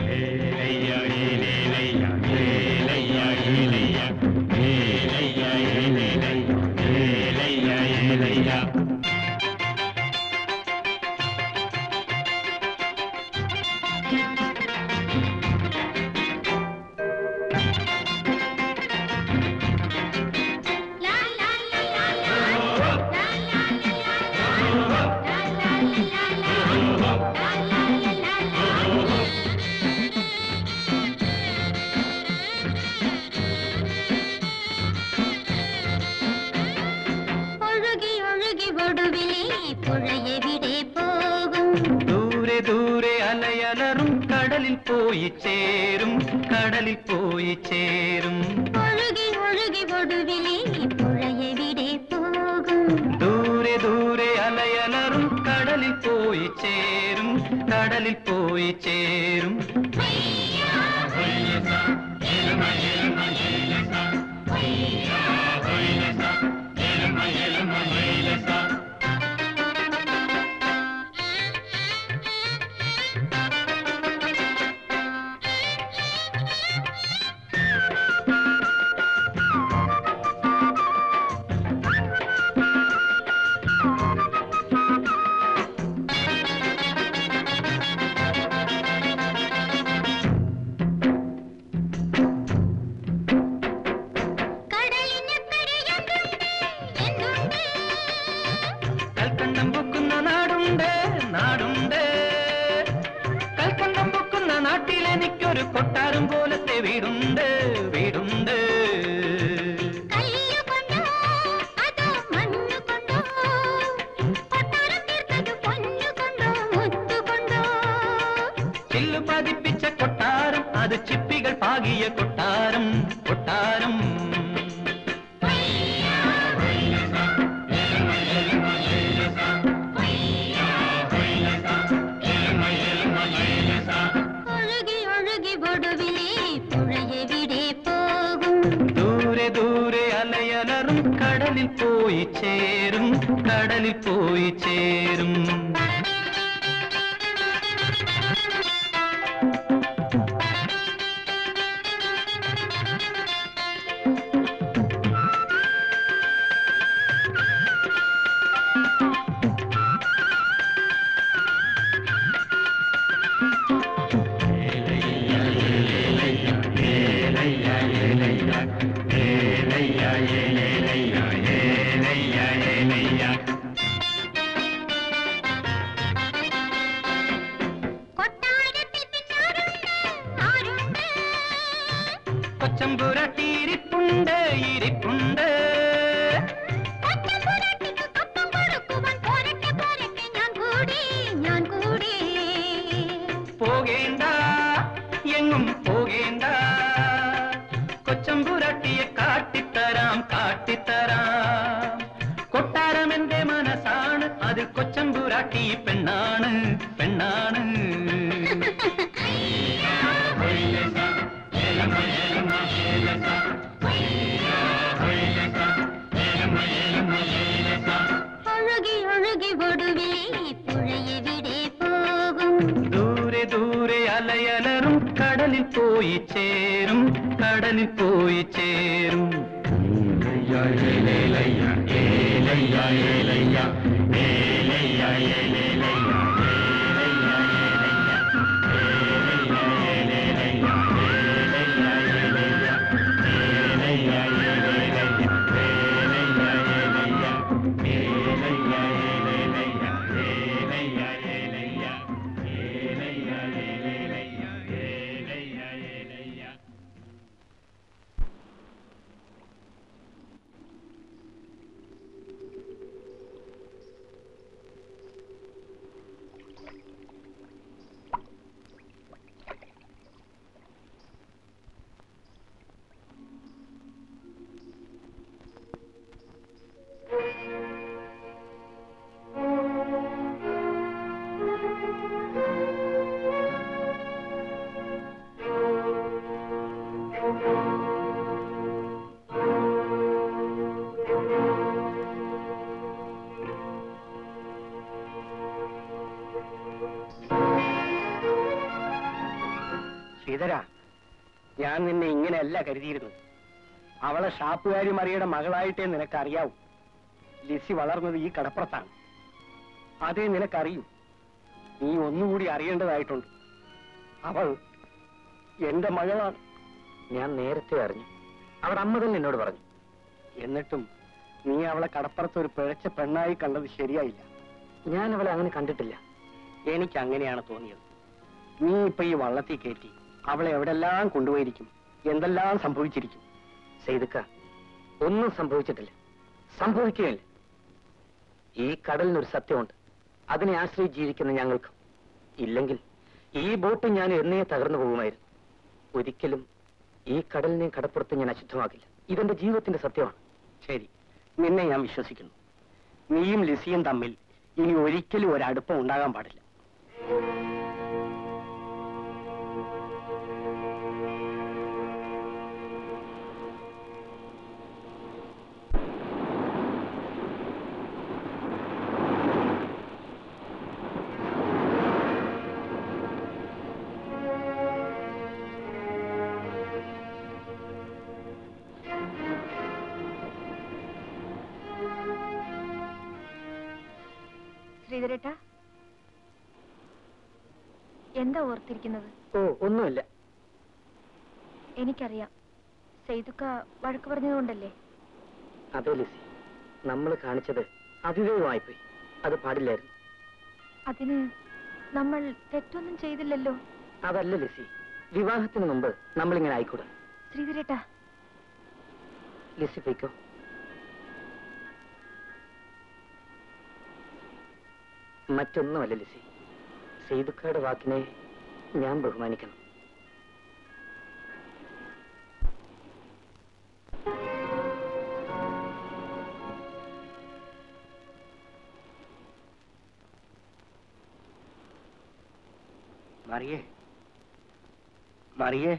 ഒഴുകി ഒഴുകി ഒടുവിലേ പുഴയെവിടെ പോകും ദൂരെ ദൂരെ അലയലറും കടലിൽ പോയി ചേരും കടലിൽ പോയി ചേരും ഒഴുകി ഒഴുകി ഒടുവിലേ പുഴയെവിടെ പോകും ദൂരെ ദൂരെ അലയലറും കടലിൽ പോയി ചേരും കടലിൽ പോയി ചേരും കൽക്കണ്ടം പൊക്കുന്ന നാടുണ്ട് നാടുണ്ട് കൽക്കണ്ടം പൊക്കുന്ന നാട്ടിൽ എനിക്കൊരു കൊട്ടാരം പോലത്തെ വീടുണ്ട് വീടുണ്ട് കല്ലുകൊണ്ടോ അതോ മണ്ണുകൊണ്ടോ ചില്ലു പതിപ്പിച്ച കൊട്ടാരം അത് ചിപ്പികൾ പാകിയ കൊട്ടാരം കൊട്ടാരം ഒഴുകി ഒഴുകി ഒടുവിലേ പുഴയെവിടെ പോകും ദൂരെ ദൂരെ അലയലറും കടലിൽ പോയി ചേരും കടലിൽ പോയി ചേരും കൊട്ടാരത്തിൽ പിന്നാരുണ്ട് ആരുണ്ട് കൊച്ചമ്പുരട്ടിയിരിപ്പുണ്ട് ഇരിപ്പുണ്ട് കൊച്ചമ്പുരട്ടിക്ക് കപ്പം കൊടുക്കുവാൻ പോരട്ടെ പോരട്ടെ ഞാൻ കൂടി ഞാൻ കൂടി പോകേണ്ട എങ്ങും പോകേണ്ട കൊച്ചമ്പുരട്ടിയെ കാട്ടിത്തരാം കാട്ടിത്തരാം കൊട്ടാരം എന്റെ മനസ്സാണ് അത് കൊച്ചമ്പുരാട്ടി പെണ്ണാണ് പെണ്ണാണ് ഒഴുകി ഒഴുകി ഒടുവിലേ പുഴയെവിടെ പോകും ദൂരെ ദൂരെ അലയലറും കടലിൽ പോയി ചേരും കടലിൽ പോയി ചേരും ശ്രീധര ഞാൻ നിന്നെ ഇങ്ങനെയല്ല കരുതിയിരുന്നത് അവളെ ഷാപ്പുകാരി മറിയുടെ മകളായിട്ടേ നിനക്കറിയാവൂ ലിസി വളർന്നത് ഈ കടപ്പുറത്താണ് അതേ നിനക്കറിയൂ നീ ഒന്നുകൂടി അറിയേണ്ടതായിട്ടുണ്ട് അവൾ എന്റെ മകളാണ് ഞാൻ നേരത്തെ അറിഞ്ഞു അവിടെ അമ്മ തന്നെ എന്നോട് പറഞ്ഞു എന്നിട്ടും നീ അവളെ കടപ്പുറത്ത് ഒരു പിഴച്ച പെണ്ണായി കണ്ടത് ശരിയായില്ല ഞാൻ അവളെ അങ്ങനെ കണ്ടിട്ടില്ല എനിക്ക് അങ്ങനെയാണ് തോന്നിയത് നീ ഇപ്പൊ ഈ വള്ളത്തിൽ കയറ്റി അവളെ എവിടെല്ലാം കൊണ്ടുപോയിരിക്കും എന്തെല്ലാം സംഭവിച്ചിരിക്കും സെയ്തുക്ക ഒന്നും സംഭവിച്ചിട്ടില്ല സംഭവിക്കുകയില്ല ഈ കടലിനൊരു സത്യമുണ്ട് അതിനെ ആശ്രയിച്ച് ജീവിക്കുന്ന ഞങ്ങൾക്ക് ഇല്ലെങ്കിൽ ഈ ബോട്ട് ഞാൻ എന്നേ തകർന്നു പോകുമായിരുന്നു ഒരിക്കലും ഈ കടലിനെ കടപ്പുറത്ത് ഞാൻ അശുദ്ധമാക്കില്ല ഇതെന്റെ ജീവിതത്തിന്റെ സത്യമാണ് ശരി നിന്നെ ഞാൻ വിശ്വസിക്കുന്നു നീയും ലിസിയും തമ്മിൽ ഇനി ഒരിക്കലും ഒരടുപ്പം ഉണ്ടാകാൻ പാടില്ല ശ്രീധരേട്ട എന്താ ഓർത്തിരിക്കുന്നത് ഓ ഒന്നുമില്ല എനിക്കറിയാം സെയ്തുക്ക വഴക്ക് പറഞ്ഞതുകൊണ്ടല്ലേ അതെ ലിസി നമ്മൾ കാണിച്ചത് അതിവേഗമായിപ്പോയി അത് പാടില്ലായിരുന്നു അതിന് നമ്മൾ തെറ്റൊന്നും ചെയ്തില്ലല്ലോ അതല്ല ലിസി വിവാഹത്തിന് മുമ്പ് നമ്മളിങ്ങനെ ആയിക്കൂടാ ശ്രീധരേട്ട ലിസി പോയിക്കോ മറ്റൊന്നുമല്ല ലിസി സെയ്തുക്കയുടെ വാക്കിനെ ഞാൻ ബഹുമാനിക്കണം മറിയേ മറിയേ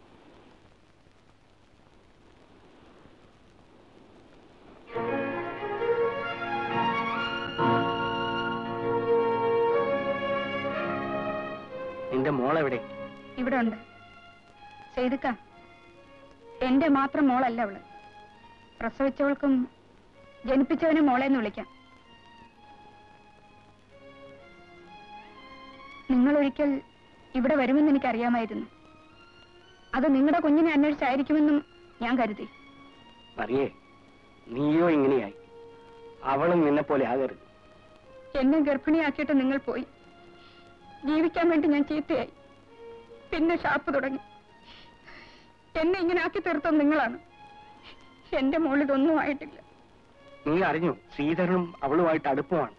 നിന്റെ മോളെവിടെ ഇവിടെ ഉണ്ട് ചെയ്തുക്ക എന്റെ മാത്രം മോളല്ല അവള് പ്രസവിച്ചവൾക്കും ജനിപ്പിച്ചവനും മോളെന്ന് വിളിക്കാം നിങ്ങൾ ഒരിക്കൽ ഇവിടെ വരുമെന്ന് എനിക്കറിയാമായിരുന്നു അത് നിങ്ങളുടെ കുഞ്ഞിനെ അന്വേഷിച്ചായിരിക്കുമെന്നും ഞാൻ കരുതി മറിയേ നീയോ ഇങ്ങനെയായി അവളും നിന്നെ പോലെ ആകരുത് എന്നെ ഗർഭിണിയാക്കിയിട്ട് നിങ്ങൾ പോയി ജീവിക്കാൻ വേണ്ടി ഞാൻ ചീത്തയായി പിന്നെ ഷാപ്പ് തുടങ്ങി എന്നെ ഇങ്ങനെ ആക്കി തീർത്തത് നിങ്ങളാണ് എന്റെ മോളിതൊന്നും ആയിട്ടില്ല നീ അറിഞ്ഞു ശ്രീധരനും അവളുമായിട്ട് അടുപ്പമാണ്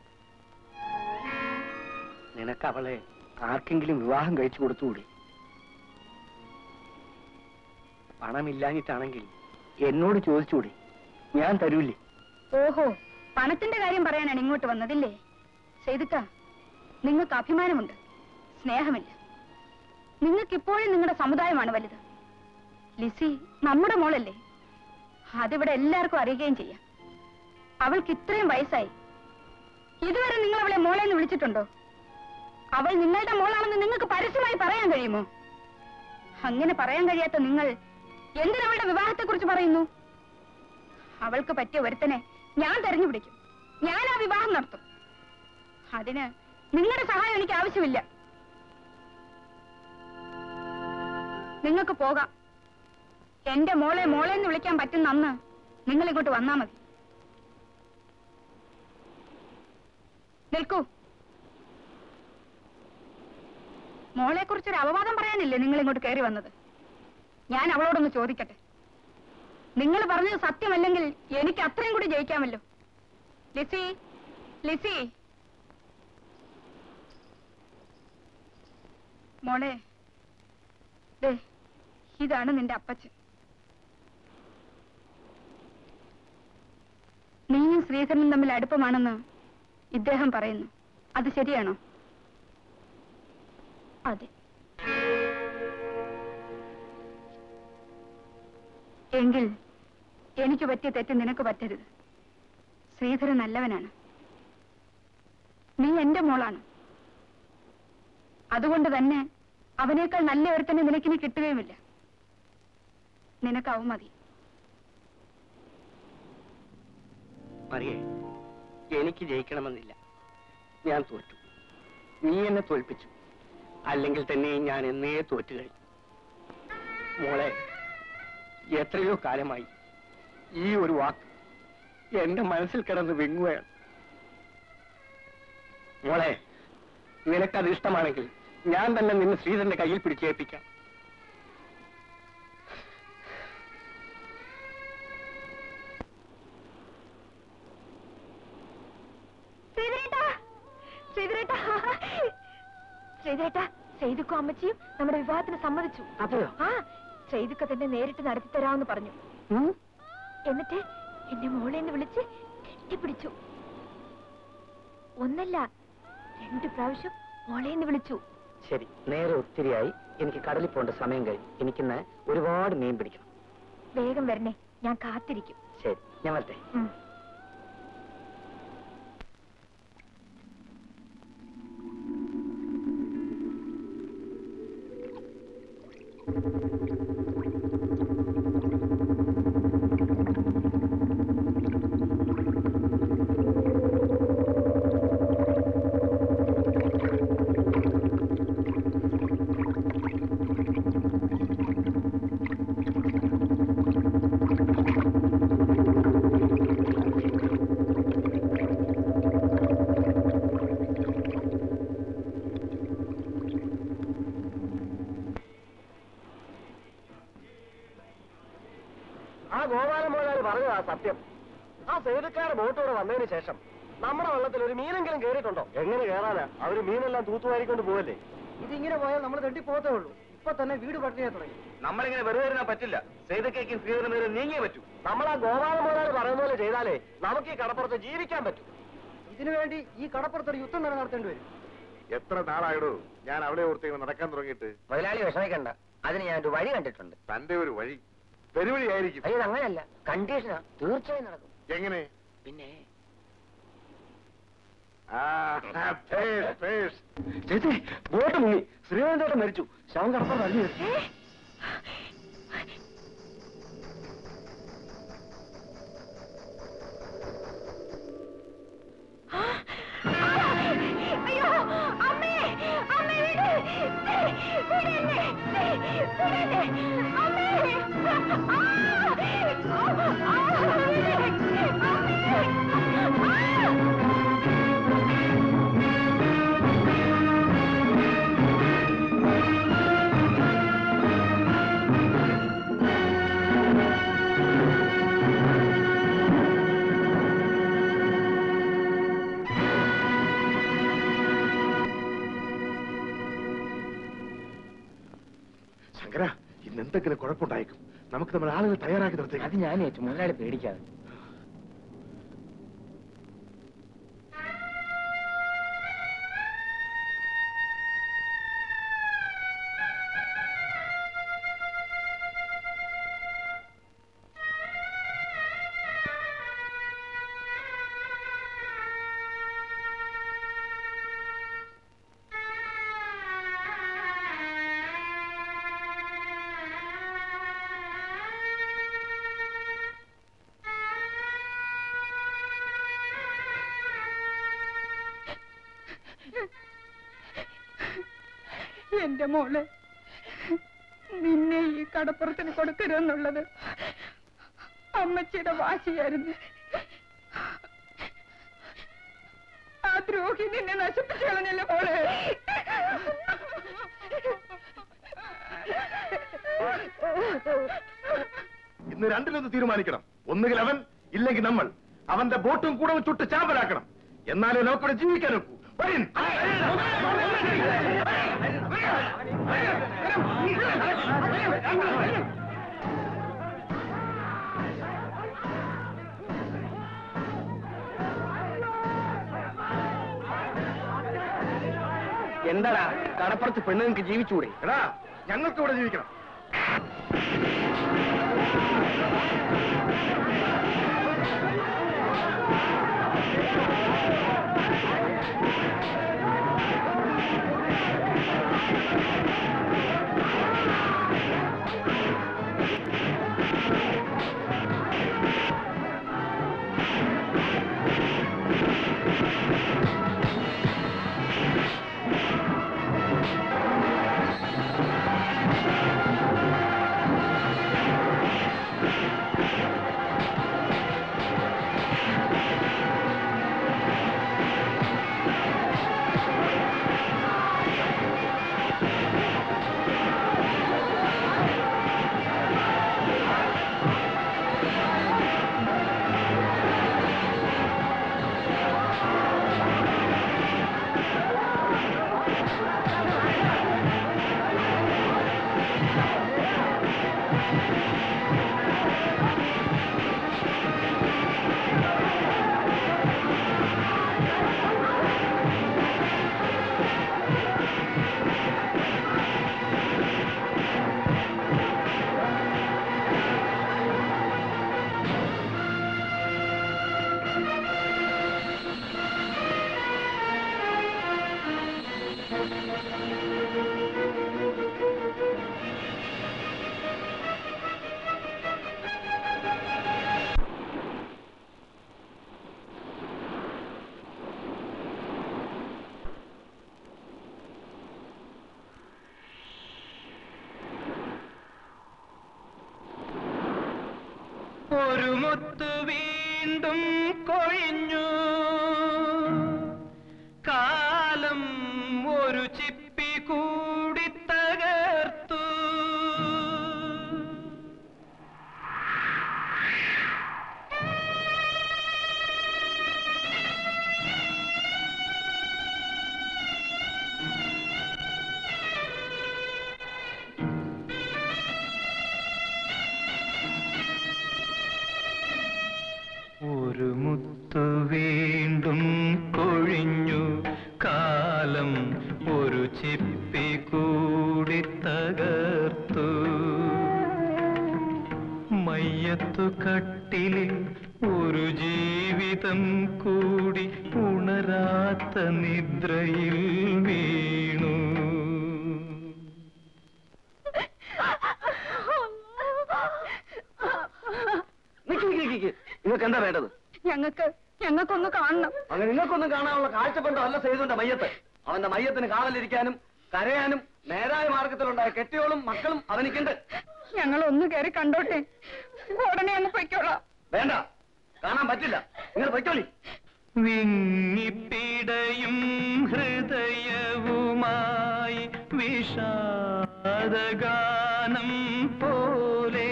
നിനക്ക് അവളെ ആർക്കെങ്കിലും വിവാഹം കഴിച്ചു കൊടുത്തുകൂടി പണമില്ലാഞ്ഞിട്ടാണെങ്കിൽ എന്നോട് ചോദിച്ചുകൂടി ഞാൻ തരൂലേ ഓഹോ പണത്തിന്റെ കാര്യം പറയാനാണ് ഇങ്ങോട്ട് വന്നതില്ലേ ചെയ്തുക്ക നിങ്ങൾക്ക് അഭിമാനമുണ്ട് സ്നേഹമില്ല നിങ്ങൾക്ക് ഇപ്പോഴും നിങ്ങളുടെ സമുദായമാണ് വലുത് ലിസി നമ്മുടെ മോളല്ലേ അതിവിടെ എല്ലാവർക്കും അറിയുകയും ചെയ്യാം അവൾക്ക് ഇത്രയും വയസ്സായി ഇതുവരെ നിങ്ങൾ അവളെ മോളെ എന്ന് വിളിച്ചിട്ടുണ്ടോ അവൾ നിങ്ങളുടെ മോളാണെന്ന് നിങ്ങൾക്ക് പരസ്യമായി പറയാൻ കഴിയുമോ അങ്ങനെ പറയാൻ കഴിയാത്ത നിങ്ങൾ എന്തിനവളുടെ വിവാഹത്തെ കുറിച്ച് പറയുന്നു അവൾക്ക് പറ്റിയ ഒരുത്തനെ ഞാൻ തെരഞ്ഞു പിടിക്കും ഞാൻ ആ വിവാഹം നടത്തും അതിന് നിങ്ങളുടെ സഹായം എനിക്ക് ആവശ്യമില്ല നിങ്ങൾക്ക് പോകാം എന്റെ മോളെ മോളെ എന്ന് വിളിക്കാൻ പറ്റുന്ന അന്ന് നിങ്ങൾ ഇങ്ങോട്ട് വന്നാ മതി നിൽക്കൂ മോളെ കുറിച്ചൊരു അപവാദം പറയാനില്ലേ നിങ്ങൾ ഇങ്ങോട്ട് കയറി വന്നത് ഞാൻ അവളോടൊന്ന് ചോദിക്കട്ടെ നിങ്ങൾ പറഞ്ഞത് സത്യമല്ലെങ്കിൽ എനിക്ക് അത്രയും കൂടി ജയിക്കാമല്ലോ ലിസി ലിസി മോളെ ദേ ഇതാണ് നിന്റെ അപ്പച്ചൻ നീയും ശ്രീധരനും തമ്മിൽ അടുപ്പമാണെന്ന് ഇദ്ദേഹം പറയുന്നു അത് ശരിയാണോ അതെ എങ്കിൽ എനിക്ക് പറ്റിയ തെറ്റ് നിനക്ക് പറ്റരുത് ശ്രീധരൻ നല്ലവനാണ് നീ എന്റെ മോളാണ് അതുകൊണ്ട് തന്നെ അവനേക്കാൾ നല്ല ഒരുത്തന്നെ നിനക്കിനി കിട്ടുകയുമില്ല നിനക്ക് അവ മതി മറിയേ എനിക്ക് ജയിക്കണമെന്നില്ല ഞാൻ തോറ്റു നീ എന്നെ തോൽപ്പിച്ചു അല്ലെങ്കിൽ തന്നെ ഞാൻ എന്നേ തോറ്റു കഴിഞ്ഞു മോളെ എത്രയോ കാലമായി ഈ ഒരു വാക്ക് എന്റെ മനസ്സിൽ കിടന്ന് വിങ്ങുകയാണ് മോളെ നിനക്കത് ഇഷ്ടമാണെങ്കിൽ ഞാൻ തന്നെ നിന്നെ ശ്രീധരന്റെ കയ്യിൽ പിടിച്ചേൽപ്പിക്കാം ശ്രീധരേട്ടാ ശ്രീധരേട്ടാ ശ്രീധരേട്ടാ ചെയ്തുക്കോ അമ്മച്ചിയും നമ്മുടെ വിവാഹത്തിന് സമ്മതിച്ചു അതെയോ ആ ചെയ്തുക്ക തന്നെ നേരിട്ട് നടത്തി തരാമെന്ന് പറഞ്ഞു ഉം? എന്നിട്ട് എന്നെ മോളെ എന്ന് വിളിച്ച് കെട്ടിപ്പിടിച്ചു ഒന്നല്ല രണ്ടു പ്രാവശ്യം മോളെ എന്ന് വിളിച്ചു ശരി നേരെ ഒത്തിരിയായി എനിക്ക് കടലിൽ പോകേണ്ട സമയം കഴിഞ്ഞു എനിക്കിന്ന് ഒരുപാട് മീൻ പിടിക്കണം വേഗം വരണേ ഞാൻ കാത്തിരിക്കും ശരി ഞാൻ വരട്ടെ ഉം. ആ ഗോപാലൻ മുതലാളി പറഞ്ഞതാ സത്യം ആ സേതുക്കാരുടെ ബോട്ട് ഇവിടെ വന്നതിന് ശേഷം നമ്മുടെ വെള്ളത്തിൽ ഒരു മീനെങ്കിലും കയറിയിട്ടുണ്ടോ എങ്ങനെ കയറാനാ അവര് മീനെല്ലാം തൂത്തുവാരിക്കൊണ്ട് പോവല്ലേ ഇതിങ്ങനെ പോയാൽ നമ്മൾ തെണ്ടി പോകത്തേ ഉള്ളൂ ഇപ്പൊ തന്നെ വീട് പട്ടിണിയെ തുടങ്ങി നമ്മളിങ്ങനെ വെറുതെ ഇരുന്നാ പറ്റില്ല സേതക്കേക്കും ശ്രീധരനും നീങ്ങിയേ പറ്റൂ നമ്മൾ ആ ഗോപാല മുതലാളി പറയുന്ന പോലെ ചെയ്താലേ നമുക്ക് ഈ കടപ്പുറത്ത് ജീവിക്കാൻ പറ്റും ഇതിനു വേണ്ടി ഈ കടപ്പുറത്ത് ഒരു യുദ്ധം തന്നെ നടത്തേണ്ടി വരും എത്ര നാളായിടോ ഞാൻ അവളെ ഓർത്ത് ഇങ്ങനെ നടക്കാൻ തുടങ്ങിയിട്ട് മുതലാളി വിഷമിക്കണ്ട അതിന് ഞാൻ ഒരു വഴി കണ്ടിട്ടുണ്ട് തന്റെ ഒരു വഴി പെരുവഴി ആയിരിക്കും അയ്യോ അങ്ങനെയല്ല കണ്ടീഷനാ തീർച്ചയായും നടക്കും എങ്ങനെ പിന്നെ ആ പേഷ്, പേഷ്. ചേച്ചി ബോട്ട് മുങ്ങി ശ്രീധരൻ ചേട്ടൻ മരിച്ചു ശവം കടപ്പുറത്ത് അഴിഞ്ഞു അയ്യോ അമ്മേ അമ്മേ വിട് വിടല്ലേ വിടല്ലേ അമ്മേ ആ! ആ! ശങ്കര ഇന്ന് എന്തെങ്കിലും കുഴപ്പമുണ്ടായേക്കും നമുക്ക് നമ്മുടെ ആളുകൾ തയ്യാറാക്കി നിർത്തേക്കാം അത് ഞാൻ ഏറ്റു മുതലാളി പേടിക്കാതെ എന്റെ മോളെ നിന്നെ ഈ കടപ്പുറത്തിന് കൊടുക്കരുതെന്നുള്ളത് അമ്മച്ചിയുടെ വാശിയായിരുന്നു ആ ദ്രോഹി നിന്നെ നശിപ്പിച്ചു കളഞ്ഞല്ലോ മോളെ ഇന്ന് രണ്ടിലൊന്ന് തീരുമാനിക്കണം ഒന്നുകിൽ അവൻ ഇല്ലെങ്കിൽ നമ്മൾ അവന്റെ ബോട്ടും കൂടെ ചുട്ട് ചാമ്പലാക്കണം എന്നാലേ നമുക്കിവിടെ ജീവിക്കാൻ ഒക്കൂ വരീൻ. എന്താടാ കടപ്പുറത്ത് പെണ്ണുങ്ങൾക്ക് ജീവിച്ചുകൂടെ എടാ ഞങ്ങൾക്ക് ഇവിടെ ജീവിക്കണം ഒരു മുത്തു വീണ്ടും കൊഴിഞ്ഞു കാലം ഒരു ചിപ്പി കൂടി തകർത്തു ചിപ്പി കൂടി തകർത്തു മയ്യത്തു കട്ടിലിൽ ഒരു ജീവിതം കൂടി ഉണരാത്ത നിദ്രയിൽ വീണു നിക്ക് നിക്ക് നിക്ക് നിക്ക്. നിങ്ങൾക്ക് എന്താ വേണ്ടത് ഞങ്ങൾക്ക് ഞങ്ങൾക്കൊന്ന് കാണണം അങ്ങനെ നിങ്ങൾക്കൊന്നും കാണാനുള്ള കാഴ്ചപ്പണ്ടോ അല്ല ചെയ്തുണ്ട് മയ്യത്ത് അവന്റെ മയ്യത്തിന് കാവലിരിക്കാനും കരയാനും നേരായ മാർഗത്തിലുണ്ടായ കെട്ടിയോളും മക്കളും അവനിക്കുണ്ട് ഞങ്ങൾ ഒന്ന് കയറി കണ്ടോട്ടെ ഉടനെ അങ്ങ് പൊയ്ക്കോളാം വേണ്ട കാണാൻ പറ്റില്ല നിങ്ങൾ പൊയ്ക്കോളി വിങ്ങിപ്പിടയും ഹൃദയവുമായി വിഷാദഗാനം പോലെ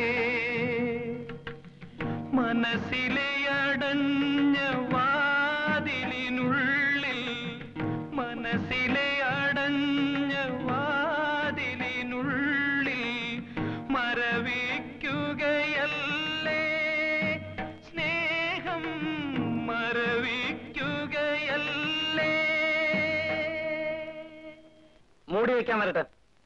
മനസ്സിലെ അടഞ്ഞ വാതിലിനുള്ളിൽ മനസ്സിലെ അടഞ്ഞ വാതിലിനുള്ളിൽ മരവിക്കുകയല്ലേ സ്നേഹം മരവിക്കുകയല്ലേ മൂടി വെക്കാൻ വരട്ടെ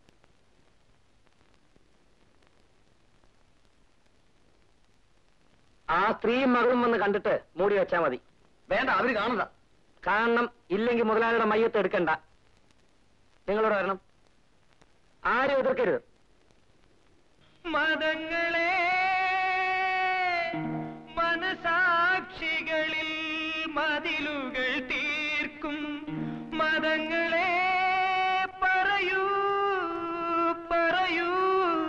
ആ സ്ത്രീയും മകളും വന്ന് കണ്ടിട്ട് മൂടി വെച്ചാ മതി വേണ്ട അവര് കാണണ്ട കാണണം ഇല്ലെങ്കിൽ മുതലാളിയുടെ മയ്യത്ത് എടുക്കണ്ട നിങ്ങളോട് വരണം ആരും എതിർക്കരുത് മതങ്ങളെ മനസാക്ഷികളിൽ മതിലുകൾ തീർക്കും മതങ്ങളെ പറയൂ പറയൂ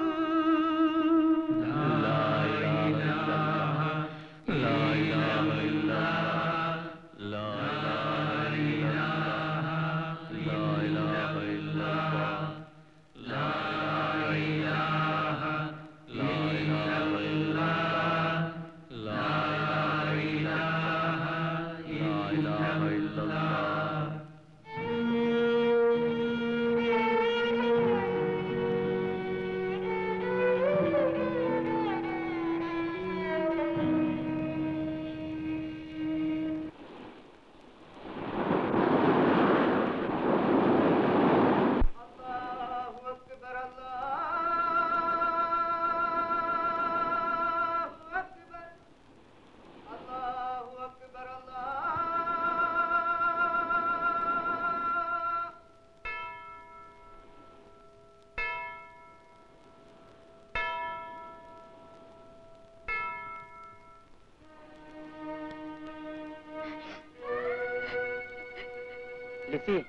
ലിസി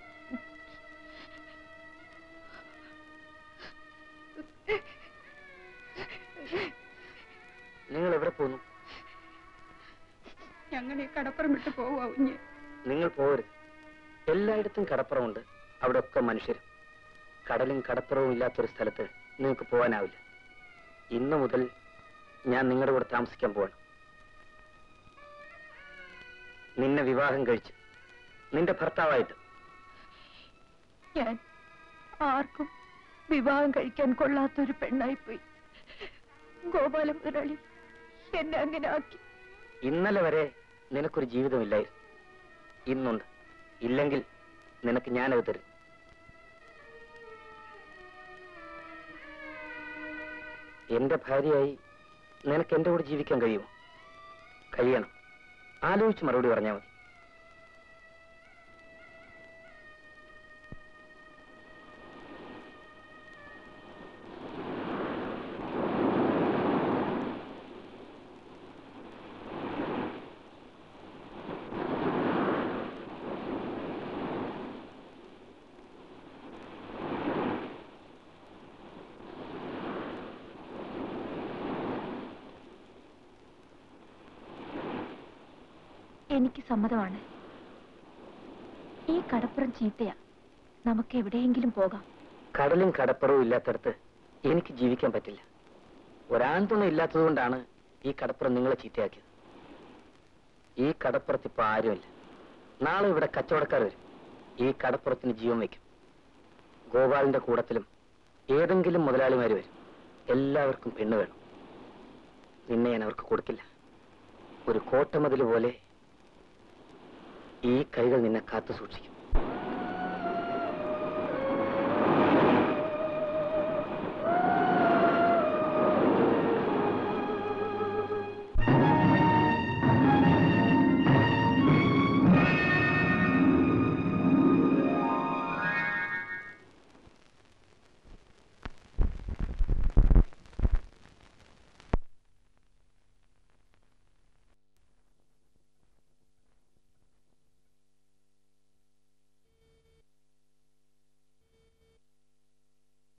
നിങ്ങൾ എവിടെ പോന്നു ഞങ്ങൾ ഈ കടപ്പുറം വിട്ട് പോവാ കുഞ്ഞ് നിങ്ങൾ പോരുത് എല്ലായിടത്തും കടപ്പുറമുണ്ട് അവിടെ ഒക്കെ മനുഷ്യരും കടലും കടപ്പുറവും ഇല്ലാത്തൊരു സ്ഥലത്ത് നിങ്ങൾക്ക് പോകാനാവില്ല ഇന്നു മുതൽ ഞാൻ നിങ്ങളുടെ കൂടെ താമസിക്കാൻ പോവാണ് നിന്നെ വിവാഹം കഴിച്ച് നിന്റെ ഭർത്താവായിട്ട് ഞാൻ ആർക്കും വിവാഹം കഴിക്കാൻ കൊള്ളാത്തൊരു പെണ്ണായിപ്പോയി ഗോപാല മുതലാളി എന്നെ അങ്ങനെ ആക്കി ഇന്നലെ വരെ നിനക്കൊരു ജീവിതമില്ലായിരുന്നു ഇന്നുണ്ട് ഇല്ലെങ്കിൽ നിനക്ക് ഞാനത് തരും എന്റെ ഭാര്യയായി നിനക്ക് എന്റെ കൂടെ ജീവിക്കാൻ കഴിയുമോ കഴിയണം ആലോചിച്ച് മറുപടി പറഞ്ഞാൽ മതി എനിക്ക് സമ്മതമാണ് ഈ കടപ്പുറം ചീത്തയാ നമുക്ക് എവിടെയെങ്കിലും പോകാം കടലും കടപ്പുറവും ഇല്ലാത്തടത്ത് എനിക്ക് ജീവിക്കാൻ പറ്റില്ല ഒരാൺതുണ ഇല്ലാത്തതുകൊണ്ടാണ് ഈ കടപ്പുറം നിങ്ങളെ ചീത്തയാക്കിയത് ഈ കടപ്പുറത്ത് ഇപ്പൊ ആരുമില്ല നാളെ ഇവിടെ കച്ചവടക്കാർ വരും ഈ കടപ്പുറത്തിന് ജീവൻ വയ്ക്കും ഗോപാലിന്റെ കൂടത്തിലും ഏതെങ്കിലും മുതലാളിമാര് വരും എല്ലാവർക്കും പെണ്ണ് വേണം നിന്നെ ഞാൻ അവർക്ക് കൊടുക്കില്ല ഒരു കോട്ടമതിൽ പോലെ ഈ കൈകൾ നിന്നെ കാത്തു സൂക്ഷിക്കും